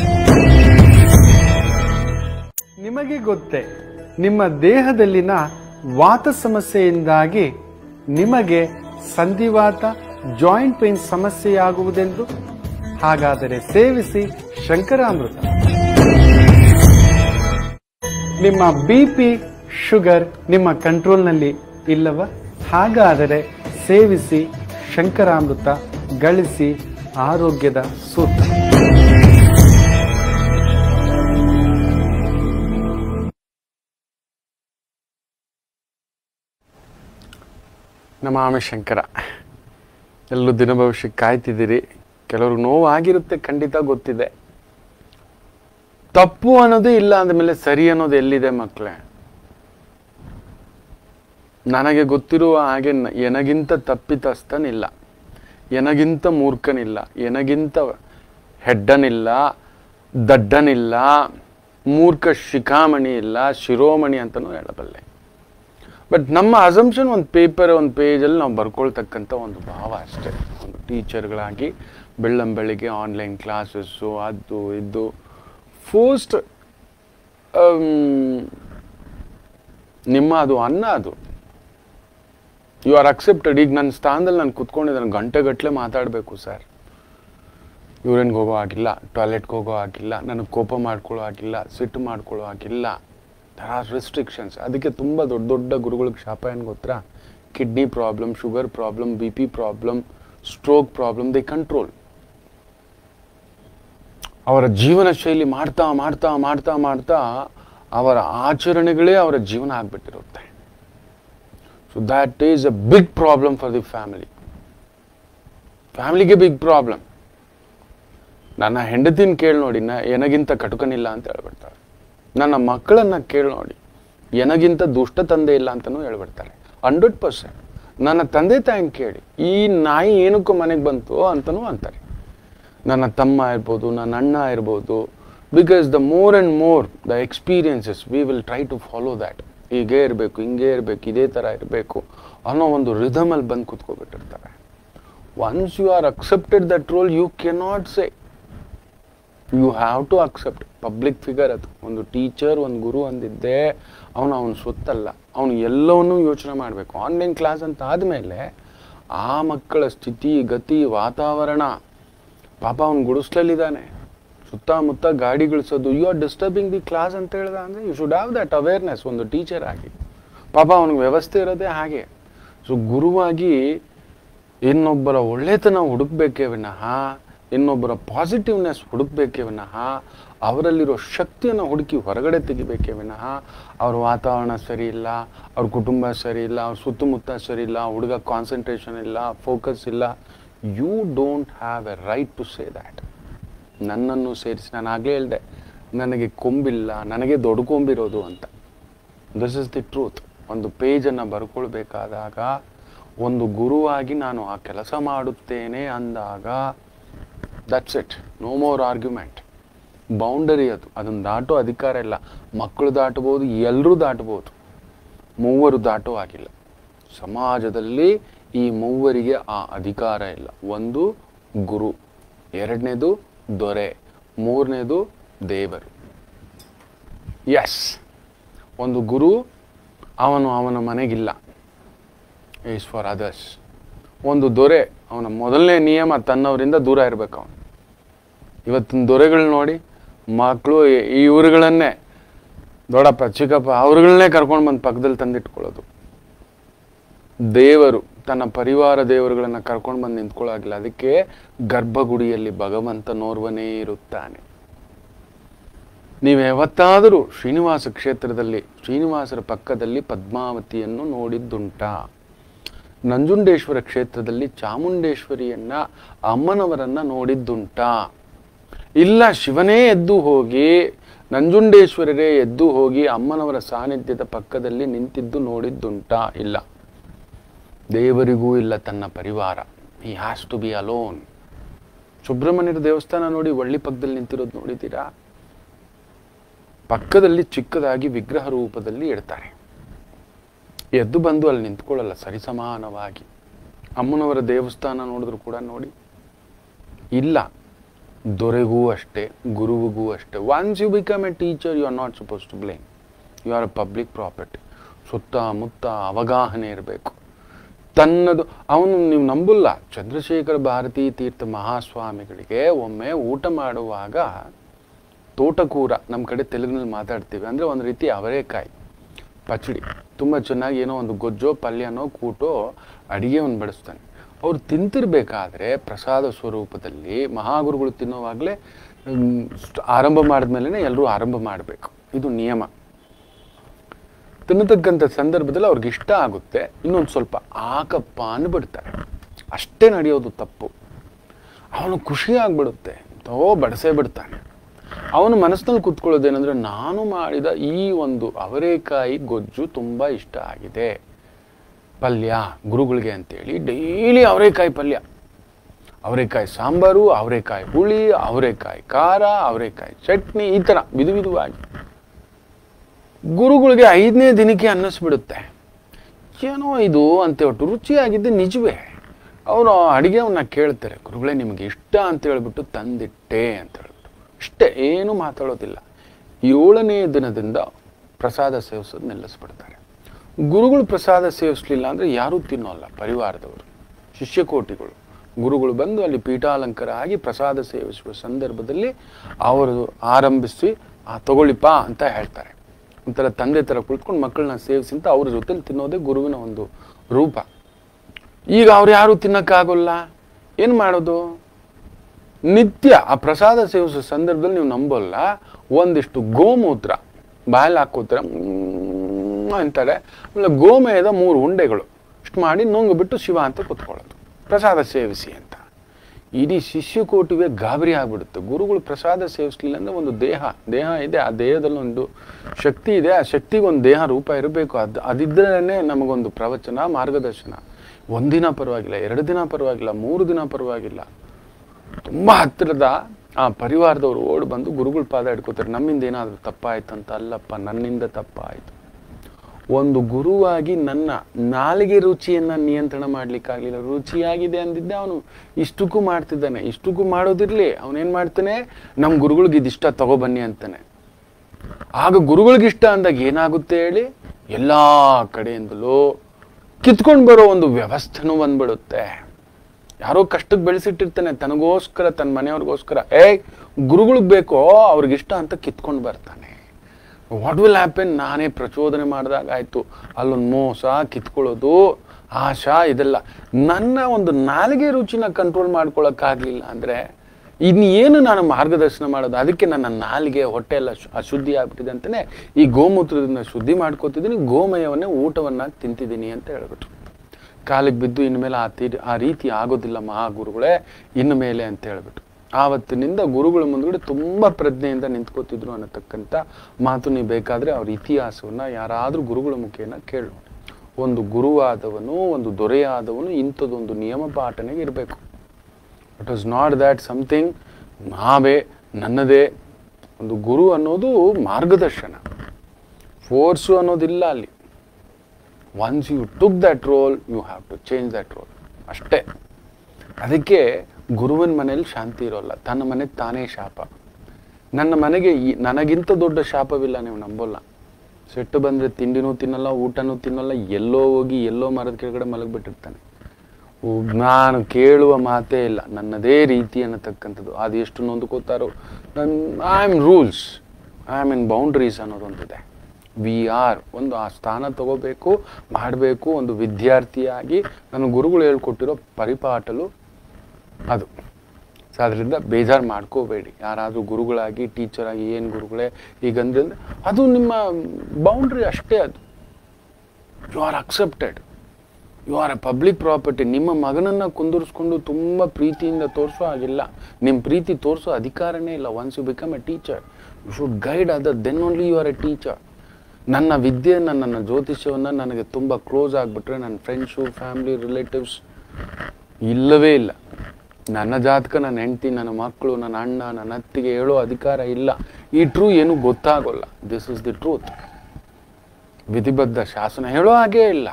ನಿಮಗೆ ಗೊತ್ತೇ ನಿಮ್ಮ ದೇಹದಲ್ಲಿನ ವಾತ ಸಮಸ್ಯೆಯಿಂದಾಗಿ ನಿಮಗೆ ಸಂಧಿವಾತ ಜಾಯಿಂಟ್ ಪೇನ್ ಸಮಸ್ಯೆಯಾಗುವುದೆಂದು ಹಾಗಾದರೆ ಸೇವಿಸಿ ಶಂಕರಾಮೃತ ನಿಮ್ಮ ಬಿ ಪಿ ಶುಗರ್ ನಿಮ್ಮ ಕಂಟ್ರೋಲ್ನಲ್ಲಿ ಇಲ್ಲವ ಹಾಗಾದರೆ ಸೇವಿಸಿ ಶಂಕರಾಮೃತ ಗಳಿಸಿ ಆರೋಗ್ಯದ ಸೂತ್ರ ನಮಾಮಿ ಶಂಕರ ಎಲ್ಲೂ ದಿನ ಭವಿಷ್ಯಕ್ಕೆ ಕಾಯ್ತಿದ್ದೀರಿ ಕೆಲವ್ರಿಗೆ ನೋವು ಆಗಿರುತ್ತೆ ಖಂಡಿತ ಗೊತ್ತಿದೆ ತಪ್ಪು ಅನ್ನೋದೇ ಇಲ್ಲ ಅಂದಮೇಲೆ ಸರಿ ಅನ್ನೋದು ಎಲ್ಲಿದೆ ಮಕ್ಕಳೇ ನನಗೆ ಗೊತ್ತಿರುವ ಹಾಗೆ ನ- ಎನಗಿಂತ ತಪ್ಪಿತಸ್ಥನಿಲ್ಲ ಎನಗಿಂತ ಮೂರ್ಖನಿಲ್ಲ ಎನಗಿಂತ ಹೆಡ್ಡನಿಲ್ಲ ದಡ್ಡನಿಲ್ಲ ಮೂರ್ಖ ಶಿಖಾಮಣಿ ಇಲ್ಲ ಶಿರೋಮಣಿ ಅಂತಲೂ ಹೇಳಬಲ್ಲೆ ಬಟ್ ನಮ್ಮ ಅಸಂಪ್ಷನ್ ಒಂದು ಪೇಪರ್ ಒಂದು ಪೇಜಲ್ಲಿ ನಾವು ಬರ್ಕೊಳ್ತಕ್ಕಂಥ ಒಂದು ಭಾವ ಅಷ್ಟೇ ಒಂದು ಟೀಚರ್ಗಳಾಗಿ ಬೆಳ್ಳಂ ಬೆಳಿಗ್ಗೆ ಆನ್ಲೈನ್ ಕ್ಲಾಸಸ್ಸು ಅದು ಇದು ಫೋಸ್ಟ್ ನಿಮ್ಮ ಅದು ಅನ್ನ ಅದು ಯು ಆರ್ ಅಕ್ಸೆಪ್ಟೆಡ್ ಈಗ ನನ್ನ ಸ್ಥಾನದಲ್ಲಿ ನಾನು ಕುತ್ಕೊಂಡಿದ್ದಾನೆ ಗಂಟೆಗಟ್ಟಲೆ ಮಾತಾಡಬೇಕು ಸರ್ ಯೂರಿನ್ಗೆ ಹೋಗೋ ಆಗಿಲ್ಲ ಟಾಯ್ಲೆಟ್ಗೆ ಹೋಗೋ ಆಗಿಲ್ಲ ನನಗೆ ಕೋಪ ಮಾಡ್ಕೊಳ್ಳೋ ಆಗಿಲ್ಲ ಸಿಟ್ಟು ಮಾಡ್ಕೊಳ್ಳೋ ಆಗಿಲ್ಲ ದರ್ ಆರ್ ರೆಸ್ಟ್ರಿಕ್ಷನ್ಸ್ ಅದಕ್ಕೆ ತುಂಬ ದೊಡ್ಡ ದೊಡ್ಡ ಗುರುಗಳಿಗೆ ಶಾಪ ಏನು ಗೊತ್ತಾ kidney problem sugar problem B P problem stroke problem they control ಅವರ ಜೀವನ ಶೈಲಿ ಮಾಡ್ತಾ ಮಾಡ್ತಾ ಮಾಡ್ತಾ ಮಾಡ್ತಾ ಅವರ ಆಚರಣೆಗಳೇ ಅವರ ಜೀವನ ಆಗ್ಬಿಟ್ಟಿರುತ್ತೆ so that is a big problem for the family ಫ್ಯಾಮಿಲಿಗೆ ಬಿಗ್ ಪ್ರಾಬ್ಲಮ್ ನನ್ನ ಹೆಂಡತಿನ ಕೇಳಿ ನೋಡಿ ನ ಎನಗಿಂತ ಕಟುಕನಿಲ್ಲ ಅಂತ ಹೇಳ್ಬಿಡ್ತಾರೆ ನನ್ನ ಮಕ್ಕಳನ್ನ ಕೇಳಿ ನೋಡಿ ಎನಗಿಂತ ದುಷ್ಟ ತಂದೆ ಇಲ್ಲ ಅಂತಲೂ ಹೇಳ್ಬಿಡ್ತಾರೆ ಹಂಡ್ರೆಡ್ ಪರ್ಸೆಂಟ್ ನನ್ನ ತಂದೆ ತಾಯಿನ ಕೇಳಿ ಈ ನಾಯಿ ಏನಕ್ಕೂ ಮನೆಗೆ ಬಂತು ಅಂತಲೂ ಅಂತಾರೆ ನನ್ನ ತಮ್ಮ ಇರ್ಬೋದು ನನ್ನ ಅಣ್ಣ ಇರ್ಬೋದು because the more and more the experiences we will try to follow that ಹೀಗೆ ಇರಬೇಕು ಹಿಂಗೆ ಇರಬೇಕು ಇದೇ ಥರ ಇರಬೇಕು ಅನ್ನೋ ಒಂದು ರಿದಮಲ್ಲಿ ಬಂದು ಕೂತ್ಕೊಬಿಟ್ಟಿರ್ತಾರೆ once you are accepted that role you cannot say you have to accept public figure ಅದು ಒಂದು ಟೀಚರ್ ಒಂದು ಗುರು ಅಂದಿದ್ದೆ ಅವನು ಅವನ ಸೊತ್ತಲ್ಲ ಅವನು ಎಲ್ಲವನ್ನೂ ಯೋಚನೆ ಮಾಡಬೇಕು ಆನ್ಲೈನ್ ಕ್ಲಾಸ್ ಅಂತ ಆದಮೇಲೆ ಆ ಮಕ್ಕಳ ಸ್ಥಿತಿ ಗತಿ ವಾತಾವರಣ ಪಾಪ ಅವನು ಗುಡಿಸ್ಲಲ್ಲಿದ್ದಾನೆ ಸುತ್ತಮುತ್ತ ಗಾಡಿಗಳಿಸೋದು you are disturbing the class ಅಂತ ಹೇಳ್ದ ಅಂದರೆ you should have that awareness ಒಂದು ಟೀಚರ್ ಆಗಿ ಪಾಪ ಅವನಿಗೆ ವ್ಯವಸ್ಥೆ ಇರೋದೇ ಹಾಗೆ ಸೊ ಗುರುವಾಗಿ ಇನ್ನೊಬ್ಬರ ಒಳ್ಳೆತನ ಹುಡುಕ್ಬೇಕೇ ವಿನಃ ಇನ್ನೊಬ್ಬರ ಪಾಸಿಟಿವ್ನೆಸ್ ಹುಡುಕ್ಬೇಕೇ ವಿನಃ ಅವರಲ್ಲಿರೋ ಶಕ್ತಿಯನ್ನು ಹುಡುಕಿ ಹೊರಗಡೆ ತೆಗಿಬೇಕೇ ವಿನಃ ಅವ್ರ ವಾತಾವರಣ ಸರಿ ಇಲ್ಲ ಅವ್ರ ಕುಟುಂಬ ಸರಿ ಇಲ್ಲ ಅವ್ರ ಸುತ್ತಮುತ್ತ ಸರಿ ಇಲ್ಲ ಹುಡುಗ ಕಾನ್ಸಂಟ್ರೇಷನ್ ಇಲ್ಲ ಫೋಕಸ್ ಇಲ್ಲ you don't have a right to say that ನನ್ನನ್ನು ಸೇರಿಸಿ ನಾನು ಆಗಲೇ ಹೇಳಿದೆ ನನಗೆ ಕೊಂಬಿಲ್ಲ ನನಗೆ ದೊಡ್ಡ ಕೊಂಬಿರೋದು ಅಂತ ದಿಸ್ ಇಸ್ ದಿ ಟ್ರೂತ್ ಒಂದು ಪೇಜನ್ನು ಬರ್ಕೊಳ್ಬೇಕಾದಾಗ ಒಂದು ಗುರುವಾಗಿ ನಾನು ಆ ಕೆಲಸ ಮಾಡುತ್ತೇನೆ ಅಂದಾಗ that's it no more argument boundary ಅದು ಅದನ್ನು ದಾಟೋ ಅಧಿಕಾರ ಇಲ್ಲ ಮಕ್ಕಳು ದಾಟಬಹುದು ಎಲ್ಲರೂ ದಾಟಬಹುದು ಮೂವರು ದಾಟೋ ಆಗಿಲ್ಲ ಸಮಾಜದಲ್ಲಿ ಈ ಮೂವರಿಗೆ ಆ ಅಧಿಕಾರ ಇಲ್ಲ ಒಂದು ಗುರು ಎರಡನೇದು ದೊರೆ ಮೂರನೇದು ದೇವರು ಎಸ್ ಒಂದು ಗುರು ಅವನು ಅವನ ಮನೆಗಿಲ್ಲ ಈಸ್ ಫಾರ್ ಅದರ್ಸ್ ಒಂದು ದೊರೆ ಅವನ ಮೊದಲನೇ ನಿಯಮ ತನ್ನವರಿಂದ ದೂರ ಇರಬೇಕು ಅವನು ಇವತ್ತಿನ ದೊರೆಗಳು ನೋಡಿ ಮಕ್ಕಳು ಇವ್ರುಗಳನ್ನೇ ದೊಡ್ಡಪ್ಪ ಚಿಕ್ಕಪ್ಪ ಅವ್ರುಗಳನ್ನೇ ಕರ್ಕೊಂಡು ಬಂದು ಪಕ್ಕದಲ್ಲಿ ತಂದಿಟ್ಕೊಳ್ಳೋದು ದೇವರು ತನ್ನ ಪರಿವಾರ ದೇವರುಗಳನ್ನು ಕರ್ಕೊಂಡು ಬಂದು ನಿಂತ್ಕೊಳ್ಳಾಗಿಲ್ಲ ಅದಕ್ಕೆ ಗರ್ಭಗುಡಿಯಲ್ಲಿ ಭಗವಂತನೋರ್ವನೇ ಇರುತ್ತಾನೆ ನೀವು ಯಾವತ್ತಾದರೂ ಶ್ರೀನಿವಾಸ ಕ್ಷೇತ್ರದಲ್ಲಿ ಶ್ರೀನಿವಾಸರ ಪಕ್ಕದಲ್ಲಿ ಪದ್ಮಾವತಿಯನ್ನು ನೋಡಿದ್ದುಂಟಾ ನಂಜುಂಡೇಶ್ವರ ಕ್ಷೇತ್ರದಲ್ಲಿ ಚಾಮುಂಡೇಶ್ವರಿಯನ್ನ ಅಮ್ಮನವರನ್ನ ನೋಡಿದ್ದುಂಟಾ ಇಲ್ಲ ಶಿವನೇ ಎದ್ದು ಹೋಗಿ ನಂಜುಂಡೇಶ್ವರರೇ ಎದ್ದು ಹೋಗಿ ಅಮ್ಮನವರ ಸಾನ್ನಿಧ್ಯದ ಪಕ್ಕದಲ್ಲಿ ನಿಂತಿದ್ದು ನೋಡಿದ್ದುಂಟಾ ಇಲ್ಲ ದೇವರಿಗೂ ಇಲ್ಲ ತನ್ನ ಪರಿವಾರ ಈ ಹ್ಯಾಸ್ ಟು ಬಿ ಅಲೋನ್ ಸುಬ್ರಹ್ಮಣ್ಯರ ದೇವಸ್ಥಾನ ನೋಡಿ ಒಳ್ಳಿ ಪಕ್ಕದಲ್ಲಿ ನಿಂತಿರೋದು ನೋಡಿದ್ದೀರಾ ಪಕ್ಕದಲ್ಲಿ ಚಿಕ್ಕದಾಗಿ ವಿಗ್ರಹ ರೂಪದಲ್ಲಿ ಇಡ್ತಾರೆ ಎದ್ದು ಬಂದು ಅಲ್ಲಿ ನಿಂತ್ಕೊಳ್ಳಲ್ಲ ಸರಿಸಮಾನವಾಗಿ ಅಮ್ಮನವರ ದೇವಸ್ಥಾನ ನೋಡಿದ್ರು ಕೂಡ ನೋಡಿ ಇಲ್ಲ ದೊರೆಗೂ ಅಷ್ಟೇ ಗುರುವಿಗೂ ಅಷ್ಟೇ once you become a teacher you are not suppose to blame you are a public property ಸುತ್ತಮುತ್ತ ಅವಗಾಹನೆ ಇರಬೇಕು ತನ್ನದು ಅವನು ನೀವು ನಂಬಲ್ಲ ಚಂದ್ರಶೇಖರ ಭಾರತೀ ತೀರ್ಥ ಮಹಾಸ್ವಾಮಿಗಳಿಗೆ ಒಮ್ಮೆ ಊಟ ಮಾಡುವಾಗ ತೋಟಕೂರ ನಮ್ಮ ಕಡೆ ತೆಲುಗಿನಲ್ಲಿ ಮಾತಾಡ್ತೀವಿ ಅಂದರೆ ಒಂದು ರೀತಿ ಅವರೇಕಾಯಿ ಪಚಡಿ ತುಂಬ ಚೆನ್ನಾಗಿ ಏನೋ ಒಂದು ಗೊಜ್ಜೋ ಪಲ್ಯನೋ ಕೂಟೋ ಅಡಿಗೆ ಒಂದು ಬಡಿಸ್ತಾನೆ ಅವ್ರು ತಿಂತಿರ್ಬೇಕಾದ್ರೆ ಪ್ರಸಾದ ಸ್ವರೂಪದಲ್ಲಿ ಮಹಾಗುರುಗಳು ತಿನ್ನೋವಾಗಲೇ ಆರಂಭ ಮಾಡಿದ್ಮೇಲೆ ಎಲ್ಲರೂ ಆರಂಭ ಮಾಡಬೇಕು ಇದು ನಿಯಮ ತಿನ್ನತಕ್ಕಂಥ ಸಂದರ್ಭದಲ್ಲಿ ಅವ್ರಿಗೆ ಇಷ್ಟ ಆಗುತ್ತೆ ಇನ್ನೊಂದು ಸ್ವಲ್ಪ ಆಕಪ್ಪ ಅಂದ್ಬಿಡ್ತಾರೆ ಅಷ್ಟೇ ನಡೆಯೋದು ತಪ್ಪು ಅವನು ಖುಷಿ ಆಗ್ಬಿಡುತ್ತೆ ತೋ ಬಡಿಸೇ ಬಿಡ್ತಾನೆ ಅವನ ಮನಸ್ಸಿನಲ್ಲಿ ಕೂತ್ಕೊಳ್ಳೋದೇನೆಂದ್ರೆ ನಾನು ಮಾಡಿದ ಈ ಒಂದು ಅವರೇಕಾಯಿ ಗೊಜ್ಜು ತುಂಬ ಇಷ್ಟ ಆಗಿದೆ ಪಲ್ಯ ಗುರುಗಳಿಗೆ ಅಂತೇಳಿ ಡೈಲಿ ಅವರೇಕಾಯಿ ಪಲ್ಯ ಅವರೇಕಾಯಿ ಸಾಂಬಾರು ಅವರೇಕಾಯಿ ಹುಳಿ ಅವರೇಕಾಯಿ ಖಾರ ಅವರೇಕಾಯಿ ಚಟ್ನಿ ಈ ಥರ ವಿಧ ವಿಧವಾಗಿ ಗುರುಗಳಿಗೆ ಐದನೇ ದಿನಕ್ಕೆ ಅನ್ನಿಸ್ಬಿಡುತ್ತೆ ಏನೋ ಇದು ಅಂತ ಹೇಳ್ಬಿಟ್ಟು ರುಚಿಯಾಗಿದ್ದು ನಿಜವೇ ಅವರು ಅಡುಗೆವನ್ನ ಕೇಳ್ತಾರೆ ಗುರುಗಳೇ ನಿಮಗೆ ಇಷ್ಟ ಅಂತ ಹೇಳ್ಬಿಟ್ಟು ತಂದಿಟ್ಟೆ ಅಂತ ಹೇಳ್ಬಿಟ್ಟು ಇಷ್ಟೇ ಏನೂ ಮಾತಾಡೋದಿಲ್ಲ ಏಳನೇ ದಿನದಿಂದ ಪ್ರಸಾದ ಸೇವಿಸೋದು ನಿಲ್ಲಿಸ್ಬಿಡ್ತಾರೆ ಗುರುಗಳು ಪ್ರಸಾದ ಸೇವಿಸ್ಲಿಲ್ಲ ಅಂದರೆ ಯಾರೂ ತಿನ್ನೋಲ್ಲ ಪರಿವಾರದವರು ಶಿಷ್ಯಕೋಟಿಗಳು ಗುರುಗಳು ಬಂದು ಅಲ್ಲಿ ಪೀಠಾಲಂಕಾರ ಆಗಿ ಪ್ರಸಾದ ಸೇವಿಸುವ ಸಂದರ್ಭದಲ್ಲಿ ಅವರು ಆರಂಭಿಸಿ ಆ ತಗೊಳ್ಳಿಪ್ಪ ಅಂತ ಹೇಳ್ತಾರೆ ಒಂಥರ ತಂದೆ ಥರ ಕುಳಿತುಕೊಂಡು ಮಕ್ಕಳನ್ನ ಸೇವಿಸಿ ಅಂತ ಅವ್ರ ಜೊತೆಲಿ ತಿನ್ನೋದೇ ಗುರುವಿನ ಒಂದು ರೂಪ ಈಗ ಅವ್ರು ಯಾರು ತಿನ್ನಕ್ಕಾಗೋಲ್ಲ ಏನು ಮಾಡೋದು ನಿತ್ಯ ಆ ಪ್ರಸಾದ ಸೇವಿಸೋ ಸಂದರ್ಭದಲ್ಲಿ ನೀವು ನಂಬೋಲ್ಲ ಒಂದಿಷ್ಟು ಗೋಮೂತ್ರ ಬಾಯಲ್ಲಿ ಹಾಕೋತಾರೆ ಮ್ಮ್ ಅಂತಾರೆ ಆಮೇಲೆ ಗೋಮಯದ ಮೂರು ಉಂಡೆಗಳು ಇಷ್ಟು ಮಾಡಿ ನುಂಗು ಬಿಟ್ಟು ಶಿವ ಅಂತ ಕೂತ್ಕೊಳ್ಳೋದು ಪ್ರಸಾದ ಸೇವಿಸಿ ಅಂತ ಇಡೀ ಶಿಷ್ಯಕೋಟಿಗೆ ಗಾಬರಿ ಆಗ್ಬಿಡುತ್ತೆ ಗುರುಗಳು ಪ್ರಸಾದ ಸೇವಿಸ್ಲಿಲ್ಲ ಅಂದ್ರೆ ಒಂದು ದೇಹ ದೇಹ ಇದೆ ಆ ದೇಹದಲ್ಲಿ ಒಂದು ಶಕ್ತಿ ಇದೆ ಆ ಶಕ್ತಿಗೆ ಒಂದು ದೇಹ ರೂಪ ಇರಬೇಕು ಅದು ಅದಿದ್ರೇ ನಮಗೊಂದು ಪ್ರವಚನ ಮಾರ್ಗದರ್ಶನ ಒಂದಿನ ಪರವಾಗಿಲ್ಲ ಎರಡು ದಿನ ಪರವಾಗಿಲ್ಲ ಮೂರು ದಿನ ಪರವಾಗಿಲ್ಲ ತುಂಬ ಹತ್ತಿರದ ಆ ಪರಿವಾರದವರು ಓಡಿ ಬಂದು ಗುರುಗಳ ಪಾದ ಹಿಡ್ಕೋತಾರೆ ನಮ್ಮಿಂದ ಏನಾದರೂ ತಪ್ಪಾಯ್ತು ಅಂತ ಅಲ್ಲಪ್ಪ ನನ್ನಿಂದ ತಪ್ಪಾಯಿತು ಒಂದು ಗುರುವಾಗಿ ನನ್ನ ನಾಲಿಗೆ ರುಚಿಯನ್ನ ನಿಯಂತ್ರಣ ಮಾಡ್ಲಿಕ್ಕಾಗ್ಲಿಲ್ಲ ರುಚಿಯಾಗಿದೆ ಅಂದಿದ್ದೆ ಅವನು ಇಷ್ಟಕ್ಕೂ ಮಾಡ್ತಿದ್ದಾನೆ ಇಷ್ಟಕ್ಕೂ ಮಾಡೋದಿರ್ಲಿ ಅವನೇನ್ ಮಾಡ್ತಾನೆ ನಮ್ಮ ಗುರುಗಳಿಗೆ ಇದಿಷ್ಟ ತಗೊಬನ್ನಿ ಅಂತಾನೆ ಆಗ ಗುರುಗಳಿಗಿಷ್ಟ ಅಂದಾಗ ಏನಾಗುತ್ತೆ ಹೇಳಿ ಎಲ್ಲಾ ಕಡೆಯಿಂದಲೂ ಕಿತ್ಕೊಂಡು ಬರೋ ಒಂದು ವ್ಯವಸ್ಥೆನೂ ಬಂದ್ಬಿಡುತ್ತೆ ಯಾರೋ ಕಷ್ಟಕ್ಕೆ ಬೆಳೆಸಿಟ್ಟಿರ್ತಾನೆ ತನಗೋಸ್ಕರ ತನ್ನ ಮನೆಯವ್ರಿಗೋಸ್ಕರ ಏ ಗುರುಗಳಿಗೆ ಬೇಕೋ ಅವ್ರಿಗಿಷ್ಟ ಅಂತ ಕಿತ್ಕೊಂಡು ಬರ್ತಾನೆ ವಾಟ್ ವಿಲ್ ಹ್ಯಾಪನ್ ನಾನೇ ಪ್ರಚೋದನೆ ಮಾಡಿದಾಗ ಆಯ್ತು ಅಲ್ಲೊಂದು ಮೋಸ ಕಿತ್ಕೊಳ್ಳೋದು ಆಶಾ ಇದೆಲ್ಲ ನನ್ನ ಒಂದು ನಾಲಿಗೆ ರುಚಿನ ಕಂಟ್ರೋಲ್ ಮಾಡ್ಕೊಳಕ್ಕಾಗ್ಲಿಲ್ಲ ಅಂದ್ರೆ ಇನ್ನು ಏನು ನಾನು ಮಾರ್ಗದರ್ಶನ ಮಾಡೋದು ಅದಕ್ಕೆ ನನ್ನ ನಾಲಿಗೆ ಹೊಟ್ಟೆ ಎಲ್ಲ ಶು- ಅಶುದ್ಧಿ ಆಗ್ಬಿಟ್ಟಿದೆ ಅಂತಾನೆ ಈ ಗೋಮೂತ್ರದಿಂದ ಶುದ್ಧಿ ಮಾಡ್ಕೋತಿದ್ದೀನಿ ಗೋಮಯವನ್ನೇ ಊಟವನ್ನ ತಿಂತಿದ್ದೀನಿ ಅಂತ ಹೇಳ್ಬಿಟ್ರು ಕಾಲಿಗೆ ಬಿದ್ದು ಇನ್ಮೇಲೆ ಆ ತೀರಿ ಆ ರೀತಿ ಆಗೋದಿಲ್ಲ ಮಹಾಗುರುಗಳೇ ಇನ್ನು ಮೇಲೆ ಅಂತ ಹೇಳ್ಬಿಟ್ಟು ಆವತ್ತಿನಿಂದ ಗುರುಗಳ ಮುಂದ್ಗಡೆ ತುಂಬ ಪ್ರಜ್ಞೆಯಿಂದ ನಿಂತ್ಕೋತಿದ್ರು ಅನ್ನತಕ್ಕಂಥ ಮಾತು ನೀವು ಬೇಕಾದ್ರೆ ಅವ್ರ ಇತಿಹಾಸವನ್ನ ಯಾರಾದ್ರೂ ಗುರುಗಳ ಮುಖೇನ ಕೇಳು ಒಂದು ಗುರುವಾದವನು ಒಂದು ದೊರೆಯಾದವನು ಇಂಥದ್ದೊಂದು ನಿಯಮ ಪಾಠನೆಗೆ ಇರಬೇಕು it was not that something ನಾವೇ ನನ್ನದೇ ಒಂದು ಗುರು ಅನ್ನೋದು ಮಾರ್ಗದರ್ಶನ ಫೋರ್ಸು ಅನ್ನೋದಿಲ್ಲ ಅಲ್ಲಿ once you took that role you have to change that role ಅಷ್ಟೇ ಅದಕ್ಕೆ ಗುರುವಿನ ಮನೇಲಿ ಶಾಂತಿ ಇರೋಲ್ಲ ತನ್ನ ಮನೆಗೆ ತಾನೇ ಶಾಪ ನನ್ನ ಮನೆಗೆ ಈ- ನನಗಿಂತ ದೊಡ್ಡ ಶಾಪವಿಲ್ಲ ನೀವು ನಂಬೋಲ್ಲ ಸಿಟ್ಟು ಬಂದರೆ ತಿಂಡಿನೂ ತಿನ್ನಲ್ಲ ಊಟನೂ ತಿನ್ನಲ್ಲ ಎಲ್ಲೋ ಹೋಗಿ ಎಲ್ಲೋ ಮರದ ಕೆಳಗಡೆ ಮಲಗಿಬಿಟ್ಟಿರ್ತಾನೆ ನಾನು ಕೇಳುವ ಮಾತೇ ಇಲ್ಲ ನನ್ನದೇ ರೀತಿ ಅನ್ನತಕ್ಕಂಥದ್ದು ಅದು ಎಷ್ಟು ನೊಂದ್ಕೋತಾರೋ I am rules I am in boundaries ಅನ್ನೋದೊಂದಿದೆ ವಿ ಆರ್ ಒಂದು ಆ ಸ್ಥಾನ ತಗೋಬೇಕು ಮಾಡಬೇಕು ಒಂದು ವಿದ್ಯಾರ್ಥಿಯಾಗಿ ನನ್ನ ಗುರುಗಳು ಹೇಳ್ಕೊಟ್ಟಿರೋ ಪರಿಪಾಟಲು ಅದು ಸೊ ಅದರಿಂದ ಬೇಜಾರು ಮಾಡ್ಕೋಬೇಡಿ ಯಾರಾದರೂ ಗುರುಗಳಾಗಿ ಟೀಚರ್ ಆಗಿ ಏನು ಗುರುಗಳೇ ಈಗಂದ್ರೆ ಅದು ನಿಮ್ಮ ಬೌಂಡ್ರಿ ಅಷ್ಟೇ ಅದು you are accepted you are a public property ನಿಮ್ಮ ಮಗನನ್ನ ಕುಂದಿರಿಸ್ಕೊಂಡು ತುಂಬ ಪ್ರೀತಿಯಿಂದ ತೋರಿಸೋ ಹಾಗಿಲ್ಲ ನಿಮ್ಮ ಪ್ರೀತಿ ತೋರಿಸೋ ಅಧಿಕಾರನೇ ಇಲ್ಲ once you become a teacher you should guide other then only you are a teacher ನನ್ನ ವಿದ್ಯೆಯನ್ನು ನನ್ನ ಜ್ಯೋತಿಷ್ಯವನ್ನು ನನಗೆ ತುಂಬ ಕ್ಲೋಸ್ ಆಗಿಬಿಟ್ರೆ ನನ್ನ ಫ್ರೆಂಡ್ಸು ಫ್ಯಾಮಿಲಿ ರಿಲೇಟಿವ್ಸ್ ಇಲ್ಲವೇ ಇಲ್ಲ ನನ್ನ ಜಾತಕ ನನ್ನ ಹೆಂಡತಿ ನನ್ನ ಮಕ್ಕಳು ನನ್ನ ಅಣ್ಣ ನನ್ನ ಅತ್ತಿಗೆ ಹೇಳೋ ಅಧಿಕಾರ ಇಲ್ಲ ಈ ಟ್ರೂ ಏನು ಗೊತ್ತಾಗೋಲ್ಲ ದಿಸ್ ಇಸ್ ದಿ ಟ್ರೂತ್ ವಿಧಿಬದ್ಧ ಶಾಸನ ಹೇಳೋ ಹಾಗೇ ಇಲ್ಲ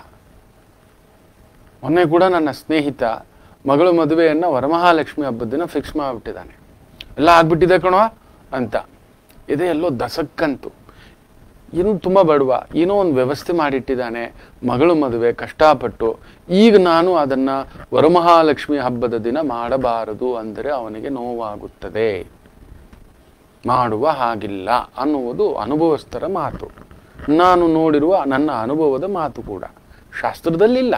ಮೊನ್ನೆ ಕೂಡ ನನ್ನ ಸ್ನೇಹಿತ ಮಗಳ ಮದುವೆಯನ್ನ ವರಮಹಾಲಕ್ಷ್ಮಿ ಹಬ್ಬದ ದಿನ ಫಿಕ್ಸ್ ಮಾಡಿಬಿಟ್ಟಿದ್ದಾನೆ ಎಲ್ಲ ಆಗ್ಬಿಟ್ಟಿದೆ ಕಣೋ ಅಂತ ಇದೆ ಎಲ್ಲೋ ದಸಕ್ಕಂತು ಏನು ತುಂಬ ಬಡವ ಏನೋ ಒಂದು ವ್ಯವಸ್ಥೆ ಮಾಡಿಟ್ಟಿದ್ದಾನೆ ಮಗಳ ಮದುವೆ ಕಷ್ಟಪಟ್ಟು ಈಗ ನಾನು ಅದನ್ನ ವರಮಹಾಲಕ್ಷ್ಮಿ ಹಬ್ಬದ ದಿನ ಮಾಡಬಾರದು ಅಂದರೆ ಅವನಿಗೆ ನೋವಾಗುತ್ತದೆ ಮಾಡುವ ಹಾಗಿಲ್ಲ ಅನ್ನುವುದು ಅನುಭವಸ್ಥರ ಮಾತು ನಾನು ನೋಡಿರುವ ನನ್ನ ಅನುಭವದ ಮಾತು ಕೂಡ ಶಾಸ್ತ್ರದಲ್ಲಿಲ್ಲ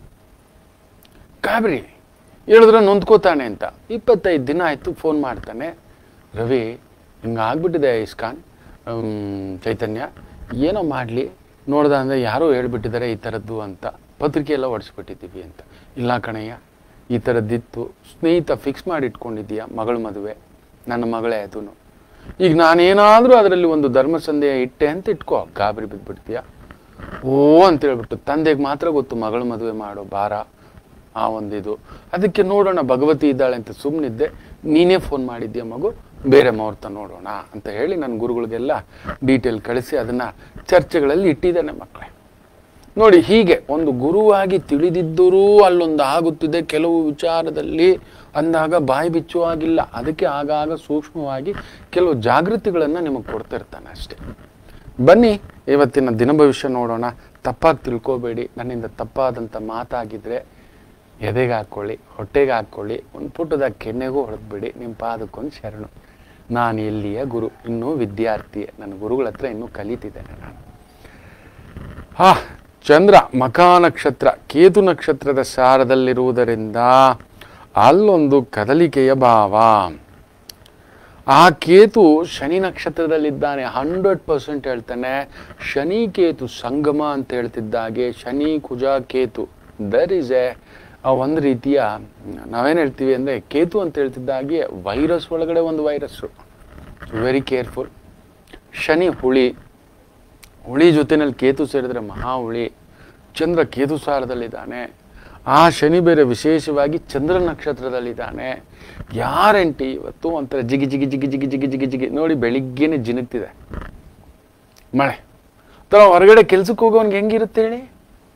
ಗಾಬರಿ ಹೇಳಿದ್ರೆ ನೊಂದ್ಕೋತಾನೆ ಅಂತ ಇಪ್ಪತ್ತೈದು ದಿನ ಆಯಿತು ಫೋನ್ ಮಾಡ್ತಾನೆ ರವಿ ಹಿಂಗಾಗ್ಬಿಟ್ಟಿದೆ ಇಸ್ಕಾನ್ ಹ್ಮ್, ಚೈತನ್ಯ ಏನೋ ಮಾಡಲಿ ನೋಡ್ದ ಅಂದರೆ ಯಾರೋ ಹೇಳ್ಬಿಟ್ಟಿದ್ದಾರೆ ಈ ಥರದ್ದು ಅಂತ ಪತ್ರಿಕೆ ಎಲ್ಲ ಹೊಡಿಸ್ಬಿಟ್ಟಿದ್ದೀವಿ ಅಂತ ಇಲ್ಲ ಕಣಯ್ಯ ಈ ಥರದ್ದಿತ್ತು ಸ್ನೇಹಿತ ಫಿಕ್ಸ್ ಮಾಡಿ ಇಟ್ಕೊಂಡಿದ್ದೀಯ ಮಗಳ ಮದುವೆ ನನ್ನ ಮಗಳೇ ಅದೂ ಈಗ ನಾನೇನಾದರೂ ಅದರಲ್ಲಿ ಒಂದು ಧರ್ಮ ಸಂದೇಹ ಇಟ್ಟೆ ಅಂತ ಇಟ್ಕೋ ಗಾಬರಿ ಬಿದ್ದುಬಿಡ್ತೀಯ ಓ ಅಂತ ಹೇಳ್ಬಿಟ್ಟು ತಂದೆಗೆ ಮಾತ್ರ ಗೊತ್ತು ಮಗಳ ಮದುವೆ ಮಾಡೋ ಭಾರ ಆ ಒಂದಿದು ಅದಕ್ಕೆ ನೋಡೋಣ ಭಗವತಿ ಇದ್ದಾಳೆ ಅಂತ ಸುಮ್ಮನಿದ್ದೆ ನೀನೇ ಫೋನ್ ಮಾಡಿದ್ಯಾ ಮಗು ಬೇರೆ ಮುಹೂರ್ತ ನೋಡೋಣ ಅಂತ ಹೇಳಿ ನನ್ನ ಗುರುಗಳಿಗೆಲ್ಲ ಡೀಟೇಲ್ ಕಳಿಸಿ ಅದನ್ನ ಚರ್ಚೆಗಳಲ್ಲಿ ಇಟ್ಟಿದ್ದೇನೆ ಮಕ್ಕಳೇ ನೋಡಿ ಹೀಗೆ ಒಂದು ಗುರುವಾಗಿ ತಿಳಿದಿದ್ದರೂ ಅಲ್ಲೊಂದು ಆಗುತ್ತಿದೆ ಕೆಲವು ವಿಚಾರದಲ್ಲಿ ಅಂದಾಗ ಬಾಯಿ ಬಿಚ್ಚುವಾಗಿಲ್ಲ ಅದಕ್ಕೆ ಆಗಾಗ ಸೂಕ್ಷ್ಮವಾಗಿ ಕೆಲವು ಜಾಗೃತಿಗಳನ್ನು ನಿಮಗೆ ಕೊಡ್ತಿರ್ತಾನೆ ಅಷ್ಟೇ ಬನ್ನಿ ಇವತ್ತಿನ ದಿನ ಭವಿಷ್ಯ ನೋಡೋಣ ತಪ್ಪಾಗಿ ತಿಳ್ಕೊಬೇಡಿ ನನ್ನಿಂದ ತಪ್ಪಾದಂಥ ಮಾತಾಗಿದ್ರೆ ಎದೆಗೆ ಹಾಕ್ಕೊಳ್ಳಿ ಹೊಟ್ಟೆಗೆ ಹಾಕ್ಕೊಳ್ಳಿ ಒಂದು ಪುಟ್ಟದ ಕೆನ್ನೆಗೂ ಹೊಡೆದ್ಬಿಡಿ ನಿಮ್ಮ ಪಾದಕ್ಕೊಂದು ಶರಣು ನಾನು ಎಲ್ಲಿಯ ಗುರು ಇನ್ನೂ ವಿದ್ಯಾರ್ಥಿ ನನ್ನ ಗುರುಗಳ ಹತ್ರ ಇನ್ನೂ ಕಲಿತಿದ್ದೇನೆ ನಾನು ಹಾ ಚಂದ್ರ ಮಕಾ ನಕ್ಷತ್ರ ಕೇತು ನಕ್ಷತ್ರದ ಸಾರದಲ್ಲಿರುವುದರಿಂದ ಅಲ್ಲೊಂದು ಕದಲಿಕೆಯ ಭಾವ ಆ ಕೇತು ಶನಿ ನಕ್ಷತ್ರದಲ್ಲಿದ್ದಾನೆ ಹಂಡ್ರೆಡ್ ಪರ್ಸೆಂಟ್ ಹೇಳ್ತಾನೆ ಶನಿ ಕೇತು ಸಂಗಮ ಅಂತ ಹೇಳ್ತಿದ್ದಾಗೆ Shani Kuja Ketu there is a ಒಂದು ರೀತಿಯ ನಾವೇನು ಹೇಳ್ತೀವಿ ಅಂದರೆ ಕೇತು ಅಂತ ಹೇಳ್ತಿದ್ದಾಗೆ ವೈರಸ್ ಒಳಗಡೆ ಒಂದು ವೈರಸ್ಸು ವೆರಿ ಕೇರ್ಫುಲ್ ಶನಿ ಹುಳಿ ಹುಳಿ ಜೊತೆನಲ್ಲಿ ಕೇತು ಸೇರಿದ್ರೆ ಮಹಾ ಹುಳಿ ಚಂದ್ರ ಕೇತು ಸಾರದಲ್ಲಿದ್ದಾನೆ ಆ ಶನಿ ಬೇರೆ ವಿಶೇಷವಾಗಿ ಚಂದ್ರ ನಕ್ಷತ್ರದಲ್ಲಿದ್ದಾನೆ ಯಾರಂಟಿ ಇವತ್ತು ಒಂಥರ ಜಿಗಿ ಜಿಗಿ ಜಿಗಿ ಜಿಗಿ ಜಿಗಿ ಜಿಗಿ ಜಿಗಿ ನೋಡಿ ಬೆಳಿಗ್ಗೆನೆ ಜಿನುಗ್ತಿದೆ ಮಳೆ ತರ ಹೊರಗಡೆ ಕೆಲ್ಸಕ್ಕೆ ಹೋಗೋನ್ಗೆ ಹೆಂಗಿರುತ್ತೆ ಹೇಳಿ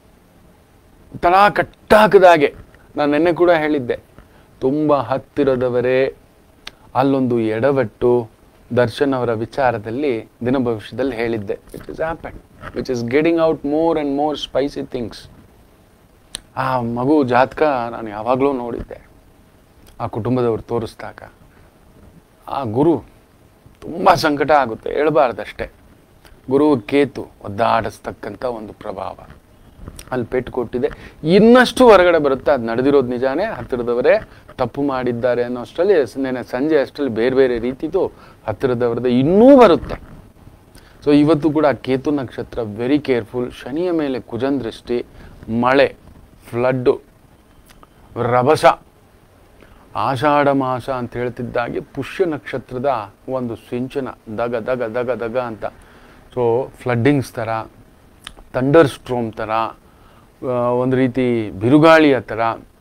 ತಳ ಕಟ್ಟಾಕದಾಗೆ ನಾನು ನಿನ್ನೆ ಕೂಡ ಹೇಳಿದ್ದೆ ತುಂಬ ಹತ್ತಿರದವರೇ ಅಲ್ಲೊಂದು ಎಡವಟ್ಟು ದರ್ಶನ್ ಅವರ ವಿಚಾರದಲ್ಲಿ ದಿನ ಭವಿಷ್ಯದಲ್ಲಿ ಹೇಳಿದ್ದೆ it is happen which is getting out more and more spicy things ಆ ಮಗು ಜಾತಕ ನಾನು ಯಾವಾಗಲೂ ನೋಡಿದ್ದೆ ಆ ಕುಟುಂಬದವರು ತೋರಿಸ್ದಾಗ ಆ ಗುರು ತುಂಬ ಸಂಕಟ ಆಗುತ್ತೆ ಹೇಳ್ಬಾರ್ದಷ್ಟೇ ಗುರು ಕೇತು ಒದ್ದಾಡಿಸ್ತಕ್ಕಂಥ ಒಂದು ಪ್ರಭಾವ ಅಲ್ಲಿ ಪೆಟ್ಟು ಕೊಟ್ಟಿದೆ ಇನ್ನಷ್ಟು ಹೊರಗಡೆ ಬರುತ್ತೆ ಅದು ನಡೆದಿರೋದು ನಿಜಾನೇ ಹತ್ತಿರದವರೇ ತಪ್ಪು ಮಾಡಿದ್ದಾರೆ ಅನ್ನೋ ಅಷ್ಟರಲ್ಲಿ ನೆನೆ ಸಂಜೆ ಅಷ್ಟರಲ್ಲಿ ಬೇರೆ ಬೇರೆ ರೀತಿದು ಹತ್ತಿರದವರದ್ದು ಇನ್ನೂ ಬರುತ್ತೆ ಸೊ ಇವತ್ತು ಕೂಡ ಕೇತು ನಕ್ಷತ್ರ ವೆರಿ ಕೇರ್ಫುಲ್ ಶನಿಯ ಮೇಲೆ ಕುಜನ್ ದೃಷ್ಟಿ ಮಳೆ ಫ್ಲಡ್ಡು ರಭಸ ಆಷಾಢ ಮಾಸ ಅಂತ ಹೇಳ್ತಿದ್ದಾಗೆ ಪುಷ್ಯ ನಕ್ಷತ್ರದ ಒಂದು ಸಿಂಚನ ದಗ ದಗ ದಗ ದಗ ಅಂತ ಸೊ ಫ್ಲಡ್ಡಿಂಗ್ಸ್ ಥರ ಥಂಡರ್ ಸ್ಟ್ರೋಮ್ ಥರ ಆ, ಒಂದು ರೀತಿ ಬಿರುಗಾಳಿಯ ಥರ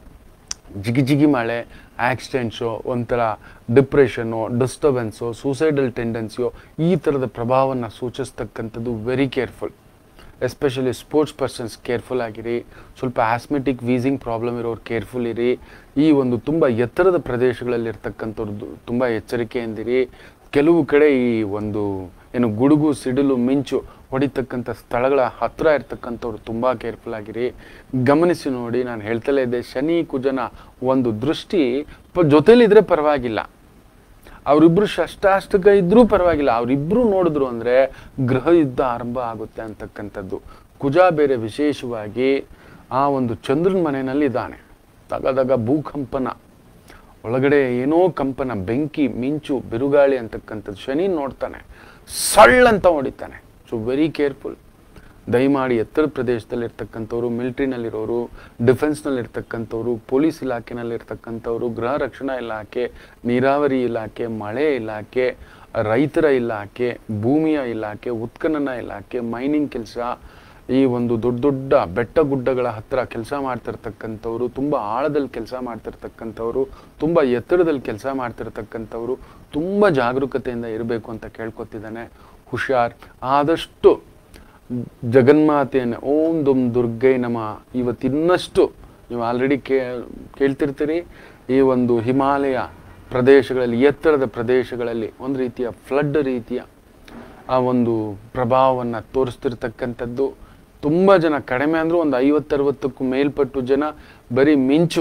ಜಿಗಿ ಜಿಗಿ ಮಳೆ ಆಕ್ಸಿಡೆಂಟ್ಸು ಒಂಥರ ಡಿಪ್ರೆಷನ್ನು ಡಿಸ್ಟರ್ಬೆನ್ಸು ಸೂಸೈಡಲ್ ಟೆಂಡೆನ್ಸಿಯೋ ಈ ಥರದ ಪ್ರಭಾವವನ್ನು ಸೂಚಿಸ್ತಕ್ಕಂಥದ್ದು very careful especially sports persons careful ಆಗಿರಿ ಸ್ವಲ್ಪ ಆಸ್ಮೆಟಿಕ್ ವೀಸಿಂಗ್ ಪ್ರಾಬ್ಲಮ್ ಇರೋರು ಕೇರ್ಫುಲ್ ಇರಿ ಈ ಒಂದು ತುಂಬ ಎತ್ತರದ ಪ್ರದೇಶಗಳಲ್ಲಿ ಇರ್ತಕ್ಕಂಥವ್ರದ್ದು ತುಂಬ ಎಚ್ಚರಿಕೆಯಿಂದಿರಿ ಕೆಲವು ಕಡೆ ಈ ಒಂದು ಏನು ಗುಡುಗು ಸಿಡಿಲು ಮಿಂಚು ಹೊಡಿತಕ್ಕಂಥ ಸ್ಥಳಗಳ ಹತ್ರ ಇರ್ತಕ್ಕಂಥವ್ರು ತುಂಬ ಕೇರ್ಫುಲ್ ಆಗಿರಿ ಗಮನಿಸಿ ನೋಡಿ ನಾನು ಹೇಳ್ತಲೇ ಇದ್ದೆ ಶನಿ ಕುಜನ ಒಂದು ದೃಷ್ಟಿ ಪ ಜೊತೆಲಿದ್ರೆ ಪರವಾಗಿಲ್ಲ ಅವರಿಬ್ರು ಷಷ್ಟಾಷ್ಟಕ ಇದ್ರೂ ಪರವಾಗಿಲ್ಲ ಅವರಿಬ್ರು ನೋಡಿದ್ರು ಅಂದ್ರೆ ಗೃಹ ಯುದ್ಧ ಆರಂಭ ಆಗುತ್ತೆ ಅಂತಕ್ಕಂಥದ್ದು ಕುಜ ಬೇರೆ ವಿಶೇಷವಾಗಿ ಆ ಒಂದು ಚಂದ್ರನ ಮನೆಯಲ್ಲಿ ಇದ್ದಾನೆ ತಗದಗ ಭೂಕಂಪನ ಒಳಗಡೆ ಏನೋ ಕಂಪನ ಬೆಂಕಿ ಮಿಂಚು ಬಿರುಗಾಳಿ ಅಂತಕ್ಕಂಥದ್ದು ಶನಿ ನೋಡ್ತಾನೆ ಸಳ್ಳಂತ ಹೊಡಿತಾನೆ ಸೊ ವೆರಿ ಕೇರ್ಫುಲ್ ದಯಮಾಡಿ ಎತ್ತರ ಪ್ರದೇಶದಲ್ಲಿ ಇರ್ತಕ್ಕಂಥವ್ರು ಮಿಲಿಟ್ರಿನಲ್ಲಿರೋರು ಡಿಫೆನ್ಸ್ನಲ್ಲಿ ಇರ್ತಕ್ಕಂಥವ್ರು ಪೊಲೀಸ್ ಇಲಾಖೆನಲ್ಲಿ ಇರ್ತಕ್ಕಂಥವ್ರು ಗೃಹ ರಕ್ಷಣಾ ಇಲಾಖೆ ನೀರಾವರಿ ಇಲಾಖೆ ಮಳೆ ಇಲಾಖೆ ರೈತರ ಇಲಾಖೆ ಭೂಮಿಯ ಇಲಾಖೆ ಉತ್ಖನನ ಇಲಾಖೆ ಮೈನಿಂಗ್ ಕೆಲಸ ಈ ಒಂದು ದೊಡ್ಡ ದೊಡ್ಡ ಬೆಟ್ಟ ಗುಡ್ಡಗಳ ಹತ್ರ ಕೆಲಸ ಮಾಡ್ತಿರ್ತಕ್ಕಂಥವ್ರು ತುಂಬ ಆಳದಲ್ಲಿ ಕೆಲಸ ಮಾಡ್ತಿರ್ತಕ್ಕಂಥವ್ರು ತುಂಬ ಎತ್ತರದಲ್ಲಿ ಕೆಲಸ ಮಾಡ್ತಿರ್ತಕ್ಕಂಥವ್ರು ತುಂಬ ಜಾಗರೂಕತೆಯಿಂದ ಇರಬೇಕು ಅಂತ ಕೇಳ್ಕೊತಿದ್ದಾನೆ ಹುಷಾರ್ ಆದಷ್ಟು ಜಗನ್ಮಾತೆಯನ್ನು ಓಂ ದುಮ್ ದುರ್ಗೈ ನಮ ಇವತ್ತಿನ್ನಷ್ಟು ನೀವು ಆಲ್ರೆಡಿ ಕೇ ಕೇಳ್ತಿರ್ತೀರಿ ಈ ಒಂದು ಹಿಮಾಲಯ ಪ್ರದೇಶಗಳಲ್ಲಿ ಎತ್ತರದ ಪ್ರದೇಶಗಳಲ್ಲಿ ಒಂದು ರೀತಿಯ ಫ್ಲಡ್ ರೀತಿಯ ಆ ಒಂದು ಪ್ರಭಾವವನ್ನು ತೋರಿಸ್ತಿರ್ತಕ್ಕಂಥದ್ದು ತುಂಬ ಜನ ಕಡಿಮೆ ಅಂದರೂ ಒಂದು ಐವತ್ತರವತ್ತಕ್ಕೂ ಮೇಲ್ಪಟ್ಟು ಜನ ಬರೀ ಮಿಂಚು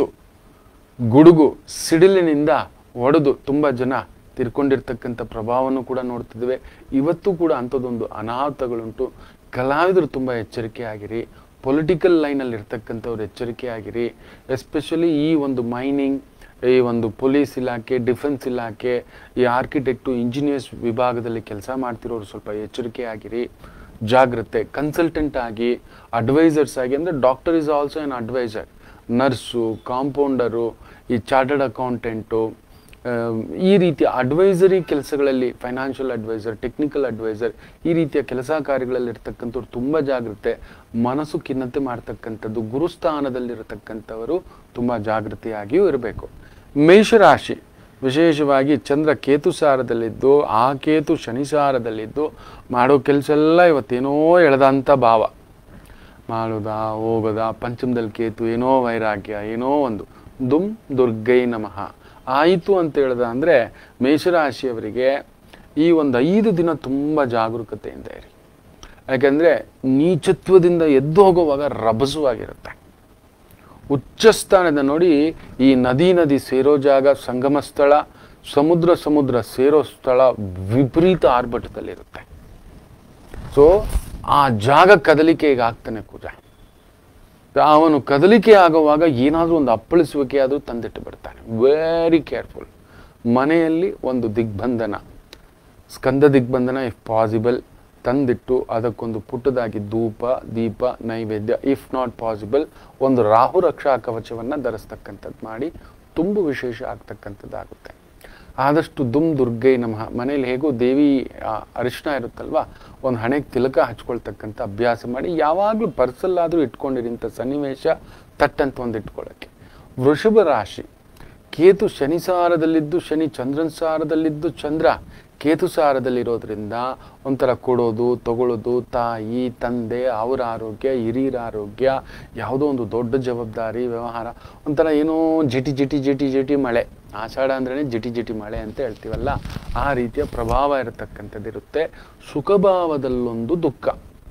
ಗುಡುಗು ಸಿಡಿಲಿನಿಂದ ಒಡೆದು ತುಂಬ ಜನ ತಿರ್ಕೊಂಡಿರ್ತಕ್ಕಂಥ ಪ್ರಭಾವವನ್ನು ಕೂಡ ನೋಡ್ತಿದ್ದೇವೆ ಇವತ್ತು ಕೂಡ ಅಂಥದ್ದೊಂದು ಅನಾಹುತಗಳುಂಟು ಕಲಾವಿದರು ತುಂಬ ಎಚ್ಚರಿಕೆ ಆಗಿರಿ ಪೊಲಿಟಿಕಲ್ ಲೈನಲ್ಲಿ ಇರ್ತಕ್ಕಂಥವ್ರು ಎಚ್ಚರಿಕೆ ಆಗಿರಿ ಎಸ್ಪೆಷಲಿ ಈ ಒಂದು ಮೈನಿಂಗ್ ಈ ಒಂದು ಪೊಲೀಸ್ ಇಲಾಖೆ ಡಿಫೆನ್ಸ್ ಇಲಾಖೆ ಈ ಆರ್ಕಿಟೆಕ್ಟು ಇಂಜಿನಿಯರ್ಸ್ ವಿಭಾಗದಲ್ಲಿ ಕೆಲಸ ಮಾಡ್ತಿರೋರು ಸ್ವಲ್ಪ ಎಚ್ಚರಿಕೆ ಆಗಿರಿ ಜಾಗ್ರತೆ ಕನ್ಸಲ್ಟೆಂಟ್ ಆಗಿ ಅಡ್ವೈಸರ್ಸ್ ಆಗಿ ಅಂದರೆ doctor is also an adviser nurse compounder ಈ ಚಾರ್ಟರ್ಡ್ ಅಕೌಂಟೆಂಟು ಈ ರೀತಿಯ ಅಡ್ವೈಸರಿ ಕೆಲಸಗಳಲ್ಲಿ ಫೈನಾನ್ಷಿಯಲ್ ಅಡ್ವೈಸರ್ ಟೆಕ್ನಿಕಲ್ ಅಡ್ವೈಸರ್ ಈ ರೀತಿಯ ಕೆಲಸ ಕಾರ್ಯಗಳಲ್ಲಿ ಇರ್ತಕ್ಕಂಥವ್ರು ತುಂಬ ಜಾಗೃತೆ ಮನಸ್ಸು ಖಿನ್ನತೆ ಮಾಡ್ತಕ್ಕಂಥದ್ದು ಗುರುಸ್ಥಾನದಲ್ಲಿರತಕ್ಕಂಥವರು ತುಂಬ ಜಾಗೃತಿಯಾಗಿಯೂ ಇರಬೇಕು ಮೇಷರಾಶಿ ವಿಶೇಷವಾಗಿ ಚಂದ್ರ ಕೇತು ಸಾರದಲ್ಲಿದ್ದು ಆ ಕೇತು ಶನಿ ಸಾರದಲ್ಲಿದ್ದು ಮಾಡೋ ಕೆಲಸ ಎಲ್ಲ ಇವತ್ತೇನೋ ಎಳೆದಂಥ ಭಾವ ಮಾಡೋದ ಹೋಗೋದ ಪಂಚಮದಲ್ಲಿ ಕೇತು ಏನೋ ವೈರಾಗ್ಯ ಏನೋ ಒಂದು ದುಮ್ ದುರ್ಗೈ ನಮಃ ಆಯಿತು ಅಂತ ಹೇಳ್ದ ಅಂದರೆ ಮೇಷರಾಶಿಯವರಿಗೆ ಈ ಒಂದು ಐದು ದಿನ ತುಂಬ ಜಾಗರೂಕತೆಯಿಂದ ಇರಿ ಯಾಕೆಂದರೆ ನೀಚತ್ವದಿಂದ ಎದ್ದು ಹೋಗುವಾಗ ರಭಸವಾಗಿರುತ್ತೆ ಉಚ್ಚ ಸ್ಥಾನದ ನೋಡಿ ಈ ನದಿ ನದಿ ಸೇರೋ ಜಾಗ ಸಂಗಮ ಸ್ಥಳ ಸಮುದ್ರ ಸಮುದ್ರ ಸೇರೋ ಸ್ಥಳ ವಿಪರೀತ ಆರ್ಭಟದಲ್ಲಿರುತ್ತೆ ಸೊ ಆ ಜಾಗ ಕದಲಿಕೆ ಈಗ ಆಗ್ತಾನೆ ಕುಜ ಅವನು ಕದಲಿಕೆ ಆಗುವಾಗ ಏನಾದರೂ ಒಂದು ಅಪ್ಪಳಿಸುವಿಕೆ ಆದರೂ ತಂದಿಟ್ಟು ಬಿಡ್ತಾನೆ ವೆರಿ ಕೇರ್ಫುಲ್ ಮನೆಯಲ್ಲಿ ಒಂದು ದಿಗ್ಬಂಧನ ಸ್ಕಂದ ದಿಗ್ಬಂಧನ ಇಫ್ ಪಾಸಿಬಲ್ ತಂದಿಟ್ಟು ಅದಕ್ಕೊಂದು ಪುಟ್ಟದಾಗಿ ಧೂಪ ದೀಪ ನೈವೇದ್ಯ ಇಫ್ ನಾಟ್ ಪಾಸಿಬಲ್ ಒಂದು ರಾಹು ರಕ್ಷಾ ಕವಚವನ್ನು ಧರಿಸ್ತಕ್ಕಂಥದ್ದು ಮಾಡಿ ತುಂಬ ವಿಶೇಷ ಆಗ್ತಕ್ಕಂಥದ್ದಾಗುತ್ತೆ ಆದಷ್ಟು ದುಮ್ ದುರ್ಗೈ ನಮಃ ಮನೇಲಿ ಹೇಗೋ ದೇವಿ ಆ, ಅರಿಶಿನ ಇರುತ್ತಲ್ವಾ ಒಂದು ಹಣೆಗೆ ತಿಲಕ ಹಚ್ಕೊಳ್ತಕ್ಕಂಥ ಅಭ್ಯಾಸ ಮಾಡಿ ಯಾವಾಗಲೂ ಪರ್ಸಲ್ಲಾದರೂ ಇಟ್ಕೊಂಡಿರಿ ಇಂಥ ಸನ್ನಿವೇಶ ತಟ್ಟಂತ ಒಂದು ಇಟ್ಕೊಳ್ಳೋಕ್ಕೆ ವೃಷಭ ರಾಶಿ ಕೇತು ಶನಿ ಸಾರದಲ್ಲಿದ್ದು ಶನಿ ಚಂದ್ರನ ಸಾರದಲ್ಲಿದ್ದು ಚಂದ್ರ ಕೇತು ಸಾರದಲ್ಲಿರೋದ್ರಿಂದ ಒಂಥರ ಕೊಡೋದು ತಗೊಳ್ಳೋದು ತಾಯಿ ತಂದೆ ಅವರ ಆರೋಗ್ಯ ಹಿರಿಯರ ಆರೋಗ್ಯ ಯಾವುದೋ ಒಂದು ದೊಡ್ಡ ಜವಾಬ್ದಾರಿ ವ್ಯವಹಾರ ಒಂಥರ ಏನೋ ಜಿಟಿ ಜಿಟಿ ಜಿಟಿ ಜಿಟಿ ಮಳೆ ಆಷಾಢ ಅಂದ್ರೇ ಜಿಟಿ ಜಿಟಿ ಮಳೆ ಅಂತ ಹೇಳ್ತೀವಲ್ಲ ಆ ರೀತಿಯ ಪ್ರಭಾವ ಇರತಕ್ಕಂಥದ್ದಿರುತ್ತೆ ಸುಖಭಾವದಲ್ಲೊಂದು ದುಃಖ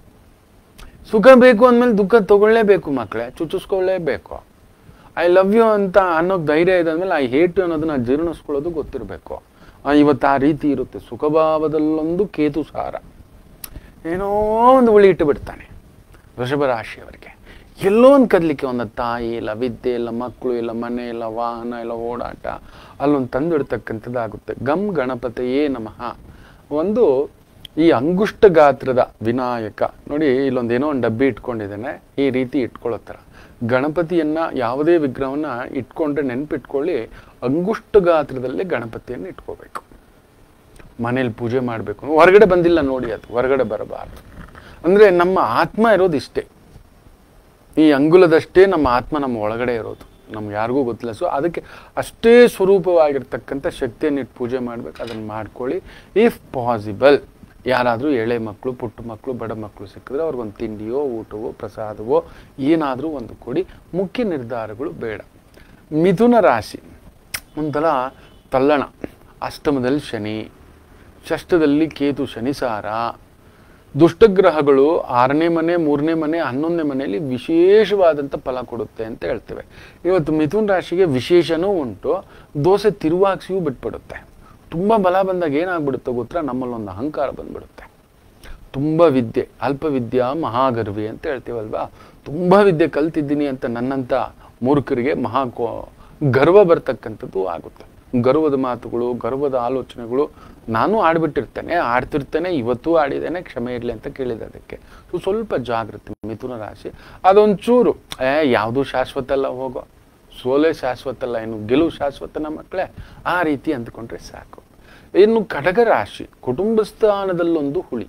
ಸುಖ ಬೇಕು ಅಂದಮೇಲೆ ದುಃಖ ತಗೊಳ್ಳೇಬೇಕು ಮಕ್ಕಳೇ ಚುಚ್ಚಿಸ್ಕೊಳ್ಳೇಬೇಕು ಐ ಲವ್ ಯು ಅಂತ ಅನ್ನೋಕೆ ಧೈರ್ಯ ಇದೆ ಅಂದಮೇಲೆ ಐ ಹೇಟ್ ಅನ್ನೋದನ್ನ ಜೀರ್ಣಿಸ್ಕೊಳ್ಳೋದು ಗೊತ್ತಿರಬೇಕು ಇವತ್ತು ಆ ರೀತಿ ಇರುತ್ತೆ ಸುಖಭಾವದಲ್ಲೊಂದು ಕೇತು ಸಾರ ಏನೋ ಒಂದು ಉಳಿ ಇಟ್ಟು ಬಿಡ್ತಾನೆ ವೃಷಭ ರಾಶಿಯವರಿಗೆ ಎಲ್ಲೋ ಒಂದು ಕದಲಿಕ್ಕೆ ಒಂದು ತಾಯಿ ಇಲ್ಲ ವಿದ್ಯೆ ಇಲ್ಲ ಮಕ್ಕಳು ಇಲ್ಲ ಮನೆ ಇಲ್ಲ ವಾಹನ ಇಲ್ಲ ಓಡಾಟ ಅಲ್ಲೊಂದು ತಂದಿಡ್ತಕ್ಕಂಥದ್ದಾಗುತ್ತೆ ಗಮ್ ಗಣಪತಿಯೇ ನಮಃ ಒಂದು ಈ ಅಂಗುಷ್ಟ ಗಾತ್ರದ ವಿನಾಯಕ ನೋಡಿ ಇಲ್ಲೊಂದು ಏನೋ ಒಂದು ಡಬ್ಬಿ ಇಟ್ಕೊಂಡಿದ್ದಾನೆ ಈ ರೀತಿ ಇಟ್ಕೊಳ್ಳೋ ಥರ ಗಣಪತಿಯನ್ನ ಯಾವುದೇ ವಿಗ್ರಹವನ್ನ ಇಟ್ಕೊಂಡ್ರೆ ನೆನಪಿಟ್ಕೊಳ್ಳಿ ಅಂಗುಷ್ಟ ಗಾತ್ರದಲ್ಲೇ ಗಣಪತಿಯನ್ನು ಇಟ್ಕೋಬೇಕು ಮನೇಲಿ ಪೂಜೆ ಮಾಡಬೇಕು ಹೊರಗಡೆ ಬಂದಿಲ್ಲ ನೋಡಿ ಅದು ಹೊರಗಡೆ ಬರಬಾರ್ದು ಅಂದರೆ ನಮ್ಮ ಆತ್ಮ ಇರೋದು ಇಷ್ಟೇ ಈ ಅಂಗುಲದಷ್ಟೇ ನಮ್ಮ ಆತ್ಮ ನಮ್ಮ ಒಳಗಡೆ ಇರೋದು ನಮ್ಗೆ ಯಾರಿಗೂ ಗೊತ್ತಿಲ್ಲ ಸೊ ಅದಕ್ಕೆ ಅಷ್ಟೇ ಸ್ವರೂಪವಾಗಿರ್ತಕ್ಕಂಥ ಶಕ್ತಿಯನ್ನು ಇಟ್ಟು ಪೂಜೆ ಮಾಡ್ಬೇಕು ಅದನ್ನು ಮಾಡ್ಕೊಳ್ಳಿ ಇಫ್ ಪಾಸಿಬಲ್ ಯಾರಾದರೂ ಎಳೆ ಮಕ್ಕಳು ಪುಟ್ಟ ಮಕ್ಕಳು ಬಡ ಮಕ್ಕಳು ಸಿಕ್ಕಿದ್ರೆ ಅವ್ರಿಗೊಂದು ತಿಂಡಿಯೋ ಊಟವೋ ಪ್ರಸಾದವೋ ಏನಾದರೂ ಒಂದು ಕೊಡಿ ಮುಖ್ಯ ನಿರ್ಧಾರಗಳು ಬೇಡ ಮಿಥುನ ರಾಶಿ ಒಂಥರ ತಲ್ಲಣ ಅಷ್ಟಮದಲ್ಲಿ ಶನಿ ಷಷ್ಠದಲ್ಲಿ ಕೇತು ಶನಿಸಾರ ದುಷ್ಟಗ್ರಹಗಳು ಆರನೇ ಮನೆ ಮೂರನೇ ಮನೆ ಹನ್ನೊಂದನೇ ಮನೆಯಲ್ಲಿ ವಿಶೇಷವಾದಂಥ ಫಲ ಕೊಡುತ್ತೆ ಅಂತ ಹೇಳ್ತೇವೆ ಇವತ್ತು ಮಿಥುನ್ ರಾಶಿಗೆ ವಿಶೇಷನೂ ಉಂಟು ದೋಸೆ ತಿರುವಾಕ್ಸಿಯೂ ಬಿಟ್ಬಿಡುತ್ತೆ ತುಂಬ ಬಲ ಬಂದಾಗ ಏನಾಗ್ಬಿಡುತ್ತೆ ಗೊತ್ತಾ ನಮ್ಮಲ್ಲೊಂದು ಅಹಂಕಾರ ಬಂದ್ಬಿಡುತ್ತೆ ತುಂಬ ವಿದ್ಯೆ ಅಲ್ಪ ವಿದ್ಯಾ ಮಹಾಗರ್ವಿ ಅಂತ ಹೇಳ್ತೀವಲ್ವಾ ತುಂಬ ವಿದ್ಯೆ ಕಲ್ತಿದ್ದೀನಿ ಅಂತ ನನ್ನಂಥ ಮೂರ್ಖರಿಗೆ ಮಹಾ ಕೋ- ಗರ್ವ ಬರ್ತಕ್ಕಂಥದ್ದು ಆಗುತ್ತೆ ಗರ್ವದ ಮಾತುಗಳು ಗರ್ವದ ಆಲೋಚನೆಗಳು ನಾನು ಆಡ್ಬಿಟ್ಟಿರ್ತೇನೆ ಆಡ್ತಿರ್ತೇನೆ ಇವತ್ತೂ ಆಡಿದ್ದೇನೆ ಕ್ಷಮೆ ಇರಲಿ ಅಂತ ಕೇಳಿದೆ ಅದಕ್ಕೆ ಸೊ ಸ್ವಲ್ಪ ಜಾಗೃತಿ ಮಿಥುನ ರಾಶಿ ಅದೊಂಚೂರು ಏ ಯಾವುದೂ ಶಾಶ್ವತ ಅಲ್ಲ ಹೋಗೋ ಸೋಲೆ ಶಾಶ್ವತ ಅಲ್ಲ ಇನ್ನು ಗೆಲುವು ಶಾಶ್ವತನ ಮಕ್ಕಳೇ ಆ ರೀತಿ ಅಂದ್ಕೊಂಡ್ರೆ ಸಾಕು ಇನ್ನು ಕಟಕ ರಾಶಿ ಕುಟುಂಬ ಸ್ಥಾನದಲ್ಲೊಂದು ಹುಳಿ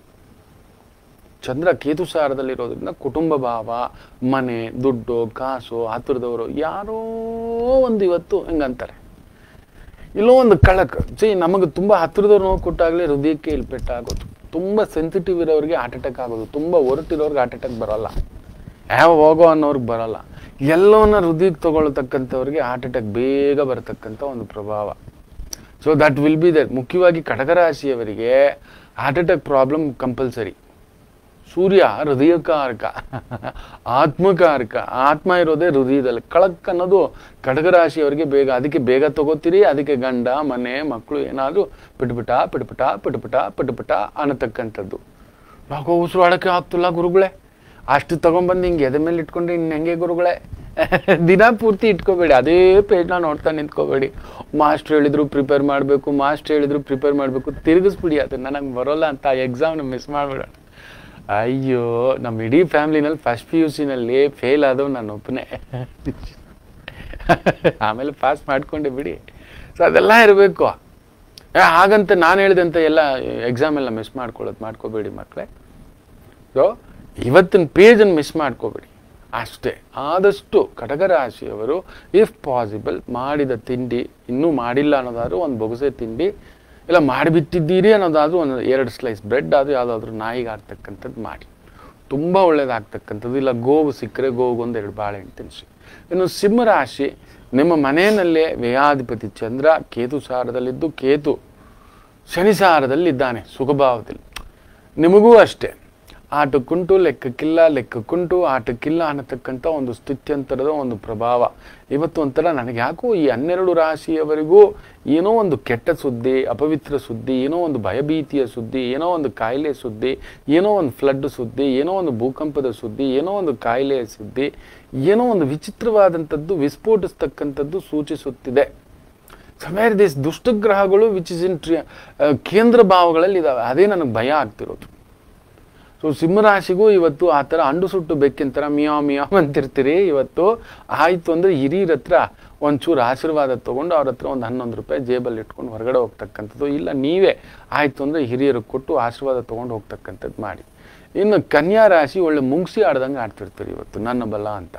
ಚಂದ್ರ ಕೇತು ಸಾರದಲ್ಲಿರೋದ್ರಿಂದ ಕುಟುಂಬ ಭಾವ ಮನೆ ದುಡ್ಡು ಕಾಸು ಹತ್ತಿರದವರು ಯಾರೋ ಒಂದು ಇವತ್ತು ಹಿಂಗಂತಾರೆ ಇಲ್ಲೋ ಒಂದು ಕಳಕ್ ಸಿ ನಮಗೆ ತುಂಬ ಹತ್ತಿರದವ್ರು ನೋವು ಕೊಟ್ಟಾಗಲೇ ಹೃದಯಕ್ಕೆ ಇಲ್ಲಿ ಪೆಟ್ಟಾಗೋದು ತುಂಬ ಸೆನ್ಸಿಟಿವ್ ಇರೋರಿಗೆ ಹಾರ್ಟ್ ಅಟ್ಯಾಕ್ ಆಗೋದು ತುಂಬ ಹೊರಟಿರೋರ್ಗೆ ಹಾರ್ಟ್ ಅಟ್ಯಾಕ್ ಬರೋಲ್ಲ ಯಾವ ಹೋಗೋ ಅನ್ನೋರ್ಗೆ ಬರೋಲ್ಲ ಎಲ್ಲವನ್ನ ಹೃದಯಕ್ಕೆ ತಗೊಳ್ತಕ್ಕಂಥವ್ರಿಗೆ ಹಾರ್ಟ್ ಅಟ್ಯಾಕ್ ಬೇಗ ಬರತಕ್ಕಂಥ ಒಂದು ಪ್ರಭಾವ so that will be that ಮುಖ್ಯವಾಗಿ ಕಟಕರಾಶಿಯವರಿಗೆ heart attack problem compulsory Surya ಹೃದಯಕಾರಕ ಆತ್ಮಕಾರಕ ಆತ್ಮ ಇರೋದೇ ಹೃದಯದಲ್ಲಿ ಕಳಕ್ ಅನ್ನೋದು ಕಟಕರಾಶಿಯವರಿಗೆ ಬೇಗ ಅದಕ್ಕೆ ಬೇಗ ತಗೋತೀರಿ ಅದಕ್ಕೆ ಗಂಡ ಮನೆ ಮಕ್ಕಳು ಏನಾದರೂ ಪಿಟ್ಪಿಟ ಪಿಟ್ಪಿಟ ಪಿಟ್ಪಿಟ ಪಿಟ್ಪಿಟ ಅನ್ನತಕ್ಕಂಥದ್ದು ಯಾಕೋ ಉಸಿರಾಡಕ್ಕೆ ಆಗ್ತಿಲ್ಲ ಗುರುಗಳೇ ಅಷ್ಟು ತಗೊಂಬಂದು ಹಿಂಗೆ ಎದೆ ಮೇಲೆ ಇಟ್ಕೊಂಡ್ರೆ ಇನ್ನು ಹೆಂಗೆ ಗುರುಗಳೇ ದಿನ ಪೂರ್ತಿ ಇಟ್ಕೋಬೇಡಿ ಅದೇ ಪೇಜ್ನ ನೋಡ್ತಾ ನಿಂತ್ಕೋಬೇಡಿ ಮಾಸ್ಟ್ರ್ ಹೇಳಿದ್ರು ಪ್ರಿಪೇರ್ ಮಾಡಬೇಕು ಮಾಸ್ಟ್ರ್ ಹೇಳಿದ್ರು ಪ್ರಿಪೇರ್ ಮಾಡಬೇಕು ತಿರುಗಿಸ್ಬಿಡಿ ಅದು ನನಗೆ ಬರೋಲ್ಲ ಅಂತ ಎಕ್ಸಾಮ್ನ ಮಿಸ್ ಮಾಡಿಬಿಡೋಣ ಅಯ್ಯೋ ನಮ್ಮ ಇಡೀ ಫ್ಯಾಮ್ಲಿನಲ್ಲಿ ಫಸ್ಟ್ ಪಿ ಯು ಸಿನಲ್ಲಿ ಫೇಲ್ ಆದವು ನಾನು ಒಬ್ಬನೇ ಆಮೇಲೆ ಪಾಸ್ ಮಾಡ್ಕೊಂಡೆ ಬಿಡಿ ಸೊ ಅದೆಲ್ಲ ಇರಬೇಕು ಹಾಗಂತ ನಾನು ಹೇಳಿದಂತೆ ಎಲ್ಲ ಎಕ್ಸಾಮ್ ಎಲ್ಲ ಮಿಸ್ ಮಾಡ್ಕೊಳ್ಳೋದು ಮಾಡ್ಕೋಬೇಡಿ ಮಕ್ಕಳೇ ಸೊ ಇವತ್ತಿನ ಪೇಜನ್ನು ಮಿಸ್ ಮಾಡ್ಕೋಬೇಡಿ ಅಷ್ಟೇ ಆದಷ್ಟು ಕಟಕರಾಶಿಯವರು ಇಫ್ ಪಾಸಿಬಲ್ ಮಾಡಿದ ತಿಂಡಿ ಇನ್ನೂ ಮಾಡಿಲ್ಲ ಅನ್ನೋದಾದ್ರೂ ಒಂದು ಬೊಗಸೆ ತಿಂಡಿ ಇಲ್ಲ ಮಾಡಿಬಿಟ್ಟಿದ್ದೀರಿ ಅನ್ನೋದಾದ್ರೂ ಒಂದು ಎರಡು ಸ್ಲೈಸ್ ಬ್ರೆಡ್ ಆದರೂ ಯಾವುದಾದ್ರೂ ನಾಯಿಗೆ ಆಗ್ತಕ್ಕಂಥದ್ದು ಮಾಡಿ ತುಂಬ ಒಳ್ಳೇದಾಗ್ತಕ್ಕಂಥದ್ದು ಇಲ್ಲ ಗೋವು ಸಿಕ್ಕರೆ ಗೋವಿಗೆ ಒಂದು ಎರಡು ಬಾಳೆಹಣ್ಣು ತಿನ್ನಿಸಿ ಇನ್ನು ಸಿಂಹರಾಶಿ ನಿಮ್ಮ ಮನೆಯಲ್ಲೇ ವ್ಯಯಾಧಿಪತಿ ಚಂದ್ರ ಕೇತು ಸಾರದಲ್ಲಿದ್ದು ಕೇತು ಶನಿ ಸಾರದಲ್ಲಿದ್ದಾನೆ ಸುಖಭಾವದಲ್ಲಿ ನಿಮಗೂ ಅಷ್ಟೇ ಆಟಕ್ಕುಂಟು ಲೆಕ್ಕಕ್ಕಿಲ್ಲ ಲೆಕ್ಕಕ್ಕುಂಟು ಆಟಕ್ಕಿಲ್ಲ ಅನ್ನತಕ್ಕಂಥ ಒಂದು ಸ್ಥಿತ್ಯಂತರದ ಒಂದು ಪ್ರಭಾವ ಇವತ್ತು ಒಂಥರ ನನಗೆ ಯಾಕೋ ಈ ಹನ್ನೆರಡು ರಾಶಿಯವರೆಗೂ ಏನೋ ಒಂದು ಕೆಟ್ಟ ಸುದ್ದಿ ಅಪವಿತ್ರ ಸುದ್ದಿ ಏನೋ ಒಂದು ಭಯಭೀತಿಯ ಸುದ್ದಿ ಏನೋ ಒಂದು ಕಾಯಿಲೆ ಸುದ್ದಿ ಏನೋ ಒಂದು ಫ್ಲಡ್ ಸುದ್ದಿ ಏನೋ ಒಂದು ಭೂಕಂಪದ ಸುದ್ದಿ ಏನೋ ಒಂದು ಕಾಯಿಲೆಯ ಸುದ್ದಿ ಏನೋ ಒಂದು ವಿಚಿತ್ರವಾದಂಥದ್ದು ವಿಸ್ಫೋಟಿಸ್ತಕ್ಕಂಥದ್ದು ಸೂಚಿಸುತ್ತಿದೆ ಸಮಯ ದಿಸ್ ದುಷ್ಟಗ್ರಹಗಳು ವಿಚ್ ಇಸ್ ಇನ್ ಕೇಂದ್ರ ಭಾವಗಳಲ್ಲಿ ಇದಾವೆ ಅದೇ ನನಗೆ ಭಯ ಆಗ್ತಿರೋದು ಸೊ ಸಿಂಹರಾಶಿಗೂ ಇವತ್ತು ಆ ಥರ ಅಂಡು ಸುಟ್ಟು ಬೆಕ್ಕಿನ ಮಿಯಾವ್ ಮಿಯಾವ್ ಅಂತಿರ್ತೀರಿ ಇವತ್ತು ಆಯಿತು ಅಂದರೆ ಹಿರಿಯರ ಹತ್ರ ಒಂಚೂರು ಆಶೀರ್ವಾದ ತೊಗೊಂಡು ಅವ್ರ ಹತ್ರ ಒಂದು ಹನ್ನೊಂದು ರೂಪಾಯಿ ಜೇಬಲ್ಲಿ ಇಟ್ಕೊಂಡು ಹೊರಗಡೆ ಹೋಗ್ತಕ್ಕಂಥದ್ದು ಇಲ್ಲ ನೀವೇ ಆಯಿತು ಅಂದರೆ ಹಿರಿಯರಿಗೆ ಕೊಟ್ಟು ಆಶೀರ್ವಾದ ತೊಗೊಂಡು ಹೋಗ್ತಕ್ಕಂಥದ್ದು ಮಾಡಿ ಇನ್ನು ಕನ್ಯಾ ರಾಶಿ ಒಳ್ಳೆ ಮುಂಗ್ಸಿ ಆಡ್ದಂಗೆ ಆಡ್ತಿರ್ತೀರಿ ಇವತ್ತು ನನ್ನ ಬಲ ಅಂತ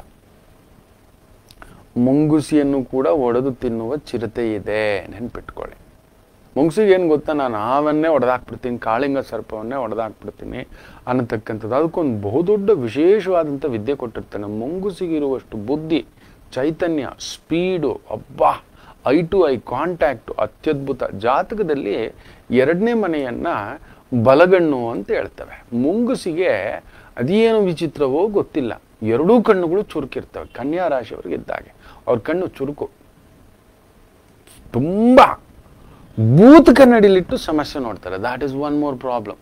ಮುಂಗುಸಿಯನ್ನು ಕೂಡ ಒಡೆದು ತಿನ್ನುವ ಚಿರತೆ ಇದೆ ನೆನ್ಪಿಟ್ಕೊಳ್ಳಿ ಮುಂಗುಸಿಗೆ ಏನು ಗೊತ್ತಾ ನಾನು ಹಾವನ್ನೇ ಹೊಡೆದಾಕ್ಬಿಡ್ತೀನಿ ಕಾಳಿಂಗ ಸರ್ಪವನ್ನೇ ಹೊಡೆದಾಕ್ಬಿಡ್ತೀನಿ ಅನ್ನತಕ್ಕಂಥದ್ದು ಅದಕ್ಕೊಂದು ಬಹುದೊಡ್ಡ ವಿಶೇಷವಾದಂಥ ವಿದ್ಯೆ ಕೊಟ್ಟಿರ್ತಾನೆ ಮುಂಗುಸಿಗಿರುವಷ್ಟು ಬುದ್ಧಿ ಚೈತನ್ಯ ಸ್ಪೀಡು ಅಬ್ಬಾ ಐ ಟು ಐ ಕಾಂಟ್ಯಾಕ್ಟು ಅತ್ಯದ್ಭುತ ಜಾತಕದಲ್ಲಿ ಎರಡನೇ ಮನೆಯನ್ನ ಬಲಗಣ್ಣು ಅಂತ ಹೇಳ್ತವೆ ಮುಂಗುಸಿಗೆ ಅದೇನು ವಿಚಿತ್ರವೋ ಗೊತ್ತಿಲ್ಲ ಎರಡೂ ಕಣ್ಣುಗಳು ಚುರುಕಿರ್ತವೆ ಕನ್ಯಾ ರಾಶಿಯವರಿಗೆ ಇದ್ದಾಗೆ ಅವ್ರ ಕಣ್ಣು ಚುರುಕು ತುಂಬ ಬೂತ್ ಕನ್ನಡಿಲಿಟ್ಟು ಸಮಸ್ಯೆ ನೋಡ್ತಾರೆ that is one more problem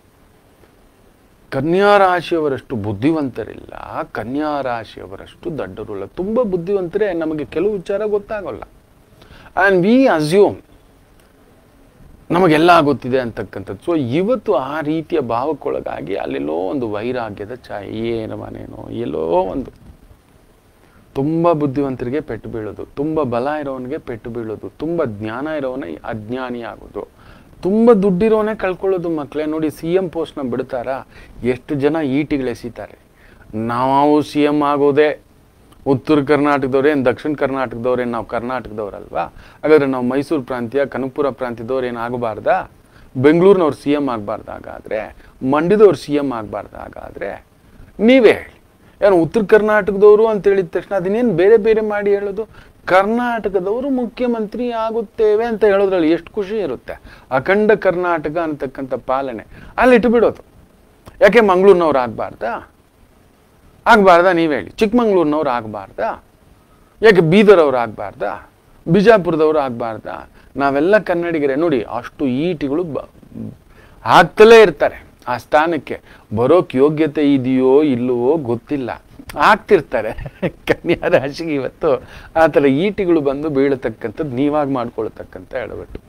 ಕನ್ಯಾ ರಾಶಿಯವರಷ್ಟು ಬುದ್ಧಿವಂತರಿಲ್ಲ ಕನ್ಯಾ ರಾಶಿಯವರಷ್ಟು ದಡ್ಡರುಲ್ಲ ತುಂಬ ಬುದ್ಧಿವಂತರೇ ನಮಗೆ ಕೆಲವು ವಿಚಾರ ಗೊತ್ತಾಗೋಲ್ಲ ಆ್ಯಂಡ್ ವಿ ಅಸ್ಯೂಮ್ ನಮಗೆಲ್ಲ ಗೊತ್ತಿದೆ ಅಂತಕ್ಕಂಥದ್ದು ಸೊ ಇವತ್ತು ಆ ರೀತಿಯ ಭಾವಕ್ಕೊಳಗಾಗಿ ಅಲ್ಲೆಲ್ಲೋ ಒಂದು ವೈರಾಗ್ಯದ ಛಾಯೆ ಏನು ಮನೇನೋ ಎಲ್ಲೋ ಒಂದು ತುಂಬ ಬುದ್ಧಿವಂತರಿಗೆ ಪೆಟ್ಟು ಬೀಳೋದು ತುಂಬ ಬಲ ಇರೋವನಿಗೆ ಪೆಟ್ಟು ಬೀಳೋದು ತುಂಬ ಜ್ಞಾನ ಇರೋವನೇ ಅಜ್ಞಾನಿ ಆಗೋದು ತುಂಬ ದುಡ್ಡಿರೋನೇ ಕಳ್ಕೊಳ್ಳೋದು ಮಕ್ಕಳೇ ನೋಡಿ ಸಿ ಎಂ ಪೋಸ್ಟ್ನ ಬಿಡ್ತಾರಾ ಎಷ್ಟು ಜನ ಈಟಿಗಳೆಸಿತಾರೆ ನಾವು ಸಿ ಎಂ ಆಗೋದೇ ಉತ್ತರ ಕರ್ನಾಟಕದವ್ರೆ ದಕ್ಷಿಣ ಕರ್ನಾಟಕದವ್ರೆ ನಾವು ಕರ್ನಾಟಕದವ್ರಲ್ವಾ ಹಾಗಾದ್ರೆ ನಾವು ಮೈಸೂರು ಪ್ರಾಂತ್ಯ ಕನಕಪುರ ಪ್ರಾಂತ್ಯದವ್ರು ಏನು ಆಗಬಾರ್ದಾ ಬೆಂಗಳೂರಿನವ್ರು ಸಿ ಎಂ ಆಗಬಾರ್ದು ಹಾಗಾದ್ರೆ ಮಂಡ್ಯದವ್ರು ಸಿ ಎಂ ಆಗಬಾರ್ದು ಹಾಗಾದ್ರೆ ನೀವೇ ಹೇಳಿ ಏನು ಉತ್ತರ ಕರ್ನಾಟಕದವರು ಅಂತ ಹೇಳಿದ ತಕ್ಷಣ ಅದನ್ನೇನು ಬೇರೆ ಬೇರೆ ಮಾಡಿ ಹೇಳೋದು ಕರ್ನಾಟಕದವರು ಮುಖ್ಯಮಂತ್ರಿ ಆಗುತ್ತೇವೆ ಅಂತ ಹೇಳೋದ್ರಲ್ಲಿ ಎಷ್ಟು ಖುಷಿ ಇರುತ್ತೆ ಅಖಂಡ ಕರ್ನಾಟಕ ಅಂತಕ್ಕಂಥ ಪಾಲನೆ ಅಲ್ಲಿ ಇಟ್ಟು ಬಿಡೋದು ಯಾಕೆ ಮಂಗಳೂರಿನವ್ರು ಆಗಬಾರ್ದಾ ಆಗಬಾರ್ದಾ ನೀವು ಹೇಳಿ ಚಿಕ್ಕಮಂಗ್ಳೂರಿನವ್ರು ಆಗಬಾರ್ದಾ ಯಾಕೆ ಬೀದರವ್ರು ಆಗಬಾರ್ದಾ ಬಿಜಾಪುರದವ್ರು ಆಗಬಾರ್ದಾ ನಾವೆಲ್ಲ ಕನ್ನಡಿಗರೇ ನೋಡಿ ಅಷ್ಟು ಈಟಿಗಳು ಬ ಆಗ್ತಲೇ ಇರ್ತಾರೆ ಆ ಸ್ಥಾನಕ್ಕೆ ಬರೋಕ್ ಯೋಗ್ಯತೆ ಇದೆಯೋ ಇಲ್ಲವೋ ಗೊತ್ತಿಲ್ಲ ಆಗ್ತಿರ್ತಾರೆ ಕನ್ಯಾ ರಾಶಿಗೆ ಇವತ್ತು ಆ ಥರ ಈಟಿಗಳು ಬಂದು ಬೀಳತಕ್ಕಂಥದ್ದು ನೀವಾಗಿ ಮಾಡ್ಕೊಳ್ತಕ್ಕಂಥ ಎಡವಟ್ಟು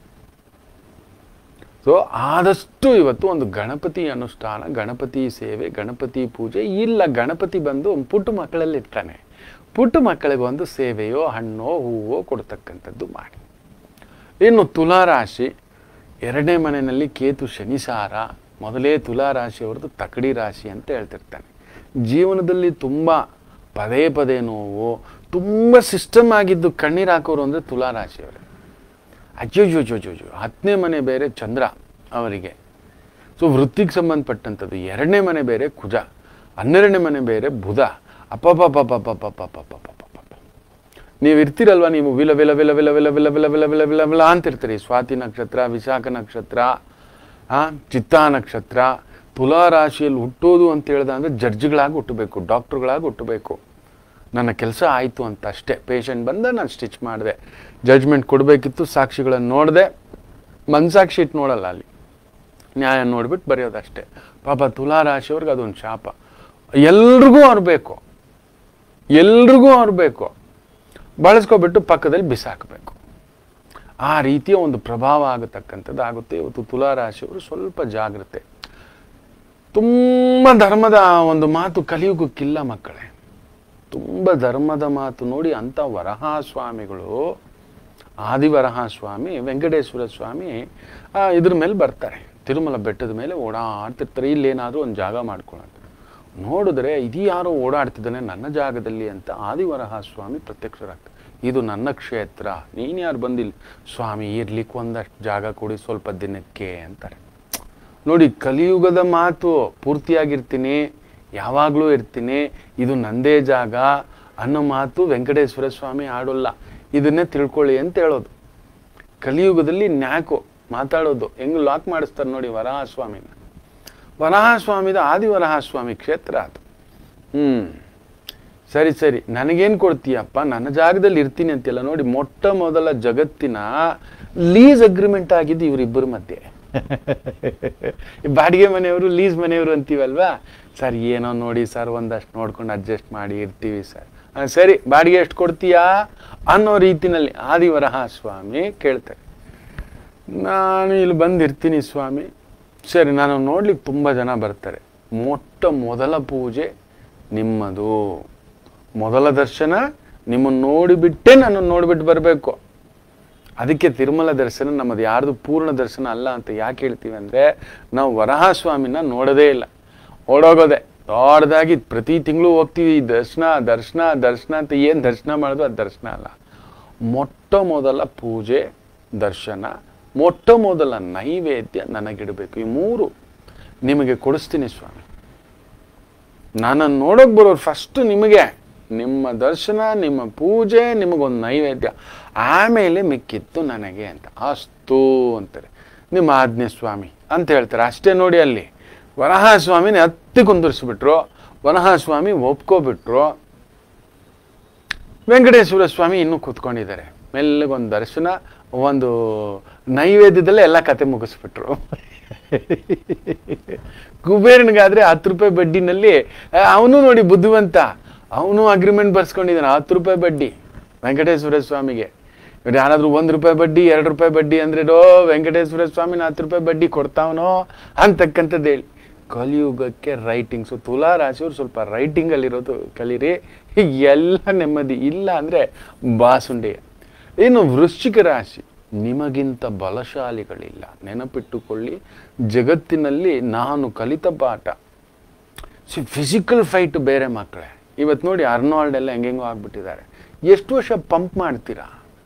ಸೊ ಆದಷ್ಟು ಇವತ್ತು ಒಂದು ಗಣಪತಿ ಅನುಷ್ಠಾನ ಗಣಪತಿ ಸೇವೆ ಗಣಪತಿ ಪೂಜೆ ಇಲ್ಲ ಗಣಪತಿ ಬಂದು ಪುಟ್ಟ ಮಕ್ಕಳಲ್ಲಿ ಇರ್ತಾನೆ ಪುಟ್ಟ ಮಕ್ಕಳಿಗೆ ಒಂದು ಸೇವೆಯೋ ಹಣ್ಣೋ ಹೂವೋ ಕೊಡ್ತಕ್ಕಂಥದ್ದು ಮಾಡಿ ಇನ್ನು ತುಲಾರಾಶಿ ಎರಡನೇ ಮನೆಯಲ್ಲಿ ಕೇತು ಶನಿಸಾರ ಮೊದಲೇ ತುಲಾರಾಶಿಯವ್ರದ್ದು ತಕಡಿ ರಾಶಿ ಅಂತ ಹೇಳ್ತಿರ್ತಾನೆ ಜೀವನದಲ್ಲಿ ತುಂಬ ಪದೇ ಪದೇ ನೋವು ತುಂಬ ಸಿಸ್ಟಮ್ ಆಗಿದ್ದು ಕಣ್ಣೀರು ಹಾಕೋರು ಅಂದರೆ ತುಲಾರಾಶಿಯವರೇ ಅಜ್ಜೋ ಜೋ ಜೋ ಜೋ ಜೋ ಹತ್ತನೇ ಮನೆ ಬೇರೆ ಚಂದ್ರ ಅವರಿಗೆ ಸೊ ವೃತ್ತಿಗೆ ಸಂಬಂಧಪಟ್ಟಂಥದ್ದು ಎರಡನೇ ಮನೆ ಬೇರೆ ಕುಜ ಹನ್ನೆರಡನೇ ಮನೆ ಬೇರೆ ಬುಧ ಅಪ್ಪಪ್ಪಪ್ಪಪ್ಪಪ್ಪಪ್ಪಪ್ಪಪ್ಪಪ್ಪಪ್ಪ ನೀವು ಇರ್ತೀರಲ್ವ ನೀವು ವಿಲ ವಿಲ ವಿಲ ವಿಲ ವಿಲ ವಿಲ ವಿಲ ವಿಲ ವಿಲ ವಿಲ ವಿಲ ಅಂತಿರ್ತೀರಿ ಸ್ವಾತಿ ನಕ್ಷತ್ರ ವಿಶಾಖ ನಕ್ಷತ್ರ ಆ ಚಿತ್ತಾ ನಕ್ಷತ್ರ ತುಲಾ ರಾಶಿಯಲ್ಲಿ ಹುಟ್ಟೋದು ಅಂತ ಹೇಳ್ದ ಅಂದರೆ ಜಡ್ಜ್ಗಳಾಗಿ ಹುಟ್ಟಬೇಕು ಡಾಕ್ಟ್ರುಗಳಾಗಿ ಹುಟ್ಟಬೇಕು ನನ್ನ ಕೆಲಸ ಆಯಿತು ಅಂತ ಅಷ್ಟೇ ಪೇಷಂಟ್ ಬಂದ ನಾನು ಸ್ಟಿಚ್ ಮಾಡಿದೆ ಜಡ್ಜ್ಮೆಂಟ್ ಕೊಡಬೇಕಿತ್ತು ಸಾಕ್ಷಿಗಳನ್ನು ನೋಡಿದೆ ಮನ್ಸಾಕ್ಷಿ ಇಟ್ಟು ನೋಡಲ್ಲ ಅಲ್ಲಿ ನ್ಯಾಯ ನೋಡ್ಬಿಟ್ಟು ಬರೆಯೋದಷ್ಟೇ ಪಾಪ ತುಲಾ ರಾಶಿಯವ್ರಿಗೆ ಅದೊಂದು ಶಾಪ ಎಲ್ರಿಗೂ ಅವ್ರು ಬೇಕು ಎಲ್ರಿಗೂ ಅವ್ರು ಬೇಕು ಬಳಸ್ಕೊಬಿಟ್ಟು ಪಕ್ಕದಲ್ಲಿ ಬಿಸಾಕಬೇಕು ಆ ರೀತಿಯ ಒಂದು ಪ್ರಭಾವ ಆಗತಕ್ಕಂಥದ್ದು ಆಗುತ್ತೆ ಇವತ್ತು ತುಲಾ ರಾಶಿಯವರು ಸ್ವಲ್ಪ ಜಾಗ್ರತೆ ತುಂಬ ಧರ್ಮದ ಒಂದು ಮಾತು ಕಲಿಯುಗಕ್ಕಿಲ್ಲ ಮಕ್ಕಳೇ ತುಂಬ ಧರ್ಮದ ಮಾತು ನೋಡಿ ಅಂಥ ವರಹ ಸ್ವಾಮಿಗಳು ಆದಿವರಹ ಸ್ವಾಮಿ ವೆಂಕಟೇಶ್ವರ ಸ್ವಾಮಿ ಆ, ಇದ್ರ ಮೇಲೆ ಬರ್ತಾರೆ ತಿರುಮಲ ಬೆಟ್ಟದ ಮೇಲೆ ಓಡಾಡ್ತಿರ್ತಾರೆ ಇಲ್ಲೇನಾದರೂ ಒಂದು ಜಾಗ ಮಾಡ್ಕೊಳ್ಳೋದು ನೋಡಿದ್ರೆ ಇದು ಯಾರೋ ಓಡಾಡ್ತಿದ್ದಾನೆ ನನ್ನ ಜಾಗದಲ್ಲಿ ಅಂತ ಆದಿವರಹ ಸ್ವಾಮಿ ಪ್ರತ್ಯಕ್ಷರಾಗ್ತಾರೆ ಇದು ನನ್ನ ಕ್ಷೇತ್ರ ನೀನು ಯಾರು ಬಂದಿಲ್ಲ ಸ್ವಾಮಿ ಇರ್ಲಿಕ್ಕೆ ಒಂದಷ್ಟು ಜಾಗ ಕೊಡಿ ಸ್ವಲ್ಪ ದಿನಕ್ಕೆ ಅಂತಾರೆ ನೋಡಿ ಕಲಿಯುಗದ ಮಾತು ಪೂರ್ತಿಯಾಗಿರ್ತೀನಿ ಯಾವಾಗಲೂ ಇರ್ತೀನಿ ಇದು ನಂದೇ ಜಾಗ ಅನ್ನೋ ಮಾತು ವೆಂಕಟೇಶ್ವರ ಸ್ವಾಮಿ ಆಡೋಲ್ಲ ಇದನ್ನೇ ತಿಳ್ಕೊಳ್ಳಿ ಅಂತ ಹೇಳೋದು ಕಲಿಯುಗದಲ್ಲಿ ನ್ಯಾಕು ಮಾತಾಡೋದು ಹೆಂಗ್ ಲಾಕ್ ಮಾಡಿಸ್ತಾರೆ ನೋಡಿ ವರಾಹ ಸ್ವಾಮಿನ ವರಾಹ ಸ್ವಾಮಿದ ಆದಿ ವರಾಹ ಸ್ವಾಮಿ ಕ್ಷೇತ್ರ ಅದು ಹ್ಮ್ ಸರಿ ಸರಿ ನನಗೇನು ಕೊಡ್ತೀಯಪ್ಪ ನನ್ನ ಜಾಗದಲ್ಲಿ ಇರ್ತೀನಿ ಅಂತೆಲ್ಲ ನೋಡಿ ಮೊಟ್ಟ ಮೊದಲ ಜಗತ್ತಿನ ಲೀಸ್ ಅಗ್ರಿಮೆಂಟ್ ಆಗಿದ್ದು ಇವರಿಬ್ಬರ ಮಧ್ಯೆ ಈ ಬಾಡಿಗೆ ಮನೆಯವರು ಲೀಸ್ ಮನೆಯವರು ಅಂತೀವಲ್ವಾ ಸರ್ ಏನೋ ನೋಡಿ ಸರ್ ಒಂದಷ್ಟು ನೋಡ್ಕೊಂಡು ಅಡ್ಜಸ್ಟ್ ಮಾಡಿ ಇರ್ತೀವಿ ಸರ್ ಆ, ಸರಿ ಬಾಡಿಗೆ ಎಷ್ಟು ಕೊಡ್ತೀಯಾ ಅನ್ನೋ ರೀತಿನಲ್ಲಿ ಆದಿವರಹ ಸ್ವಾಮಿ ಕೇಳ್ತಾರೆ ನಾನು ಇಲ್ಲಿ ಬಂದಿರ್ತೀನಿ ಸ್ವಾಮಿ ಸರಿ ನಾನು ನೋಡ್ಲಿಕ್ಕೆ ತುಂಬ ಜನ ಬರ್ತಾರೆ ಮೊಟ್ಟ ಮೊದಲ ಪೂಜೆ ನಿಮ್ಮದು ಮೊದಲ ದರ್ಶನ ನಿಮ್ಮನ್ನು ನೋಡಿಬಿಟ್ಟೆ ನಾನು ನೋಡಿಬಿಟ್ಟು ಬರಬೇಕು ಅದಕ್ಕೆ ತಿರುಮಲ ದರ್ಶನ ನಮ್ಮದು ಯಾರ್ದು ಪೂರ್ಣ ದರ್ಶನ ಅಲ್ಲ ಅಂತ ಯಾಕೆ ಹೇಳ್ತೀವಿ ಅಂದರೆ ನಾವು ವರಹ ಸ್ವಾಮಿನ ನೋಡೋದೇ ಇಲ್ಲ ಓಡೋಗೋದೆ ದೊಡ್ಡದಾಗಿ ಪ್ರತಿ ತಿಂಗಳು ಹೋಗ್ತೀವಿ ದರ್ಶನ ದರ್ಶನ ದರ್ಶನ ಅಂತ ಏನು ದರ್ಶನ ಮಾಡೋದು ಅದು ದರ್ಶನ ಅಲ್ಲ ಮೊಟ್ಟ ಮೊದಲ ಪೂಜೆ ದರ್ಶನ ಮೊಟ್ಟ ಮೊದಲ ನೈವೇದ್ಯ ನನಗಿಡಬೇಕು ಈ ಮೂರು ನಿಮಗೆ ಕೊಡಿಸ್ತೀನಿ ಸ್ವಾಮಿ ನನ್ನನ್ನು ನೋಡೋಕೆ ಬರೋರು ಫಸ್ಟ್ ನಿಮಗೆ ನಿಮ್ಮ ದರ್ಶನ ನಿಮ್ಮ ಪೂಜೆ ನಿಮಗೊಂದು ನೈವೇದ್ಯ ಆಮೇಲೆ ಮಿಕ್ಕಿತ್ತು ನನಗೆ ಅಂತ ಅಸ್ತು ಅಂತಾರೆ ನಿಮ್ಮ ಆಜ್ಞೆ ಸ್ವಾಮಿ ಅಂತ ಹೇಳ್ತಾರೆ ಅಷ್ಟೇ ನೋಡಿ ಅಲ್ಲಿ ವರಹ ಸ್ವಾಮಿನ ಹತ್ತಿ ಕುಂದಿರಿಸ್ಬಿಟ್ರು ವರಹ ಸ್ವಾಮಿ ಒಪ್ಕೋಬಿಟ್ರು ವೆಂಕಟೇಶ್ವರ ಸ್ವಾಮಿ ಇನ್ನೂ ಕೂತ್ಕೊಂಡಿದ್ದಾರೆ ಮೆಲ್ಲಗೊಂದು ದರ್ಶನ ಒಂದು ನೈವೇದ್ಯದಲ್ಲೇ ಎಲ್ಲ ಕತೆ ಮುಗಿಸ್ಬಿಟ್ರು ಕುಬೇರನಿಗಾದ್ರೆ ಹತ್ತು ರೂಪಾಯಿ ಬಡ್ಡಿನಲ್ಲಿ ಅವನು ನೋಡಿ ಬುದ್ಧಿವಂತ ಅವನು ಅಗ್ರಿಮೆಂಟ್ ಬರ್ಸ್ಕೊಂಡಿದ್ದಾನೆ ಹತ್ತು ರೂಪಾಯಿ ಬಡ್ಡಿ ವೆಂಕಟೇಶ್ವರ ಸ್ವಾಮಿಗೆ ಇವ್ರು ಯಾರಾದ್ರೂ ಒಂದು ರೂಪಾಯಿ ಬಡ್ಡಿ ಎರಡು ರೂಪಾಯಿ ಬಡ್ಡಿ ಅಂದ್ರೆ ಡೋ ವೆಂಕಟೇಶ್ವರ ಸ್ವಾಮಿನ ಹತ್ತು ರೂಪಾಯಿ ಬಡ್ಡಿ ಕೊಡ್ತಾವನೋ ಅಂತಕ್ಕಂಥದ್ದು ಹೇಳಿ ಕಲಿಯುಗಕ್ಕೆ ರೈಟಿಂಗ್ಸು ತುಲಾ ರಾಶಿಯವ್ರು ಸ್ವಲ್ಪ ರೈಟಿಂಗಲ್ಲಿರೋದು ಕಲೀರಿ ಎಲ್ಲ ನೆಮ್ಮದಿ ಇಲ್ಲ ಅಂದರೆ ಬಾಸುಂಡೆ ಇನ್ನು ವೃಶ್ಚಿಕ ರಾಶಿ ನಿಮಗಿಂತ ಬಲಶಾಲಿಗಳಿಲ್ಲ ನೆನಪಿಟ್ಟುಕೊಳ್ಳಿ ಜಗತ್ತಿನಲ್ಲಿ ನಾನು ಕಲಿತ ಪಾಠ ಸಿ ಫಿಸಿಕಲ್ ಫೈಟ್ ಬೇರೆ ಮಕ್ಕಳೇ ಇವತ್ತು ನೋಡಿ ಅರ್ನಾಲ್ಡ್ ಎಲ್ಲ ಹೆಂಗೆಂಗೋ ಆಗ್ಬಿಟ್ಟಿದ್ದಾರೆ ಎಷ್ಟು ವರ್ಷ ಪಂಪ್ ಮಾಡ್ತೀರಾ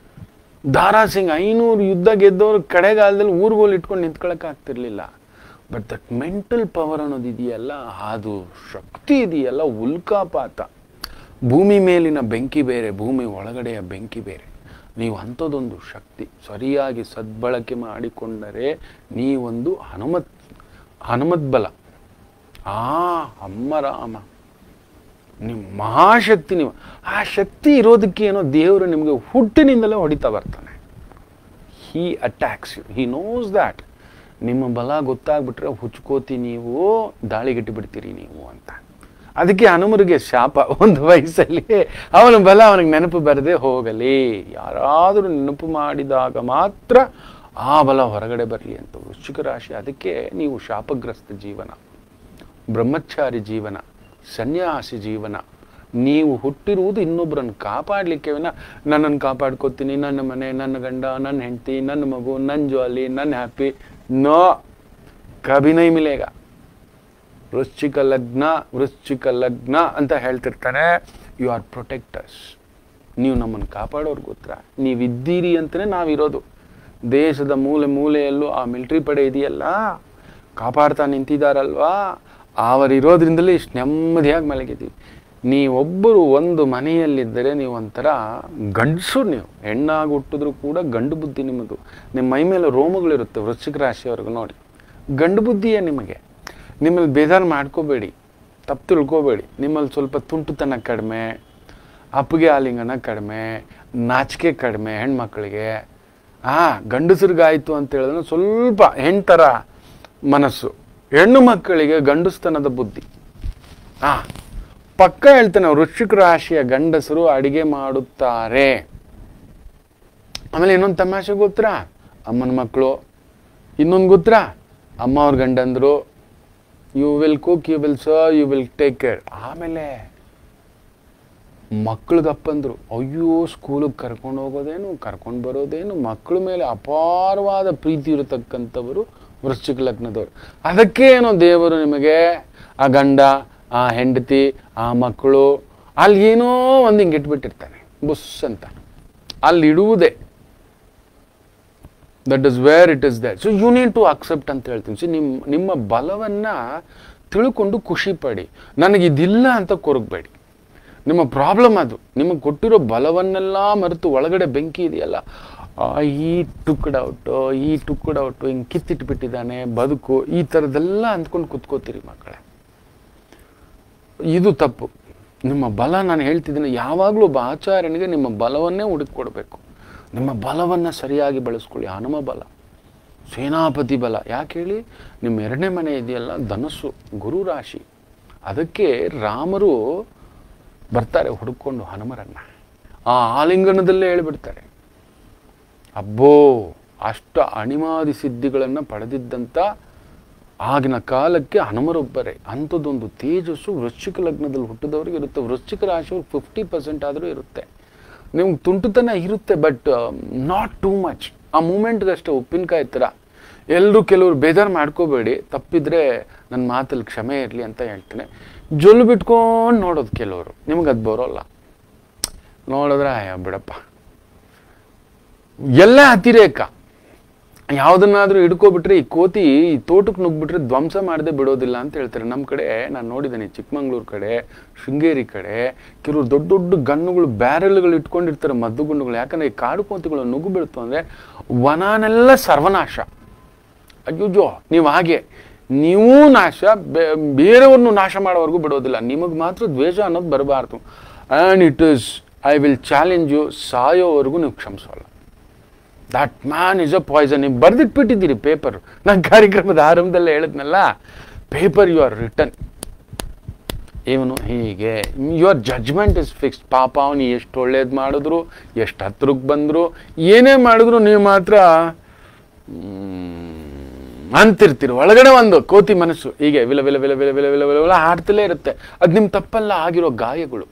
ದಾರಾ ಸಿಂಗ್ ಐನೂರು ಯುದ್ಧ ಗೆದ್ದವರು ಕಡೆಗಾಲದಲ್ಲಿ ಊರುಗೋಲು ಇಟ್ಕೊಂಡು ನಿಂತ್ಕೊಳಕ್ ಆಗ್ತಿರ್ಲಿಲ್ಲ ಬಟ್ ದಟ್ ಮೆಂಟಲ್ ಪವರ್ ಅನ್ನೋದು ಇದೆಯಲ್ಲ ಅದು ಶಕ್ತಿ ಇದೆಯಲ್ಲ ಉಲ್ಕಾಪಾತ ಭೂಮಿ ಮೇಲಿನ ಬೆಂಕಿ ಬೇರೆ ಭೂಮಿ ಒಳಗಡೆಯ ಬೆಂಕಿ ಬೇರೆ ನೀವು ಅಂಥದ್ದೊಂದು ಶಕ್ತಿ ಸರಿಯಾಗಿ ಸದ್ಬಳಕೆ ಮಾಡಿಕೊಂಡರೆ ನೀವೊಂದು ಹನುಮತ್ ಹನುಮತ್ ಬಲ ಆ ಅಮ್ಮ ರಾಮ ನೀವು ಮಹಾಶಕ್ತಿ ನೀವು ಆ ಶಕ್ತಿ ಇರೋದಕ್ಕೆ ಏನೋ ದೇವರು ನಿಮಗೆ ಹುಟ್ಟಿನಿಂದಲೇ ಹೊಡಿತಾ ಬರ್ತಾನೆ he attacks you he knows that ನಿಮ್ಮ ಬಲ ಗೊತ್ತಾಗ್ಬಿಟ್ರೆ ಹುಚ್ಕೋತಿ ನೀವು ದಾಳಿಗಿಟ್ಟು ಬಿಡ್ತೀರಿ ನೀವು ಅಂತ ಅದಕ್ಕೆ ಹನುಮರಿಗೆ ಶಾಪ ಒಂದು ವಯಸ್ಸಲ್ಲಿ ಅವನ ಬಲ ಅವನಿಗೆ ನೆನಪು ಬರದೆ ಹೋಗಲಿ ಯಾರಾದರೂ ನೆನಪು ಮಾಡಿದಾಗ ಮಾತ್ರ ಆ ಬಲ ಹೊರಗಡೆ ಬರಲಿ ಅಂತ ವೃಶ್ಚಿಕ ರಾಶಿ ಅದಕ್ಕೆ ನೀವು ಶಾಪಗ್ರಸ್ತ ಜೀವನ ಬ್ರಹ್ಮಚಾರಿ ಜೀವನ ಸನ್ಯಾಸಿ ಜೀವನ ನೀವು ಹುಟ್ಟಿರುವುದು ಇನ್ನೊಬ್ಬರನ್ನು ಕಾಪಾಡಲಿಕ್ಕೆ ವಿನ ನನ್ನನ್ನು ಕಾಪಾಡ್ಕೋತೀನಿ ನನ್ನ ಮನೆ ನನ್ನ ಗಂಡ ನನ್ನ ಹೆಂಡತಿ ನನ್ನ ಮಗು ನನ್ನ ಜಾಲಿ ನನ್ನ ಹ್ಯಾಪಿ ನೋ ಕಭಿನೈ ಮಿಲೇಗ ವೃಶ್ಚಿಕ ಲಗ್ನ ವೃಶ್ಚಿಕ ಲಗ್ನ ಅಂತ ಹೇಳ್ತಿರ್ತಾನೆ ಯು ಆರ್ ಪ್ರೊಟೆಕ್ಟರ್ಸ್ ನೀವು ನಮ್ಮನ್ನು ಕಾಪಾಡೋರು ಗೊತ್ತಾ ನೀವಿದ್ದೀರಿ ಅಂತಲೇ ನಾವಿರೋದು ದೇಶದ ಮೂಲೆ ಮೂಲೆಯಲ್ಲೂ ಆ ಮಿಲಿಟ್ರಿ ಪಡೆ ಇದೆಯಲ್ಲ ಕಾಪಾಡ್ತಾ ನಿಂತಿದ್ದಾರಲ್ವಾ ಅವರಿರೋದ್ರಿಂದಲೇ ಇಷ್ಟು ನೆಮ್ಮದಿಯಾಗಿ ಮಲಗಿದ್ದೀವಿ ನೀವೊಬ್ಬರು ಒಂದು ಮನೆಯಲ್ಲಿದ್ದರೆ ನೀವು ಒಂಥರ ಗಂಡಸು ನೀವು ಹೆಣ್ಣಾಗಿ ಹುಟ್ಟಿದ್ರು ಕೂಡ ಗಂಡು ಬುದ್ಧಿ ನಿಮ್ಮದು ನಿಮ್ಮ ಮೈ ಮೇಲೆ ರೋಮಗಳಿರುತ್ತೆ ವೃಶ್ಚಿಕ ರಾಶಿಯವ್ರಿಗೆ ನೋಡಿ ಗಂಡು ಬುದ್ಧಿಯೇ ನಿಮಗೆ ನಿಮ್ಮಲ್ಲಿ ಬೇಜಾರು ಮಾಡ್ಕೋಬೇಡಿ ತಪ್ಪು ತಿಳ್ಕೊಬೇಡಿ ನಿಮ್ಮಲ್ಲಿ ಸ್ವಲ್ಪ ತುಂಟುತನ ಕಡಿಮೆ ಅಪ್ಪಗೆ ಆಲಿಂಗನ ಕಡಿಮೆ ನಾಚಿಕೆ ಕಡಿಮೆ ಹೆಣ್ಮಕ್ಳಿಗೆ ಆ ಗಂಡಸರಿಗಾಯ್ತು ಅಂತ ಹೇಳಿದ್ರೆ ಸ್ವಲ್ಪ ಹೆಣ್ತರ ಮನಸ್ಸು ಹೆಣ್ಣು ಮಕ್ಕಳಿಗೆ ಗಂಡಸ್ತನದ ಬುದ್ಧಿ ಆ ಪಕ್ಕ ಹೇಳ್ತಾನೆ ವೃಶ್ಚಿಕ ರಾಶಿಯ ಗಂಡಸರು ಅಡಿಗೆ ಮಾಡುತ್ತಾರೆ ಆಮೇಲೆ ಇನ್ನೊಂದು ತಮಾಷೆ ಗೊತ್ತಾ ಅಮ್ಮನ ಮಕ್ಕಳು ಇನ್ನೊಂದು ಗೊತ್ತಾ ಅಮ್ಮ ಅವ್ರ ಗಂಡಂದ್ರು you will cook you will serve you will take care ಆಮೇಲೆ ಮಕ್ಕಳಿಗಪ್ಪಂದ್ರು ಅಯ್ಯೋ ಸ್ಕೂಲಿಗೆ ಕರ್ಕೊಂಡು ಹೋಗೋದೇನು ಕರ್ಕೊಂಡು ಬರೋದೇನು ಮಕ್ಕಳ ಮೇಲೆ ಅಪಾರವಾದ ಪ್ರೀತಿ ಇರತಕ್ಕಂಥವರು ವೃಶ್ಚಿಕ ಲಗ್ನದವರು ಅದಕ್ಕೆ ಏನೋ ದೇವರು ನಿಮಗೆ ಆ ಗಂಡ ಆ ಹೆಂಡತಿ ಆ ಮಕ್ಕಳು ಅಲ್ಲಿ ಏನೋ ಒಂದು ಹಿಂಗೆ ಇಟ್ಬಿಟ್ಟಿರ್ತಾನೆ ಬುಸ್ ಅಂತ ಅಲ್ಲಿ ಇಡುವುದೇ that is where it is that so you need to accept ಅಂತ ಹೇಳ್ತೀನಿ ಸೊ ನಿಮ್ಮ ನಿಮ್ಮ ಬಲವನ್ನು ತಿಳ್ಕೊಂಡು ಖುಷಿ ಪಡಿ ನನಗಿದಿಲ್ಲ ಅಂತ ಕೊರಗಬೇಡಿ ನಿಮ್ಮ ಪ್ರಾಬ್ಲಮ್ ಅದು ನಿಮಗೆ ಕೊಟ್ಟಿರೋ ಬಲವನ್ನೆಲ್ಲ ಮರೆತು ಒಳಗಡೆ ಬೆಂಕಿ ಇದೆಯಲ್ಲ ಆ, ಈ ಟುಕ್ಕಡ್ ಔಟು ಈ ಟುಕ್ಕಡ್ ಔಟು ಹಿಂಗೆ ಕಿತ್ತಿಟ್ಬಿಟ್ಟಿದ್ದಾನೆ ಬದುಕು ಈ ಥರದ್ದೆಲ್ಲ ಅಂದ್ಕೊಂಡು ಕುತ್ಕೋತೀರಿ ಮಕ್ಕಳೇ ಇದು ತಪ್ಪು ನಿಮ್ಮ ಬಲ ನಾನು ಹೇಳ್ತಿದ್ದೀನಿ ಯಾವಾಗಲೂ ಒಬ್ಬ ಆಚಾರ್ಯನಿಗೆ ನಿಮ್ಮ ಬಲವನ್ನೇ ಹುಡುಕೊಡ್ಬೇಕು ನಿಮ್ಮ ಬಲವನ್ನು ಸರಿಯಾಗಿ ಬಳಸ್ಕೊಳ್ಳಿ ಹನುಮ ಬಲ ಸೇನಾಪತಿ ಬಲ ಯಾಕೆ ಹೇಳಿ ನಿಮ್ಮ ಎರಡನೇ ಮನೆ ಇದೆಯಲ್ಲ ಧನಸ್ಸು ಗುರು ರಾಶಿ ಅದಕ್ಕೆ ರಾಮರು ಬರ್ತಾರೆ ಹುಡುಕೊಂಡು ಹನುಮರನ್ನ ಆ ಆಲಿಂಗನದಲ್ಲೇ ಹೇಳಿಬಿಡ್ತಾರೆ ಅಬ್ಬೋ ಅಷ್ಟ ಅಣಿಮಾದಿ ಸಿದ್ಧಿಗಳನ್ನು ಪಡೆದಿದ್ದಂಥ ಆಗಿನ ಕಾಲಕ್ಕೆ ಹನುಮರೊಬ್ಬರೇ ಅಂಥದ್ದೊಂದು ತೇಜಸ್ಸು ವೃಶ್ಚಿಕ ಲಗ್ನದಲ್ಲಿ ಹುಟ್ಟಿದವ್ರಿಗೆ ಇರುತ್ತೆ ವೃಶ್ಚಿಕ ರಾಶಿಯವ್ರಿಗೆ ಫಿಫ್ಟಿ ಪರ್ಸೆಂಟ್ ಆದರೂ ಇರುತ್ತೆ ನಿಮ್ಗೆ ತುಂಟುತನ ಇರುತ್ತೆ ಬಟ್ ನಾಟ್ ಟೂ ಮಚ್ ಆ ಮೂಮೆಂಟ್ಗಷ್ಟೇ ಉಪ್ಪಿನಕಾಯಿ ಥರ ಎಲ್ಲರೂ ಕೆಲವರು ಬೇಜಾರು ಮಾಡ್ಕೋಬೇಡಿ ತಪ್ಪಿದ್ರೆ ನನ್ನ ಮಾತಲ್ಲಿ ಕ್ಷಮೆ ಇರಲಿ ಅಂತ ಹೇಳ್ತೇನೆ ಜೊಲ್ಲು ಬಿಟ್ಕೊಂಡು ನೋಡೋದು ಕೆಲವರು ನಿಮ್ಗೆ ಅದು ಬರೋಲ್ಲ ನೋಡಿದ್ರೆ ಅಯ್ಯ ಬಿಡಪ್ಪ ಎಲ್ಲ ಅತಿರೇಕ ಯಾವುದನ್ನಾದ್ರೂ ಹಿಡ್ಕೊಬಿಟ್ರೆ ಈ ಕೋತಿ ಈ ತೋಟಕ್ಕೆ ನುಗ್ಬಿಟ್ರೆ ಧ್ವಂಸ ಮಾಡದೆ ಬಿಡೋದಿಲ್ಲ ಅಂತ ಹೇಳ್ತಾರೆ ನಮ್ಮ ಕಡೆ ನಾನು ನೋಡಿದ್ದೇನೆ ಚಿಕ್ಕಮಂಗ್ಳೂರು ಕಡೆ ಶೃಂಗೇರಿ ಕಡೆ ಕೆಲವರು ದೊಡ್ಡ ದೊಡ್ಡ ಗನ್ನುಗಳು ಬ್ಯಾರೆಲ್ಗಳು ಇಟ್ಕೊಂಡಿರ್ತಾರೆ ಮದ್ದು ಗುಂಡುಗಳು ಯಾಕಂದ್ರೆ ಈ ಕಾಡು ಕೋತಿಗಳು ನುಗ್ಗು ಬೀಳ್ತು ಅಂದ್ರೆ ವನನೆಲ್ಲ ಸರ್ವನಾಶ ಅಯ್ಯೋ ನೀವು ಹಾಗೆ ನೀವು ನಾಶ ಬೇ- ಬೇರೆಯವ್ರನ್ನು ನಾಶ ಮಾಡೋವರೆಗೂ ಬಿಡೋದಿಲ್ಲ ನಿಮಗೆ ಮಾತ್ರ ದ್ವೇಷ ಅನ್ನೋದು ಬರಬಾರ್ದು and it is I will challenge you ಸಾಯೋವರೆಗೂ ನೀವು ಕ್ಷಮಿಸೋಲ್ಲ that man is a poison ನೀವು ಬರೆದಿಟ್ಬಿಟ್ಟಿದ್ದೀರಿ ಪೇಪರ್ ನಾನು ಕಾರ್ಯಕ್ರಮದ ಆರಂಭದಲ್ಲೇ ಹೇಳಿದ್ನಲ್ಲ ಪೇಪರ್ ಯು ಆರ್ ರಿಟರ್ನ್ ಇವನು ಹೀಗೆ ಯುವರ್ ಜಡ್ಜ್ಮೆಂಟ್ ಇಸ್ ಫಿಕ್ಸ್ಡ್ ಪಾಪ ಅವನು ಎಷ್ಟು ಒಳ್ಳೇದು ಮಾಡಿದ್ರು ಎಷ್ಟು ಹತ್ರಕ್ಕೆ ಬಂದರು ಏನೇ ಮಾಡಿದ್ರು ನೀವು ಮಾತ್ರ ಮ್, ಅಂತಿರ್ತೀರಿ ಒಳಗಡೆ ಒಂದು ಕೋತಿ ಮನಸ್ಸು ಹೀಗೆ ವಿಲ ವಿಲ ವಿಲ ವಿಲ ವಿಲ ವಿಲ ವಿಲ ವಿಲ ಆಡ್ತಲೇ ಇರುತ್ತೆ ಅದು ನಿಮ್ಮ ತಪ್ಪಲ್ಲ ಆಗಿರೋ ಗಾಯಗಳು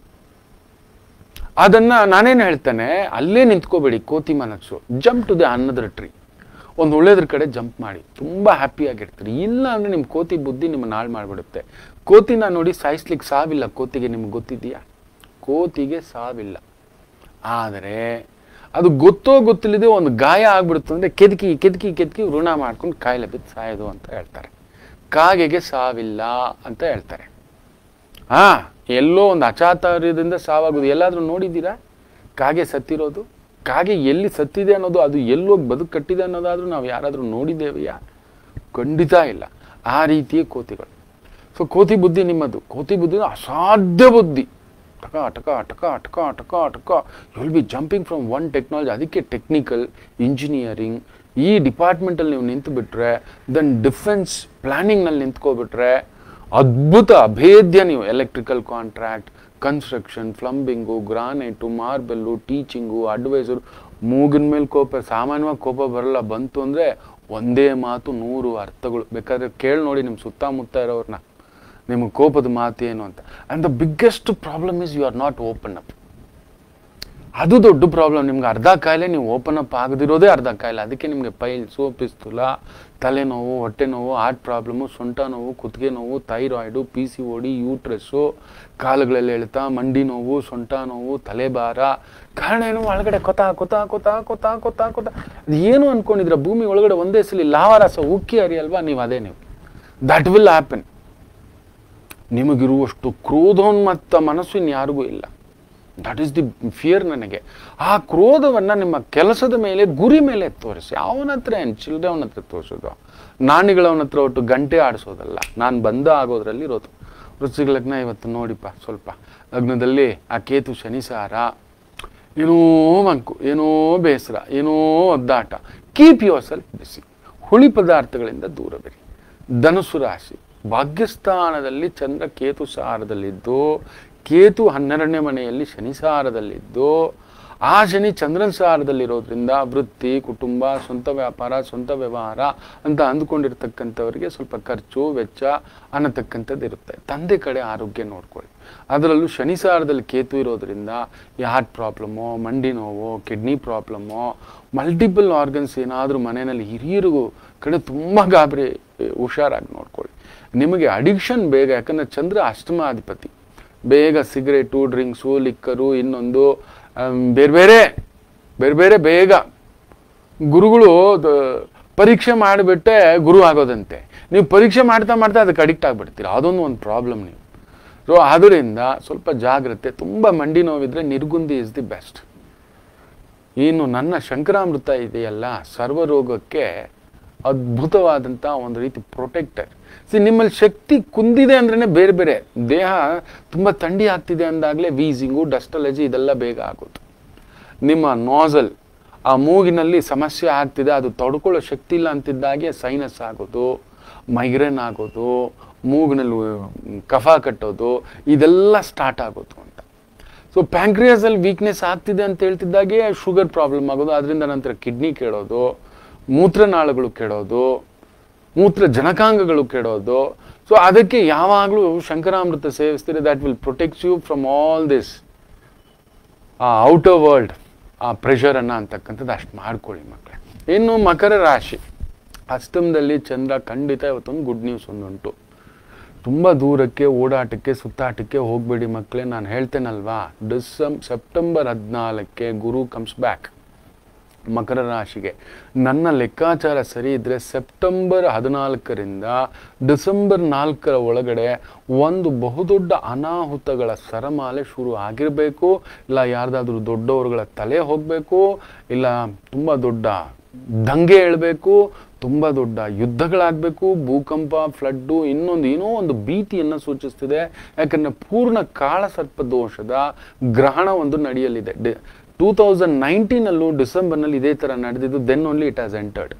ಅದನ್ನ ನಾನೇನು ಹೇಳ್ತೇನೆ ಅಲ್ಲೇ ನಿಂತ್ಕೋಬೇಡಿ ಕೋತಿ ಮನಸ್ಸು jump to the another tree ಒಂದು ಒಳ್ಳೇದ್ರ ಕಡೆ ಜಂಪ್ ಮಾಡಿ ತುಂಬ ಹ್ಯಾಪಿಯಾಗಿರ್ತೀರಿ ಇಲ್ಲ ಅಂದರೆ ನಿಮ್ಮ ಕೋತಿ ಬುದ್ಧಿ ನಿಮ್ಮ ನಾಳು ಮಾಡಿಬಿಡುತ್ತೆ ಕೋತಿನ ನೋಡಿ ಸಾಯಿಸ್ಲಿಕ್ಕೆ ಸಾವಿಲ್ಲ ಕೋತಿಗೆ ನಿಮ್ಗೆ ಗೊತ್ತಿದೆಯಾ ಕೋತಿಗೆ ಸಾವಿಲ್ಲ ಆದರೆ ಅದು ಗೊತ್ತೋ ಗೊತ್ತಿಲ್ಲದೆ ಒಂದು ಗಾಯ ಆಗ್ಬಿಡುತ್ತೆ ಅಂದರೆ ಕೆದಕಿ ಕೆದಕಿ ಕೆದಕಿ ಋಣ ಮಾಡ್ಕೊಂಡು ಕಾಯಿಲೆ ಬಿದ್ದು ಸಾಯೋದು ಅಂತ ಹೇಳ್ತಾರೆ ಕಾಗೆಗೆ ಸಾವಿಲ್ಲ ಅಂತ ಹೇಳ್ತಾರೆ ಹಾ ಎಲ್ಲೋ ಒಂದು ಅಚಾತುರ್ಯದಿಂದ ಸಾವಾಗೋದು ಎಲ್ಲಾದ್ರೂ ನೋಡಿದ್ದೀರಾ ಕಾಗೆ ಸತ್ತಿರೋದು ಕಾಗೆ ಎಲ್ಲಿ ಸತ್ತಿದೆ ಅನ್ನೋದು ಅದು ಎಲ್ಲೋಗಿ ಬದುಕು ಕಟ್ಟಿದೆ ಅನ್ನೋದಾದ್ರೂ ನಾವು ಯಾರಾದರೂ ನೋಡಿದ್ದೇವೆಯಾ ಖಂಡಿತ ಇಲ್ಲ ಆ ರೀತಿಯ ಕೋತಿಗಳು ಸೊ ಕೋತಿ ಬುದ್ಧಿ ನಿಮ್ಮದು ಕೋತಿ ಬುದ್ಧಿ ಅಸಾಧ್ಯ ಬುದ್ಧಿ ಟಕ ಟಕ ಟಕ ಟಕ ಟಕ ಟಕ you will be jumping from one technology ಅದಕ್ಕೆ ಟೆಕ್ನಿಕಲ್ ಇಂಜಿನಿಯರಿಂಗ್ ಈ ಡಿಪಾರ್ಟ್ಮೆಂಟಲ್ಲಿ ನೀವು ನಿಂತು ಬಿಟ್ರೆ ದೆನ್ ಡಿಫೆನ್ಸ್ ಪ್ಲಾನಿಂಗ್ನಲ್ಲಿ ನಿಂತ್ಕೊಬಿಟ್ರೆ ಅದ್ಭುತ ಅಭೇದ್ಯ ನೀವು electrical contract construction plumbing granite marble teaching adviser ಮೂಗಿನ ಮೇಲೆ ಕೋಪ ಸಾಮಾನ್ಯವಾಗಿ ಕೋಪ ಬರಲ್ಲ ಬಂತು ಅಂದರೆ ಒಂದೇ ಮಾತು ನೂರು ಅರ್ಥಗಳು ಬೇಕಾದ್ರೆ ಕೇಳಿ ನೋಡಿ ನಿಮ್ಮ ಸುತ್ತಮುತ್ತ ಇರೋರನ್ನ ನಿಮಗೆ ಕೋಪದ ಮಾತು ಏನು ಅಂತ and the biggest problem is you are not open up ಅದು ದೊಡ್ಡ ಪ್ರಾಬ್ಲಮ್ ನಿಮ್ಗೆ ಅರ್ಧ ಕಾಯಿಲೆ ನೀವು ಓಪನ್ ಅಪ್ ಆಗದಿರೋದೇ ಅರ್ಧ ಕಾಯಿಲೆ ಅದಕ್ಕೆ ನಿಮಗೆ ಪೈಲ್ಸು ಪಿಸ್ತುಲ ತಲೆನೋವು ಹೊಟ್ಟೆ ನೋವು ಹಾರ್ಟ್ ಪ್ರಾಬ್ಲಮ್ಮು ಸೊಂಟ ನೋವು ಕುತ್ತಿಗೆ ನೋವು ಥೈರಾಯ್ಡು ಪಿ ಸಿ ಓಡಿ ಯೂಟ್ರೆಸ್ಸು ಕಾಲುಗಳಲ್ಲಿ ಎಳ್ತಾ ಮಂಡಿ ನೋವು ಸೊಂಟ ನೋವು ತಲೆಭಾರ ಕಾರಣ ಏನು ಒಳಗಡೆ ಕೊತ ಕೊತ ಕೊತ ಕೊತ ಕೊತ ಕೊತ ಅದು ಏನು ಅನ್ಕೊಂಡಿದ್ರ ಭೂಮಿ ಒಳಗಡೆ ಒಂದೇ ಸಲ ಲಾವಾರಸ ಉಕ್ಕಿ ಹರಿಯಲ್ವಾ ನೀವು ಅದೇ ನೀವು ದಟ್ ವಿಲ್ ಹ್ಯಾಪನ್ ನಿಮಗಿರುವಷ್ಟು ಕ್ರೋಧೋನ್ಮತ್ತ ಮನಸ್ಸು ಇನ್ಯಾರಿಗೂ ಇಲ್ಲ ದಟ್ ಈಸ್ ದಿ ಫಿಯರ್ ನನಗೆ ಆ ಕ್ರೋಧವನ್ನು ನಿಮ್ಮ ಕೆಲಸದ ಮೇಲೆ ಗುರಿ ಮೇಲೆ ತೋರಿಸಿ ಅವನ ಹತ್ರ ಏನು ಚಿಲ್ಲರೆ ಅವನ ಹತ್ರ ತೋರಿಸೋದು ನಾಣಿಗಳವನ ಹತ್ರ ಒಟ್ಟು ಗಂಟೆ ಆಡಿಸೋದಲ್ಲ ನಾನು ಬಂದ ಆಗೋದ್ರಲ್ಲಿ ಇರೋದು ವೃಶ್ಚಿಕ ಲಗ್ನ ಇವತ್ತು ನೋಡಿಪ್ಪ ಸ್ವಲ್ಪ ಲಗ್ನದಲ್ಲಿ ಆ ಕೇತು ಶನಿಸಾರ ಏನೋ ಮಂಕು ಏನೋ ಬೇಸರ ಏನೋ ಒದ್ದಾಟ ಕೀಪ್ ಯುವರ್ ಸೆಲ್ಫ್ ಬಿಸಿ ಹುಳಿ ಪದಾರ್ಥಗಳಿಂದ ದೂರವಿರಿ ಧನುಸು ರಾಶಿ ಭಾಗ್ಯಸ್ಥಾನದಲ್ಲಿ ಚಂದ್ರ ಕೇತು ಸಾರದಲ್ಲಿದ್ದು ಕೇತು ಹನ್ನೆರಡನೇ ಮನೆಯಲ್ಲಿ ಶನಿ ಸಾರದಲ್ಲಿದ್ದು ಆ ಶನಿ ಚಂದ್ರನ ಸಾರದಲ್ಲಿರೋದ್ರಿಂದ ವೃತ್ತಿ ಕುಟುಂಬ ಸ್ವಂತ ವ್ಯಾಪಾರ ಸ್ವಂತ ವ್ಯವಹಾರ ಅಂತ ಅಂದ್ಕೊಂಡಿರ್ತಕ್ಕಂಥವರಿಗೆ ಸ್ವಲ್ಪ ಖರ್ಚು ವೆಚ್ಚ ಅನ್ನತಕ್ಕಂಥದ್ದು ಇರುತ್ತೆ ತಂದೆ ಕಡೆ ಆರೋಗ್ಯ ನೋಡ್ಕೊಳ್ಳಿ ಅದರಲ್ಲೂ ಶನಿ ಸಾರದಲ್ಲಿ ಕೇತು ಇರೋದ್ರಿಂದ ಈ ಹಾರ್ಟ್ ಪ್ರಾಬ್ಲಮ್ಮು ಮಂಡಿ ನೋವು ಕಿಡ್ನಿ ಪ್ರಾಬ್ಲಮ್ಮು ಮಲ್ಟಿಪಲ್ ಆರ್ಗನ್ಸ್ ಏನಾದರೂ ಮನೆಯಲ್ಲಿ ಹಿರಿಯರಿಗೂ ಕಡೆ ತುಂಬ ಗಾಬರಿ ಹುಷಾರಾಗಿ ನೋಡ್ಕೊಳ್ಳಿ ನಿಮಗೆ ಅಡಿಕ್ಷನ್ ಬೇಗ ಯಾಕಂದರೆ ಚಂದ್ರ ಅಷ್ಟಮಾಧಿಪತಿ ಬೇಗ ಸಿಗರೇಟು ಡ್ರಿಂಕ್ಸು ಲಿಕ್ಕರು ಇನ್ನೊಂದು ಆಮ್, ಬೇರೆ ಬೇರೆ ಬೇರೆ ಬೇರೆ ಬೇಗ ಗುರುಗಳು ದ- ಪರೀಕ್ಷೆ ಮಾಡಿಬಿಟ್ಟೆ ಗುರು ಆಗೋದಂತೆ ನೀವು ಪರೀಕ್ಷೆ ಮಾಡ್ತಾ ಮಾಡ್ತಾ ಅದಕ್ಕೆ ಅಡಿಕ್ಟ್ ಆಗಿಬಿಡ್ತೀರ ಅದೊಂದು ಒಂದು ಪ್ರಾಬ್ಲಮ್ ನೀವು ಸೊ ಆದ್ದರಿಂದ ಸ್ವಲ್ಪ ಜಾಗ್ರತೆ ತುಂಬ ಮಂಡಿ ನೋವಿದ್ರೆ ನಿರ್ಗುಂದಿ ಇಸ್ ದಿ ಬೆಸ್ಟ್ ಇನ್ನು ನನ್ನ ಶಂಕರಾಮೃತ ಇದೆಯಲ್ಲ ಸರ್ವರೋಗಕ್ಕೆ ಅದ್ಭುತವಾದಂಥ ಒಂದು ರೀತಿ ಪ್ರೊಟೆಕ್ಟರ್ ಸಿ ನಿಮ್ಮಲ್ಲಿ ಶಕ್ತಿ ಕುಂದಿದೆ ಅಂದ್ರೇ ಬೇರೆ ಬೇರೆ ದೇಹ ತುಂಬ ಥಂಡಿ ಆಗ್ತಿದೆ ಅಂದಾಗಲೇ ವೀಸಿಂಗು ಡಸ್ಟ್ ಅಲರ್ಜಿ ಇದೆಲ್ಲ ಬೇಗ ಆಗೋದು ನಿಮ್ಮ ನೋಸಲ್ ಆ ಮೂಗಿನಲ್ಲಿ ಸಮಸ್ಯೆ ಆಗ್ತಿದೆ ಅದು ತಡ್ಕೊಳ್ಳೋ ಶಕ್ತಿ ಇಲ್ಲ ಅಂತಿದ್ದಾಗೆ ಸೈನಸ್ ಆಗೋದು ಮೈಗ್ರೇನ್ ಆಗೋದು ಮೂಗಿನಲ್ಲಿ ಕಫ ಕಟ್ಟೋದು ಇದೆಲ್ಲ ಸ್ಟಾರ್ಟ್ ಆಗೋದು ಅಂತ ಸೊ ಪ್ಯಾಂಕ್ರಿಯಾಸಲ್ಲಿ ವೀಕ್ನೆಸ್ ಆಗ್ತಿದೆ ಅಂತ ಹೇಳ್ತಿದ್ದಾಗೆ ಶುಗರ್ ಪ್ರಾಬ್ಲಮ್ ಆಗೋದು ಅದರಿಂದ ನಂತರ ಕಿಡ್ನಿ ಕೆಡೋದು ಮೂತ್ರನಾಳಗಳು ಕೆಡೋದು ಮೂತ್ರ ಜನಕಾಂಗಗಳು ಕೆಡೋದು ಸೊ ಅದಕ್ಕೆ ಯಾವಾಗಲೂ ಶಂಕರಾಮೃತ ಸೇವಿಸ್ತೀರಿ that will protects you from all this ಆ ಔಟರ್ ವರ್ಲ್ಡ್ ಆ ಪ್ರೆಷರನ್ನು ಅಂತಕ್ಕಂಥದ್ದು ಅಷ್ಟು ಮಾಡ್ಕೊಳ್ಳಿ ಮಕ್ಕಳೇ ಇನ್ನು ಮಕರ ರಾಶಿ ಅಷ್ಟಮದಲ್ಲಿ ಚಂದ್ರ ಖಂಡಿತ ಇವತ್ತೊಂದು ಗುಡ್ ನ್ಯೂಸ್ ಒಂದುಂಟು ತುಂಬ ದೂರಕ್ಕೆ ಓಡಾಟಕ್ಕೆ ಸುತ್ತಾಟಕ್ಕೆ ಹೋಗಬೇಡಿ ಮಕ್ಕಳೇ ನಾನು ಹೇಳ್ತೇನಲ್ವಾ ಡಿಸೆಂಬ್ ಸೆಪ್ಟೆಂಬರ್ ಹದಿನಾಲ್ಕಕ್ಕೆ ಗುರು ಕಮ್ಸ್ ಬ್ಯಾಕ್ ಮಕರ ರಾಶಿಗೆ ನನ್ನ ಲೆಕ್ಕಾಚಾರ ಸರಿ ಇದ್ದರೆ ಸೆಪ್ಟೆಂಬರ್ ಹದಿನಾಲ್ಕರಿಂದ ಡಿಸೆಂಬರ್ ನಾಲ್ಕರ ಒಳಗಡೆ ಒಂದು ಬಹುದೊಡ್ಡ ಅನಾಹುತಗಳ ಸರಮಾಲೆ ಶುರು ಆಗಿರಬೇಕು ಇಲ್ಲ ಯಾರ್ದಾದ್ರೂ ದೊಡ್ಡವರುಗಳ ತಲೆ ಹೋಗಬೇಕು ಇಲ್ಲ ತುಂಬ ದೊಡ್ಡ ದಂಗೆ ಏಳಬೇಕು ತುಂಬ ದೊಡ್ಡ ಯುದ್ಧಗಳಾಗಬೇಕು ಭೂಕಂಪ ಫ್ಲಡ್ಡು ಇನ್ನೊಂದು ಏನೋ ಒಂದು ಭೀತಿಯನ್ನು ಸೂಚಿಸ್ತಿದೆ ಯಾಕಂದರೆ ಪೂರ್ಣ ಕಾಳಸರ್ಪ ದೋಷದ ಗ್ರಹಣ ಒಂದು ನಡೆಯಲಿದೆ ಡಿ ಟೂ ತೌಸಂಡ್ ನೈನ್ಟೀನಲ್ಲೂ ಡಿಸೆಂಬರ್ನಲ್ಲಿ ಇದೇ ಥರ ನಡೆದಿದ್ದು then only it has entered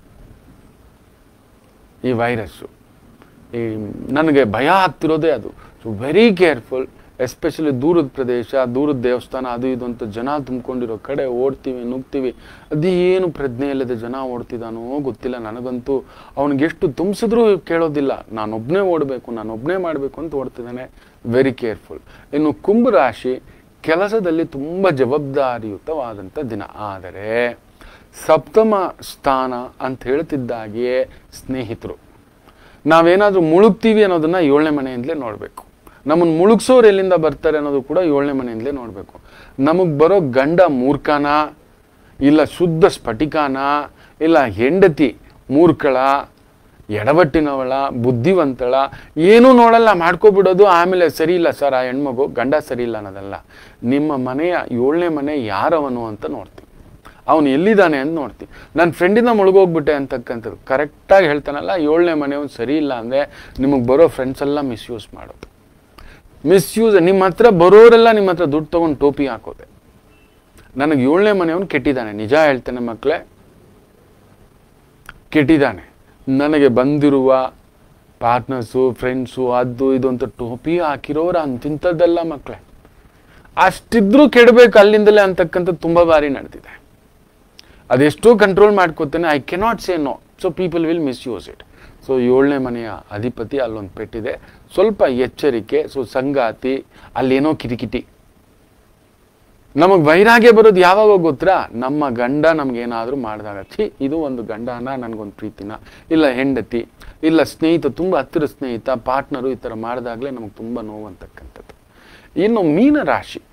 ಈ ವೈರಸ್ಸು ಈ ನನಗೆ ಭಯ ಆಗ್ತಿರೋದೇ ಅದು ಸೊ ವೆರಿ ಕೇರ್ಫುಲ್ ಎಸ್ಪೆಷಲಿ ದೂರದ ಪ್ರದೇಶ ದೂರದ ದೇವಸ್ಥಾನ ಅದು ಇದು ಅಂತ ಜನ ತುಂಬಿಕೊಂಡಿರೋ ಕಡೆ ಓಡ್ತೀವಿ ನುಗ್ತೀವಿ ಅದೇನು ಪ್ರಜ್ಞೆ ಇಲ್ಲದೆ ಜನ ಓಡ್ತಿದ್ದಾನೋ ಗೊತ್ತಿಲ್ಲ ನನಗಂತೂ ಅವನಿಗೆಷ್ಟು ತುಂಬಿಸಿದ್ರೂ ಕೇಳೋದಿಲ್ಲ ನಾನೊಬ್ಬನೇ ಓಡಬೇಕು ನಾನೊಬ್ಬನೇ ಮಾಡಬೇಕು ಅಂತ ಓಡ್ತಿದ್ದಾನೆ ವೆರಿ ಕೇರ್ಫುಲ್ ಇನ್ನು ಕುಂಭರಾಶಿ ಕೆಲಸದಲ್ಲಿ ತುಂಬ ಜವಾಬ್ದಾರಿಯುತವಾದಂಥ ದಿನ ಆದರೆ ಸಪ್ತಮ ಸ್ಥಾನ ಅಂತ ಹೇಳ್ತಿದ್ದಾಗಿಯೇ ಸ್ನೇಹಿತರು ನಾವೇನಾದರೂ ಮುಳುಗ್ತೀವಿ ಅನ್ನೋದನ್ನ ಏಳನೇ ಮನೆಯಿಂದಲೇ ನೋಡಬೇಕು ನಮ್ಮನ್ನು ಮುಳುಗ್ಸೋರು ಎಲ್ಲಿಂದ ಬರ್ತಾರೆ ಅನ್ನೋದು ಕೂಡ ಏಳನೇ ಮನೆಯಿಂದಲೇ ನೋಡಬೇಕು ನಮಗೆ ಬರೋ ಗಂಡ ಮೂರ್ಖನ ಇಲ್ಲ ಶುದ್ಧ ಸ್ಫಟಿಕಾನ ಇಲ್ಲ ಹೆಂಡತಿ ಮೂರ್ಖಳ ಎಡವಟ್ಟಿನವಳ ಬುದ್ಧಿವಂತಳ ಏನೂ ನೋಡಲ್ಲ ಮಾಡ್ಕೊಬಿಡೋದು ಆಮೇಲೆ ಸರಿ ಇಲ್ಲ ಸರ್ ಆ ಹೆಣ್ಮಗು ಗಂಡ ಸರಿ ಇಲ್ಲ ಅನ್ನೋದಲ್ಲ ನಿಮ್ಮ ಮನೆಯ ಏಳನೇ ಮನೆ ಯಾರವನು ಅಂತ ನೋಡ್ತೀವಿ ಅವನು ಎಲ್ಲಿದ್ದಾನೆ ಅಂತ ನೋಡ್ತೀವಿ ನನ್ನ ಫ್ರೆಂಡಿಂದ ಮುಳುಗೋಗ್ಬಿಟ್ಟೆ ಅಂತಕ್ಕಂಥದ್ದು ಕರೆಕ್ಟಾಗಿ ಹೇಳ್ತಾನಲ್ಲ ಏಳನೇ ಮನೆಯವನು ಸರಿ ಇಲ್ಲ ಅಂದರೆ ನಿಮಗೆ ಬರೋ ಫ್ರೆಂಡ್ಸ್ ಎಲ್ಲ ಮಿಸ್ಯೂಸ್ ಮಾಡೋದು ಮಿಸ್ಯೂಸ್ ನಿಮ್ಮ ಹತ್ರ ಬರೋರೆಲ್ಲ ನಿಮ್ಮ ಹತ್ರ ದುಡ್ಡು ತೊಗೊಂಡು ಟೋಪಿ ಹಾಕೋದೆ ನನಗೆ ಏಳನೇ ಮನೆಯವನು ಕೆಟ್ಟಿದ್ದಾನೆ ನಿಜ ಹೇಳ್ತೇನೆ ಮಕ್ಕಳೇ ಕೆಟ್ಟಿದ್ದಾನೆ ನನಗೆ ಬಂದಿರುವ ಪಾರ್ಟ್ನರ್ಸು ಫ್ರೆಂಡ್ಸು ಅದು ಇದು ಅಂತ ಟೋಪಿ ಹಾಕಿರೋರು ಅಂತಿಂಥದ್ದಲ್ಲ ಮಕ್ಕಳೇ ಅಷ್ಟಿದ್ರೂ ಕೆಡಬೇಕು ಅಲ್ಲಿಂದಲೇ ಅಂತಕ್ಕಂಥದ್ದು ತುಂಬ ಬಾರಿ ನಡೆದಿದೆ ಅದೆಷ್ಟೋ ಕಂಟ್ರೋಲ್ ಮಾಡ್ಕೋತೇನೆ I cannot say no so people will misuse it so ಏಳನೇ ಮನೆಯ ಅಧಿಪತಿ ಅಲ್ಲೊಂದು ಪೆಟ್ಟಿದೆ ಸ್ವಲ್ಪ ಎಚ್ಚರಿಕೆ ಸೊ ಸಂಗಾತಿ ಅಲ್ಲೇನೋ ಕಿಟಿಕಿಟಿ ನಮಗೆ ವೈರಾಗ್ಯ ಬರೋದು ಯಾವಾಗ ಗೊತ್ತಾ ನಮ್ಮ ಗಂಡ ನಮ್ಗೇನಾದರೂ ಮಾಡಿದಾಗ ಛೀ ಇದು ಒಂದು ಗಂಡನ ನನಗೊಂದು ಪ್ರೀತಿನ ಇಲ್ಲ ಹೆಂಡತಿ ಇಲ್ಲ ಸ್ನೇಹಿತ ತುಂಬ ಹತ್ತಿರ ಸ್ನೇಹಿತ ಪಾರ್ಟ್ನರು ಈ ಥರ ಮಾಡಿದಾಗಲೇ ನಮಗೆ ತುಂಬ ನೋವು ಅಂತಕ್ಕಂಥದ್ದು ಇನ್ನು ಮೀನ ರಾಶಿ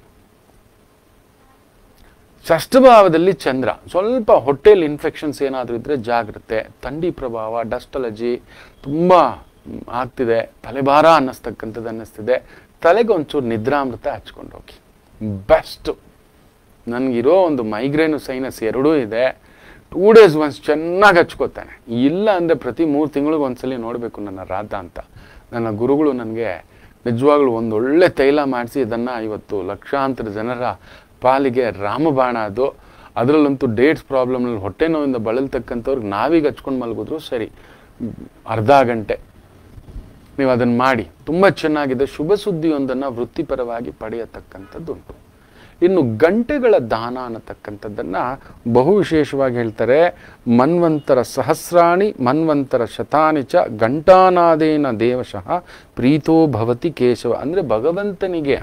ಷಷ್ಠಭಾವದಲ್ಲಿ ಚಂದ್ರ ಸ್ವಲ್ಪ ಹೊಟ್ಟೆಲಿ ಇನ್ಫೆಕ್ಷನ್ಸ್ ಏನಾದರೂ ಇದ್ದರೆ ಜಾಗ್ರತೆ ಥಂಡಿ ಪ್ರಭಾವ ಡಸ್ಟ್ ಅಲರ್ಜಿ ತುಂಬ ಮ್, ಆಗ್ತಿದೆ ತಲೆಭಾರ ಅನ್ನಿಸ್ತಕ್ಕಂಥದ್ದು ಅನ್ನಿಸ್ತಿದೆ ತಲೆಗೆ ಒಂಚೂರು ನಿದ್ರಾಮೃತ ಹಚ್ಕೊಂಡು ಹೋಗಿ ಬೆಸ್ಟು ನನಗಿರೋ ಒಂದು ಮೈಗ್ರೇನು ಸೈನಸ್ ಎರಡೂ ಇದೆ ಟೂ ಡೇಸ್ ಒನ್ಸ್ ಚೆನ್ನಾಗಿ ಹಚ್ಕೋತಾನೆ ಇಲ್ಲ ಅಂದರೆ ಪ್ರತಿ ಮೂರು ತಿಂಗಳಿಗೆ ಒಂದ್ಸಲಿ ನೋಡಬೇಕು ನನ್ನ ರಾಧ ಅಂತ ನನ್ನ ಗುರುಗಳು ನನಗೆ ನಿಜವಾಗ್ಲೂ ಒಂದು ಒಳ್ಳೆ ತೈಲ ಮಾಡಿಸಿ ಇದನ್ನು ಇವತ್ತು ಲಕ್ಷಾಂತರ ಜನರ ಪಾಲಿಗೆ ರಾಮಬಾಣ ಅದು ಅದರಲ್ಲಂತೂ ಡೇಟ್ಸ್ ಪ್ರಾಬ್ಲಮ್ನಲ್ಲಿ ಹೊಟ್ಟೆ ನೋವಿಂದ ಬಳಲ್ತಕ್ಕಂಥವ್ರಿಗೆ ನಾವೀಗ ಹಚ್ಕೊಂಡು ಮಲಗಿದ್ರು ಸರಿ ಮ್, ಅರ್ಧ ಗಂಟೆ ನೀವು ಅದನ್ನು ಮಾಡಿ ತುಂಬ ಚೆನ್ನಾಗಿದೆ ಶುಭ ಸುದ್ದಿಯೊಂದನ್ನು ವೃತ್ತಿಪರವಾಗಿ ಪಡೆಯತಕ್ಕಂಥದ್ದುಂಟು ಇನ್ನು ಗಂಟೆಗಳ ದಾನ ಅನ್ನತಕ್ಕಂಥದ್ದನ್ನು ಬಹು ವಿಶೇಷವಾಗಿ ಹೇಳ್ತಾರೆ ಮನ್ವಂತರ ಸಹಸ್ರಾಣಿ ಮನ್ವಂತರ ಶತಾನಿ ಚ ಗಂಟಾನಾದೇನ ದೇವಶಃ ಪ್ರೀತೋ ಭವತಿ ಕೇಶವ ಅಂದರೆ ಭಗವಂತನಿಗೆ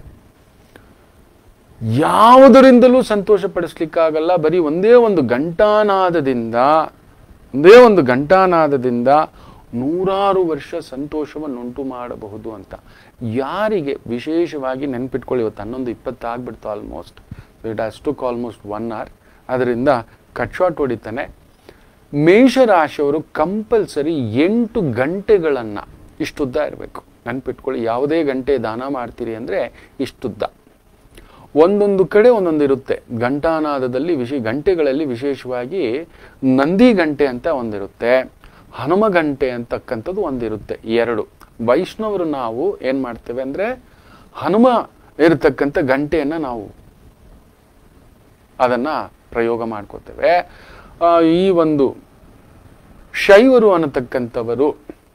ಯಾವುದರಿಂದಲೂ ಸಂತೋಷ ಪಡಿಸ್ಲಿಕ್ಕಾಗಲ್ಲ ಬರೀ ಒಂದೇ ಒಂದು ಗಂಟಾನಾದದಿಂದ ಒಂದೇ ಒಂದು ಗಂಟಾನಾದದಿಂದ ನೂರಾರು ವರ್ಷ ಸಂತೋಷವನ್ನುಂಟು ಮಾಡಬಹುದು ಅಂತ ಯಾರಿಗೆ ವಿಶೇಷವಾಗಿ ನೆನ್ಪಿಟ್ಕೊಳ್ಳಿ ಇವತ್ತು ಹನ್ನೊಂದು ಇಪ್ಪತ್ತು ಆಗ್ಬಿಡ್ತು almost it has took almost one hour ಅದರಿಂದ ಕಟ್ ಶಾಟ್ ಹೊಡಿತಾನೆ ಮೇಷರಾಶಿಯವರು ಕಂಪಲ್ಸರಿ ಎಂಟು ಗಂಟೆಗಳನ್ನು ಇಷ್ಟುದ್ದ ಇರಬೇಕು ನೆನ್ಪಿಟ್ಕೊಳ್ಳಿ ಯಾವುದೇ ಗಂಟೆ ದಾನ ಮಾಡ್ತೀರಿ ಅಂದರೆ ಇಷ್ಟುದ್ದ ಒಂದೊಂದು ಕಡೆ ಒಂದೊಂದು ಇರುತ್ತೆ ಘಂಟಾನಾದದಲ್ಲಿ ವಿಶೇ ಗಂಟೆಗಳಲ್ಲಿ ವಿಶೇಷವಾಗಿ ನಂದಿ ಗಂಟೆ ಅಂತ ಒಂದಿರುತ್ತೆ ಹನುಮ ಗಂಟೆ ಅಂತಕ್ಕಂಥದ್ದು ಒಂದಿರುತ್ತೆ ಎರಡು ವೈಷ್ಣವರು ನಾವು ಏನು ಮಾಡ್ತೇವೆ ಅಂದರೆ ಹನುಮ ಇರತಕ್ಕಂಥ ಗಂಟೆಯನ್ನು ನಾವು ಅದನ್ನು ಪ್ರಯೋಗ ಮಾಡ್ಕೋತೇವೆ ಆ, ಈ ಒಂದು ಶೈವರು ಅನ್ನತಕ್ಕಂಥವರು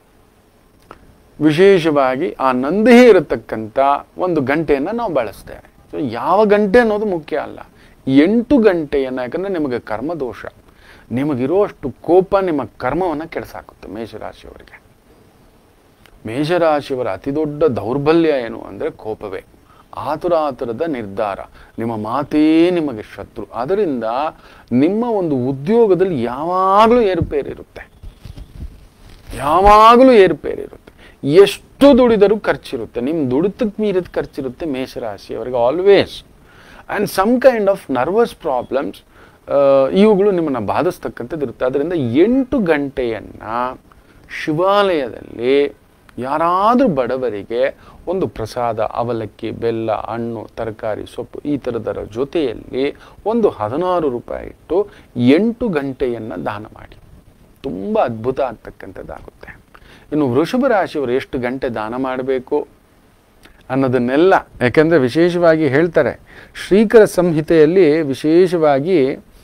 ವಿಶೇಷವಾಗಿ ಆ ನಂದಿ ಇರತಕ್ಕಂಥ ಒಂದು ಗಂಟೆಯನ್ನು ನಾವು ಬಳಸ್ತೇವೆ ಸೊ ಯಾವ ಗಂಟೆ ಅನ್ನೋದು ಮುಖ್ಯ ಅಲ್ಲ ಎಂಟು ಗಂಟೆಯನ್ನು ಯಾಕಂದರೆ ನಿಮಗೆ ಕರ್ಮದೋಷ ನಿಮಗಿರುವಷ್ಟು ಕೋಪ ನಿಮ್ಮ ಕರ್ಮವನ್ನು ಕೆಡಿಸಾಕುತ್ತೆ ಮೇಷರಾಶಿಯವರಿಗೆ ಮೇಷರಾಶಿಯವರ ಅತಿ ದೊಡ್ಡ ದೌರ್ಬಲ್ಯ ಏನು ಅಂದರೆ ಕೋಪವೇ ಆತುರ ಆತುರದ ನಿರ್ಧಾರ ನಿಮ್ಮ ಮಾತೇ ನಿಮಗೆ ಶತ್ರು ಅದರಿಂದ ನಿಮ್ಮ ಒಂದು ಉದ್ಯೋಗದಲ್ಲಿ ಯಾವಾಗಲೂ ಏರುಪೇರಿರುತ್ತೆ ಯಾವಾಗಲೂ ಏರುಪೇರಿರುತ್ತೆ ಎಷ್ಟು ದುಡಿದರೂ ಖರ್ಚಿರುತ್ತೆ ನಿಮ್ಮ ದುಡಿತಕ್ಕೆ ಮೀರಿದ ಖರ್ಚಿರುತ್ತೆ ಮೇಷರಾಶಿಯವರಿಗೆ always and some kind of nervous problems ಇವುಗಳು ನಿಮ್ಮನ್ನು ಬಾಧಿಸ್ತಕ್ಕಂಥದ್ದು ಇರುತ್ತೆ ಅದರಿಂದ ಎಂಟು ಗಂಟೆಯನ್ನು ಶಿವಾಲಯದಲ್ಲಿ ಯಾರಾದರೂ ಬಡವರಿಗೆ ಒಂದು ಪ್ರಸಾದ ಅವಲಕ್ಕಿ ಬೆಲ್ಲ ಹಣ್ಣು ತರಕಾರಿ ಸೊಪ್ಪು ಈ ಥರದರ ಜೊತೆಯಲ್ಲಿ ಒಂದು ಹದಿನಾರು ರೂಪಾಯಿ ಇಟ್ಟು ಎಂಟು ಗಂಟೆಯನ್ನು ದಾನ ಮಾಡಿ ತುಂಬ ಅದ್ಭುತ ಆಗ್ತಕ್ಕಂಥದ್ದಾಗುತ್ತೆ ಇನ್ನು ವೃಷಭ ರಾಶಿಯವರು ಎಷ್ಟು ಗಂಟೆ ದಾನ ಮಾಡಬೇಕು ಅನ್ನೋದನ್ನೆಲ್ಲ ಯಾಕೆಂದರೆ ವಿಶೇಷವಾಗಿ ಹೇಳ್ತಾರೆ ಶ್ರೀಕರ ಸಂಹಿತೆಯಲ್ಲಿ ವಿಶೇಷವಾಗಿ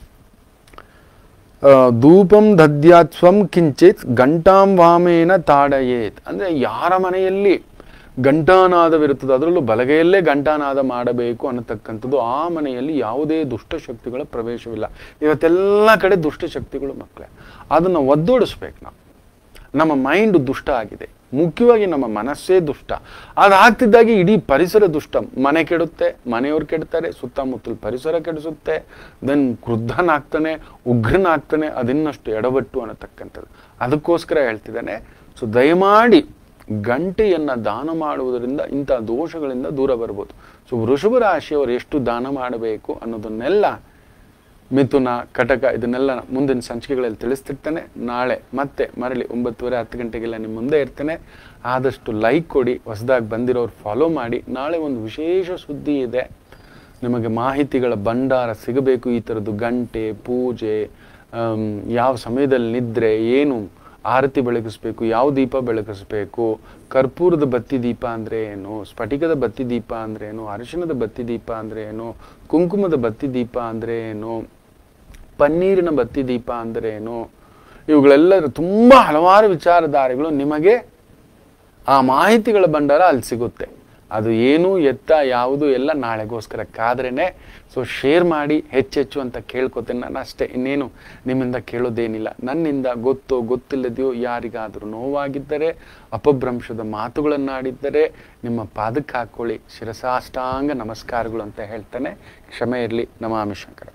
ಆ, ಧೂಪಂ ದದ್ಯಾತ್ವಂ ಕಿಂಚಿತ್ ಗಂಟಾಂ ವಾಮೇನ ತಾಡಯೇತ್ ಅಂದರೆ ಯಾರ ಮನೆಯಲ್ಲಿ ಘಂಟಾನಾದವಿರುತ್ತದೆ ಅದರಲ್ಲೂ ಬಲಗೈಯಲ್ಲೇ ಘಂಟಾನಾದ ಮಾಡಬೇಕು ಅನ್ನತಕ್ಕಂಥದ್ದು ಆ ಮನೆಯಲ್ಲಿ ಯಾವುದೇ ದುಷ್ಟಶಕ್ತಿಗಳ ಪ್ರವೇಶವಿಲ್ಲ ಇವತ್ತೆಲ್ಲ ಕಡೆ ದುಷ್ಟಶಕ್ತಿಗಳು ಮಕ್ಕಳೇ ಅದನ್ನು ಒದ್ದೋಡಿಸ್ಬೇಕು ನಾವು ನಮ್ಮ ಮೈಂಡ್ ದುಷ್ಟ ಆಗಿದೆ ಮುಖ್ಯವಾಗಿ ನಮ್ಮ ಮನಸ್ಸೇ ದುಷ್ಟ ಅದಾಗ್ತಿದ್ದಾಗೆ ಇಡೀ ಪರಿಸರ ದುಷ್ಟ ಮನೆ ಕೆಡುತ್ತೆ ಮನೆಯವ್ರು ಕೆಡ್ತಾರೆ ಸುತ್ತಮುತ್ತಲ ಪರಿಸರ ಕೆಡಿಸುತ್ತೆ ದೆನ್ ಕ್ರುದ್ಧನಾಗ್ತಾನೆ ಉಗ್ರನಾಗ್ತಾನೆ ಅದಿನ್ನಷ್ಟು ಎಡವಟ್ಟು ಅನ್ನತಕ್ಕಂಥದ್ದು ಅದಕ್ಕೋಸ್ಕರ ಹೇಳ್ತಿದ್ದಾನೆ ಸೊ ದಯಮಾಡಿ ಗಂಟೆಯನ್ನು ದಾನ ಮಾಡುವುದರಿಂದ ಇಂಥ ದೋಷಗಳಿಂದ ದೂರ ಬರ್ಬೋದು ಸೊ ವೃಷಭ ರಾಶಿಯವರು ಎಷ್ಟು ದಾನ ಮಾಡಬೇಕು ಅನ್ನೋದನ್ನೆಲ್ಲ ಮಿಥುನ ಕಟಕ ಇದನ್ನೆಲ್ಲ ಮುಂದಿನ ಸಂಚಿಕೆಗಳಲ್ಲಿ ತಿಳಿಸ್ತಿರ್ತೇನೆ ನಾಳೆ ಮತ್ತೆ ಮರಳಿ ಒಂಬತ್ತುವರೆ ಹತ್ತು ಗಂಟೆಗೆಲ್ಲ ನಿಮ್ಮ ಮುಂದೆ ಇರ್ತೇನೆ ಆದಷ್ಟು ಲೈಕ್ ಕೊಡಿ ಹೊಸದಾಗಿ ಬಂದಿರೋರು ಫಾಲೋ ಮಾಡಿ ನಾಳೆ ಒಂದು ವಿಶೇಷ ಸುದ್ದಿ ಇದೆ ನಿಮಗೆ ಮಾಹಿತಿಗಳ ಭಂಡಾರ ಸಿಗಬೇಕು ಈ ಥರದ್ದು ಗಂಟೆ ಪೂಜೆ ಆಮ್, ಯಾವ ಸಮಯದಲ್ಲಿ ನಿದ್ರೆ ಏನು ಆರತಿ ಬೆಳಗಿಸ್ಬೇಕು ಯಾವ ದೀಪ ಬೆಳಗಿಸ್ಬೇಕು ಕರ್ಪೂರದ ಬತ್ತಿ ದೀಪ ಅಂದರೆ ಏನು ಸ್ಫಟಿಕದ ಬತ್ತಿ ದೀಪ ಅಂದರೆ ಏನು ಅರಿಶಿಣದ ಬತ್ತಿ ದೀಪ ಅಂದರೆ ಏನು ಕುಂಕುಮದ ಬತ್ತಿ ದೀಪ ಅಂದರೆ ಏನು ಪನ್ನೀರಿನ ಬತ್ತಿ ದೀಪ ಅಂದರೆ ಏನು ಇವುಗಳೆಲ್ಲರ ತುಂಬ ಹಲವಾರು ವಿಚಾರಧಾರೆಗಳು ನಿಮಗೆ ಆ ಮಾಹಿತಿಗಳ ಭಂಡಾರ ಅಲ್ಲಿ ಸಿಗುತ್ತೆ ಅದು ಏನು ಎತ್ತ ಯಾವುದು ಎಲ್ಲ ನಾಳೆಗೋಸ್ಕರ ಕಾದ್ರೇನೆ ಸೊ ಶೇರ್ ಮಾಡಿ ಹೆಚ್ಚೆಚ್ಚು ಅಂತ ಕೇಳ್ಕೊತೇನೆ ನಾನು ಅಷ್ಟೇ ಇನ್ನೇನು ನಿಮ್ಮಿಂದ ಕೇಳೋದೇನಿಲ್ಲ ನನ್ನಿಂದ ಗೊತ್ತೋ ಗೊತ್ತಿಲ್ಲದೆಯೋ ಯಾರಿಗಾದರೂ ನೋವಾಗಿದ್ದರೆ ಅಪಭ್ರಂಶದ ಮಾತುಗಳನ್ನಾಡಿದ್ದರೆ ನಿಮ್ಮ ಪಾದಕ್ಕೆ ಹಾಕ್ಕೊಳ್ಳಿ ಶಿರಸಾಷ್ಟಾಂಗ ನಮಸ್ಕಾರಗಳು ಅಂತ ಹೇಳ್ತಾನೆ ಕ್ಷಮೆ ಇರಲಿ ನಮಾಮಿ ಶಂಕರ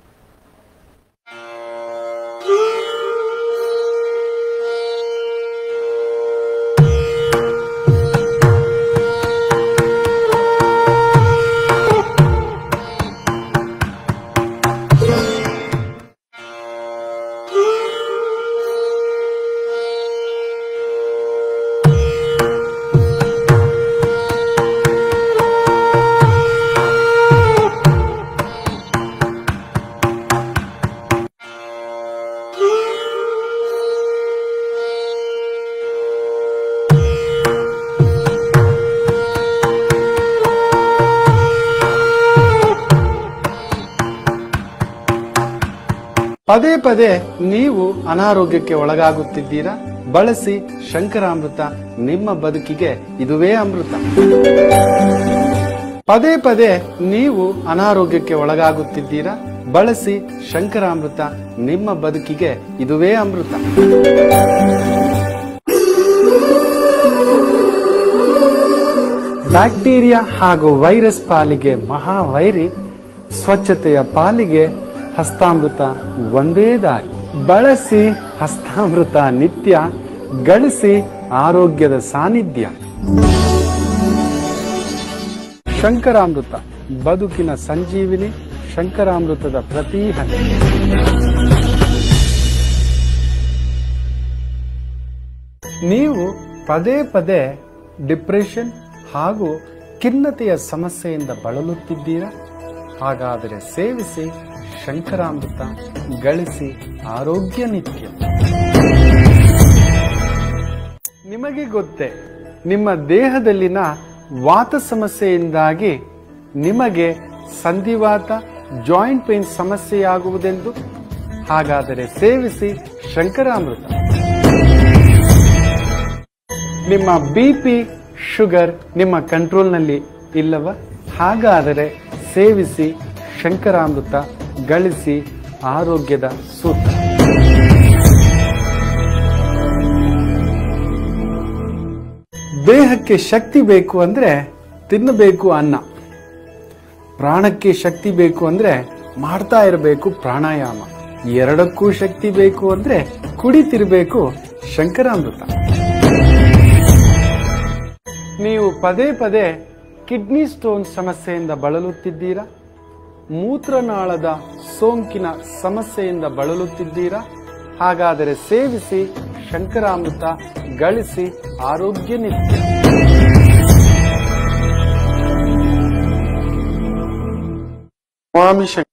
ಪದೇ ಪದೇ ನೀವು ಅನಾರೋಗ್ಯಕ್ಕೆ ಒಳಗಾಗುತ್ತಿದ್ದೀರಾ ಬಳಸಿ ಶಂಕರಾಮೃತ ನಿಮ್ಮ ಬದುಕಿಗೆ ಇದುವೇ ಅಮೃತ ಪದೇ ಪದೇ ನೀವು ಅನಾರೋಗ್ಯಕ್ಕೆ ಒಳಗಾಗುತ್ತಿದ್ದೀರಾ ಬಳಸಿ ಶಂಕರಾಮೃತ ನಿಮ್ಮ ಬದುಕಿಗೆ ಇದುವೇ ಅಮೃತ ಬ್ಯಾಕ್ಟೀರಿಯಾ ಹಾಗೂ ವೈರಸ್ ಪಾಲಿಗೆ ಮಹಾವೈರಿ ಸ್ವಚ್ಛತೆಯ ಪಾಲಿಗೆ ಹಸ್ತಾಮೃತ ಒಂದೇ ದಾರಿ ಬಳಸಿ ಹಸ್ತಾಮೃತ ನಿತ್ಯ ಗಳಿಸಿ ಆರೋಗ್ಯದ ಸಾನ್ನಿಧ್ಯ ಶಂಕರಾಮೃತ ಬದುಕಿನ ಸಂಜೀವಿನಿ ಶಂಕರಾಮೃತದ ಪ್ರತಿ ಹನಿ ನೀವು ಪದೇ ಪದೇ ಡಿಪ್ರೆಷನ್ ಹಾಗೂ ಖಿನ್ನತೆಯ ಸಮಸ್ಯೆಯಿಂದ ಬಳಲುತ್ತಿದ್ದೀರಾ ಹಾಗಾದರೆ ಸೇವಿಸಿ ಶಂಕರಾಮೃತ ಗಳಿಸಿ ಆರೋಗ್ಯ ನಿತ್ಯ ನಿಮಗೆ ಗೊತ್ತೇ ನಿಮ್ಮ ದೇಹದಲ್ಲಿನ ವಾತ ಸಮಸ್ಯೆಯಿಂದಾಗಿ ನಿಮಗೆ ಸಂಧಿವಾತ ಜಾಯಿಂಟ್ ಪೇನ್ ಸಮಸ್ಯೆಯಾಗುವುದೆಂದು ಹಾಗಾದರೆ ಸೇವಿಸಿ ಶಂಕರಾಮೃತ ನಿಮ್ಮ ಬಿಪಿ ಶುಗರ್ ನಿಮ್ಮ ಕಂಟ್ರೋಲ್ನಲ್ಲಿ ಇಲ್ಲವ ಹಾಗಾದರೆ ಸೇವಿಸಿ ಶಂಕರಾಮೃತ ಗಳಿಸಿ ಆರೋಗ್ಯದ ಸೂತ್ರ ದೇಹಕ್ಕೆ ಶಕ್ತಿ ಬೇಕು ಅಂದ್ರೆ ತಿನ್ನಬೇಕು ಅನ್ನ ಪ್ರಾಣಕ್ಕೆ ಶಕ್ತಿ ಬೇಕು ಅಂದ್ರೆ ಮಾಡ್ತಾ ಇರಬೇಕು ಪ್ರಾಣಾಯಾಮ ಎರಡಕ್ಕೂ ಶಕ್ತಿ ಬೇಕು ಅಂದ್ರೆ ಕುಡಿತಿರ್ಬೇಕು ಶಂಕರಾಮೃತ ನೀವು ಪದೇ ಪದೇ ಕಿಡ್ನಿ ಸ್ಟೋನ್ ಸಮಸ್ಯೆಯಿಂದ ಬಳಲುತ್ತಿದ್ದೀರಾ ಮೂತ್ರನಾಳದ ಸೋಂಕಿನ ಸಮಸ್ಯೆಯಿಂದ ಬಳಲುತ್ತಿದ್ದೀರಾ ಹಾಗಾದರೆ ಸೇವಿಸಿ ಶಂಕರಾಮೃತ ಗಳಿಸಿ ಆರೋಗ್ಯ ನಿತ್ಯ ಸ್ವಾಮಿ ಶಂಕರ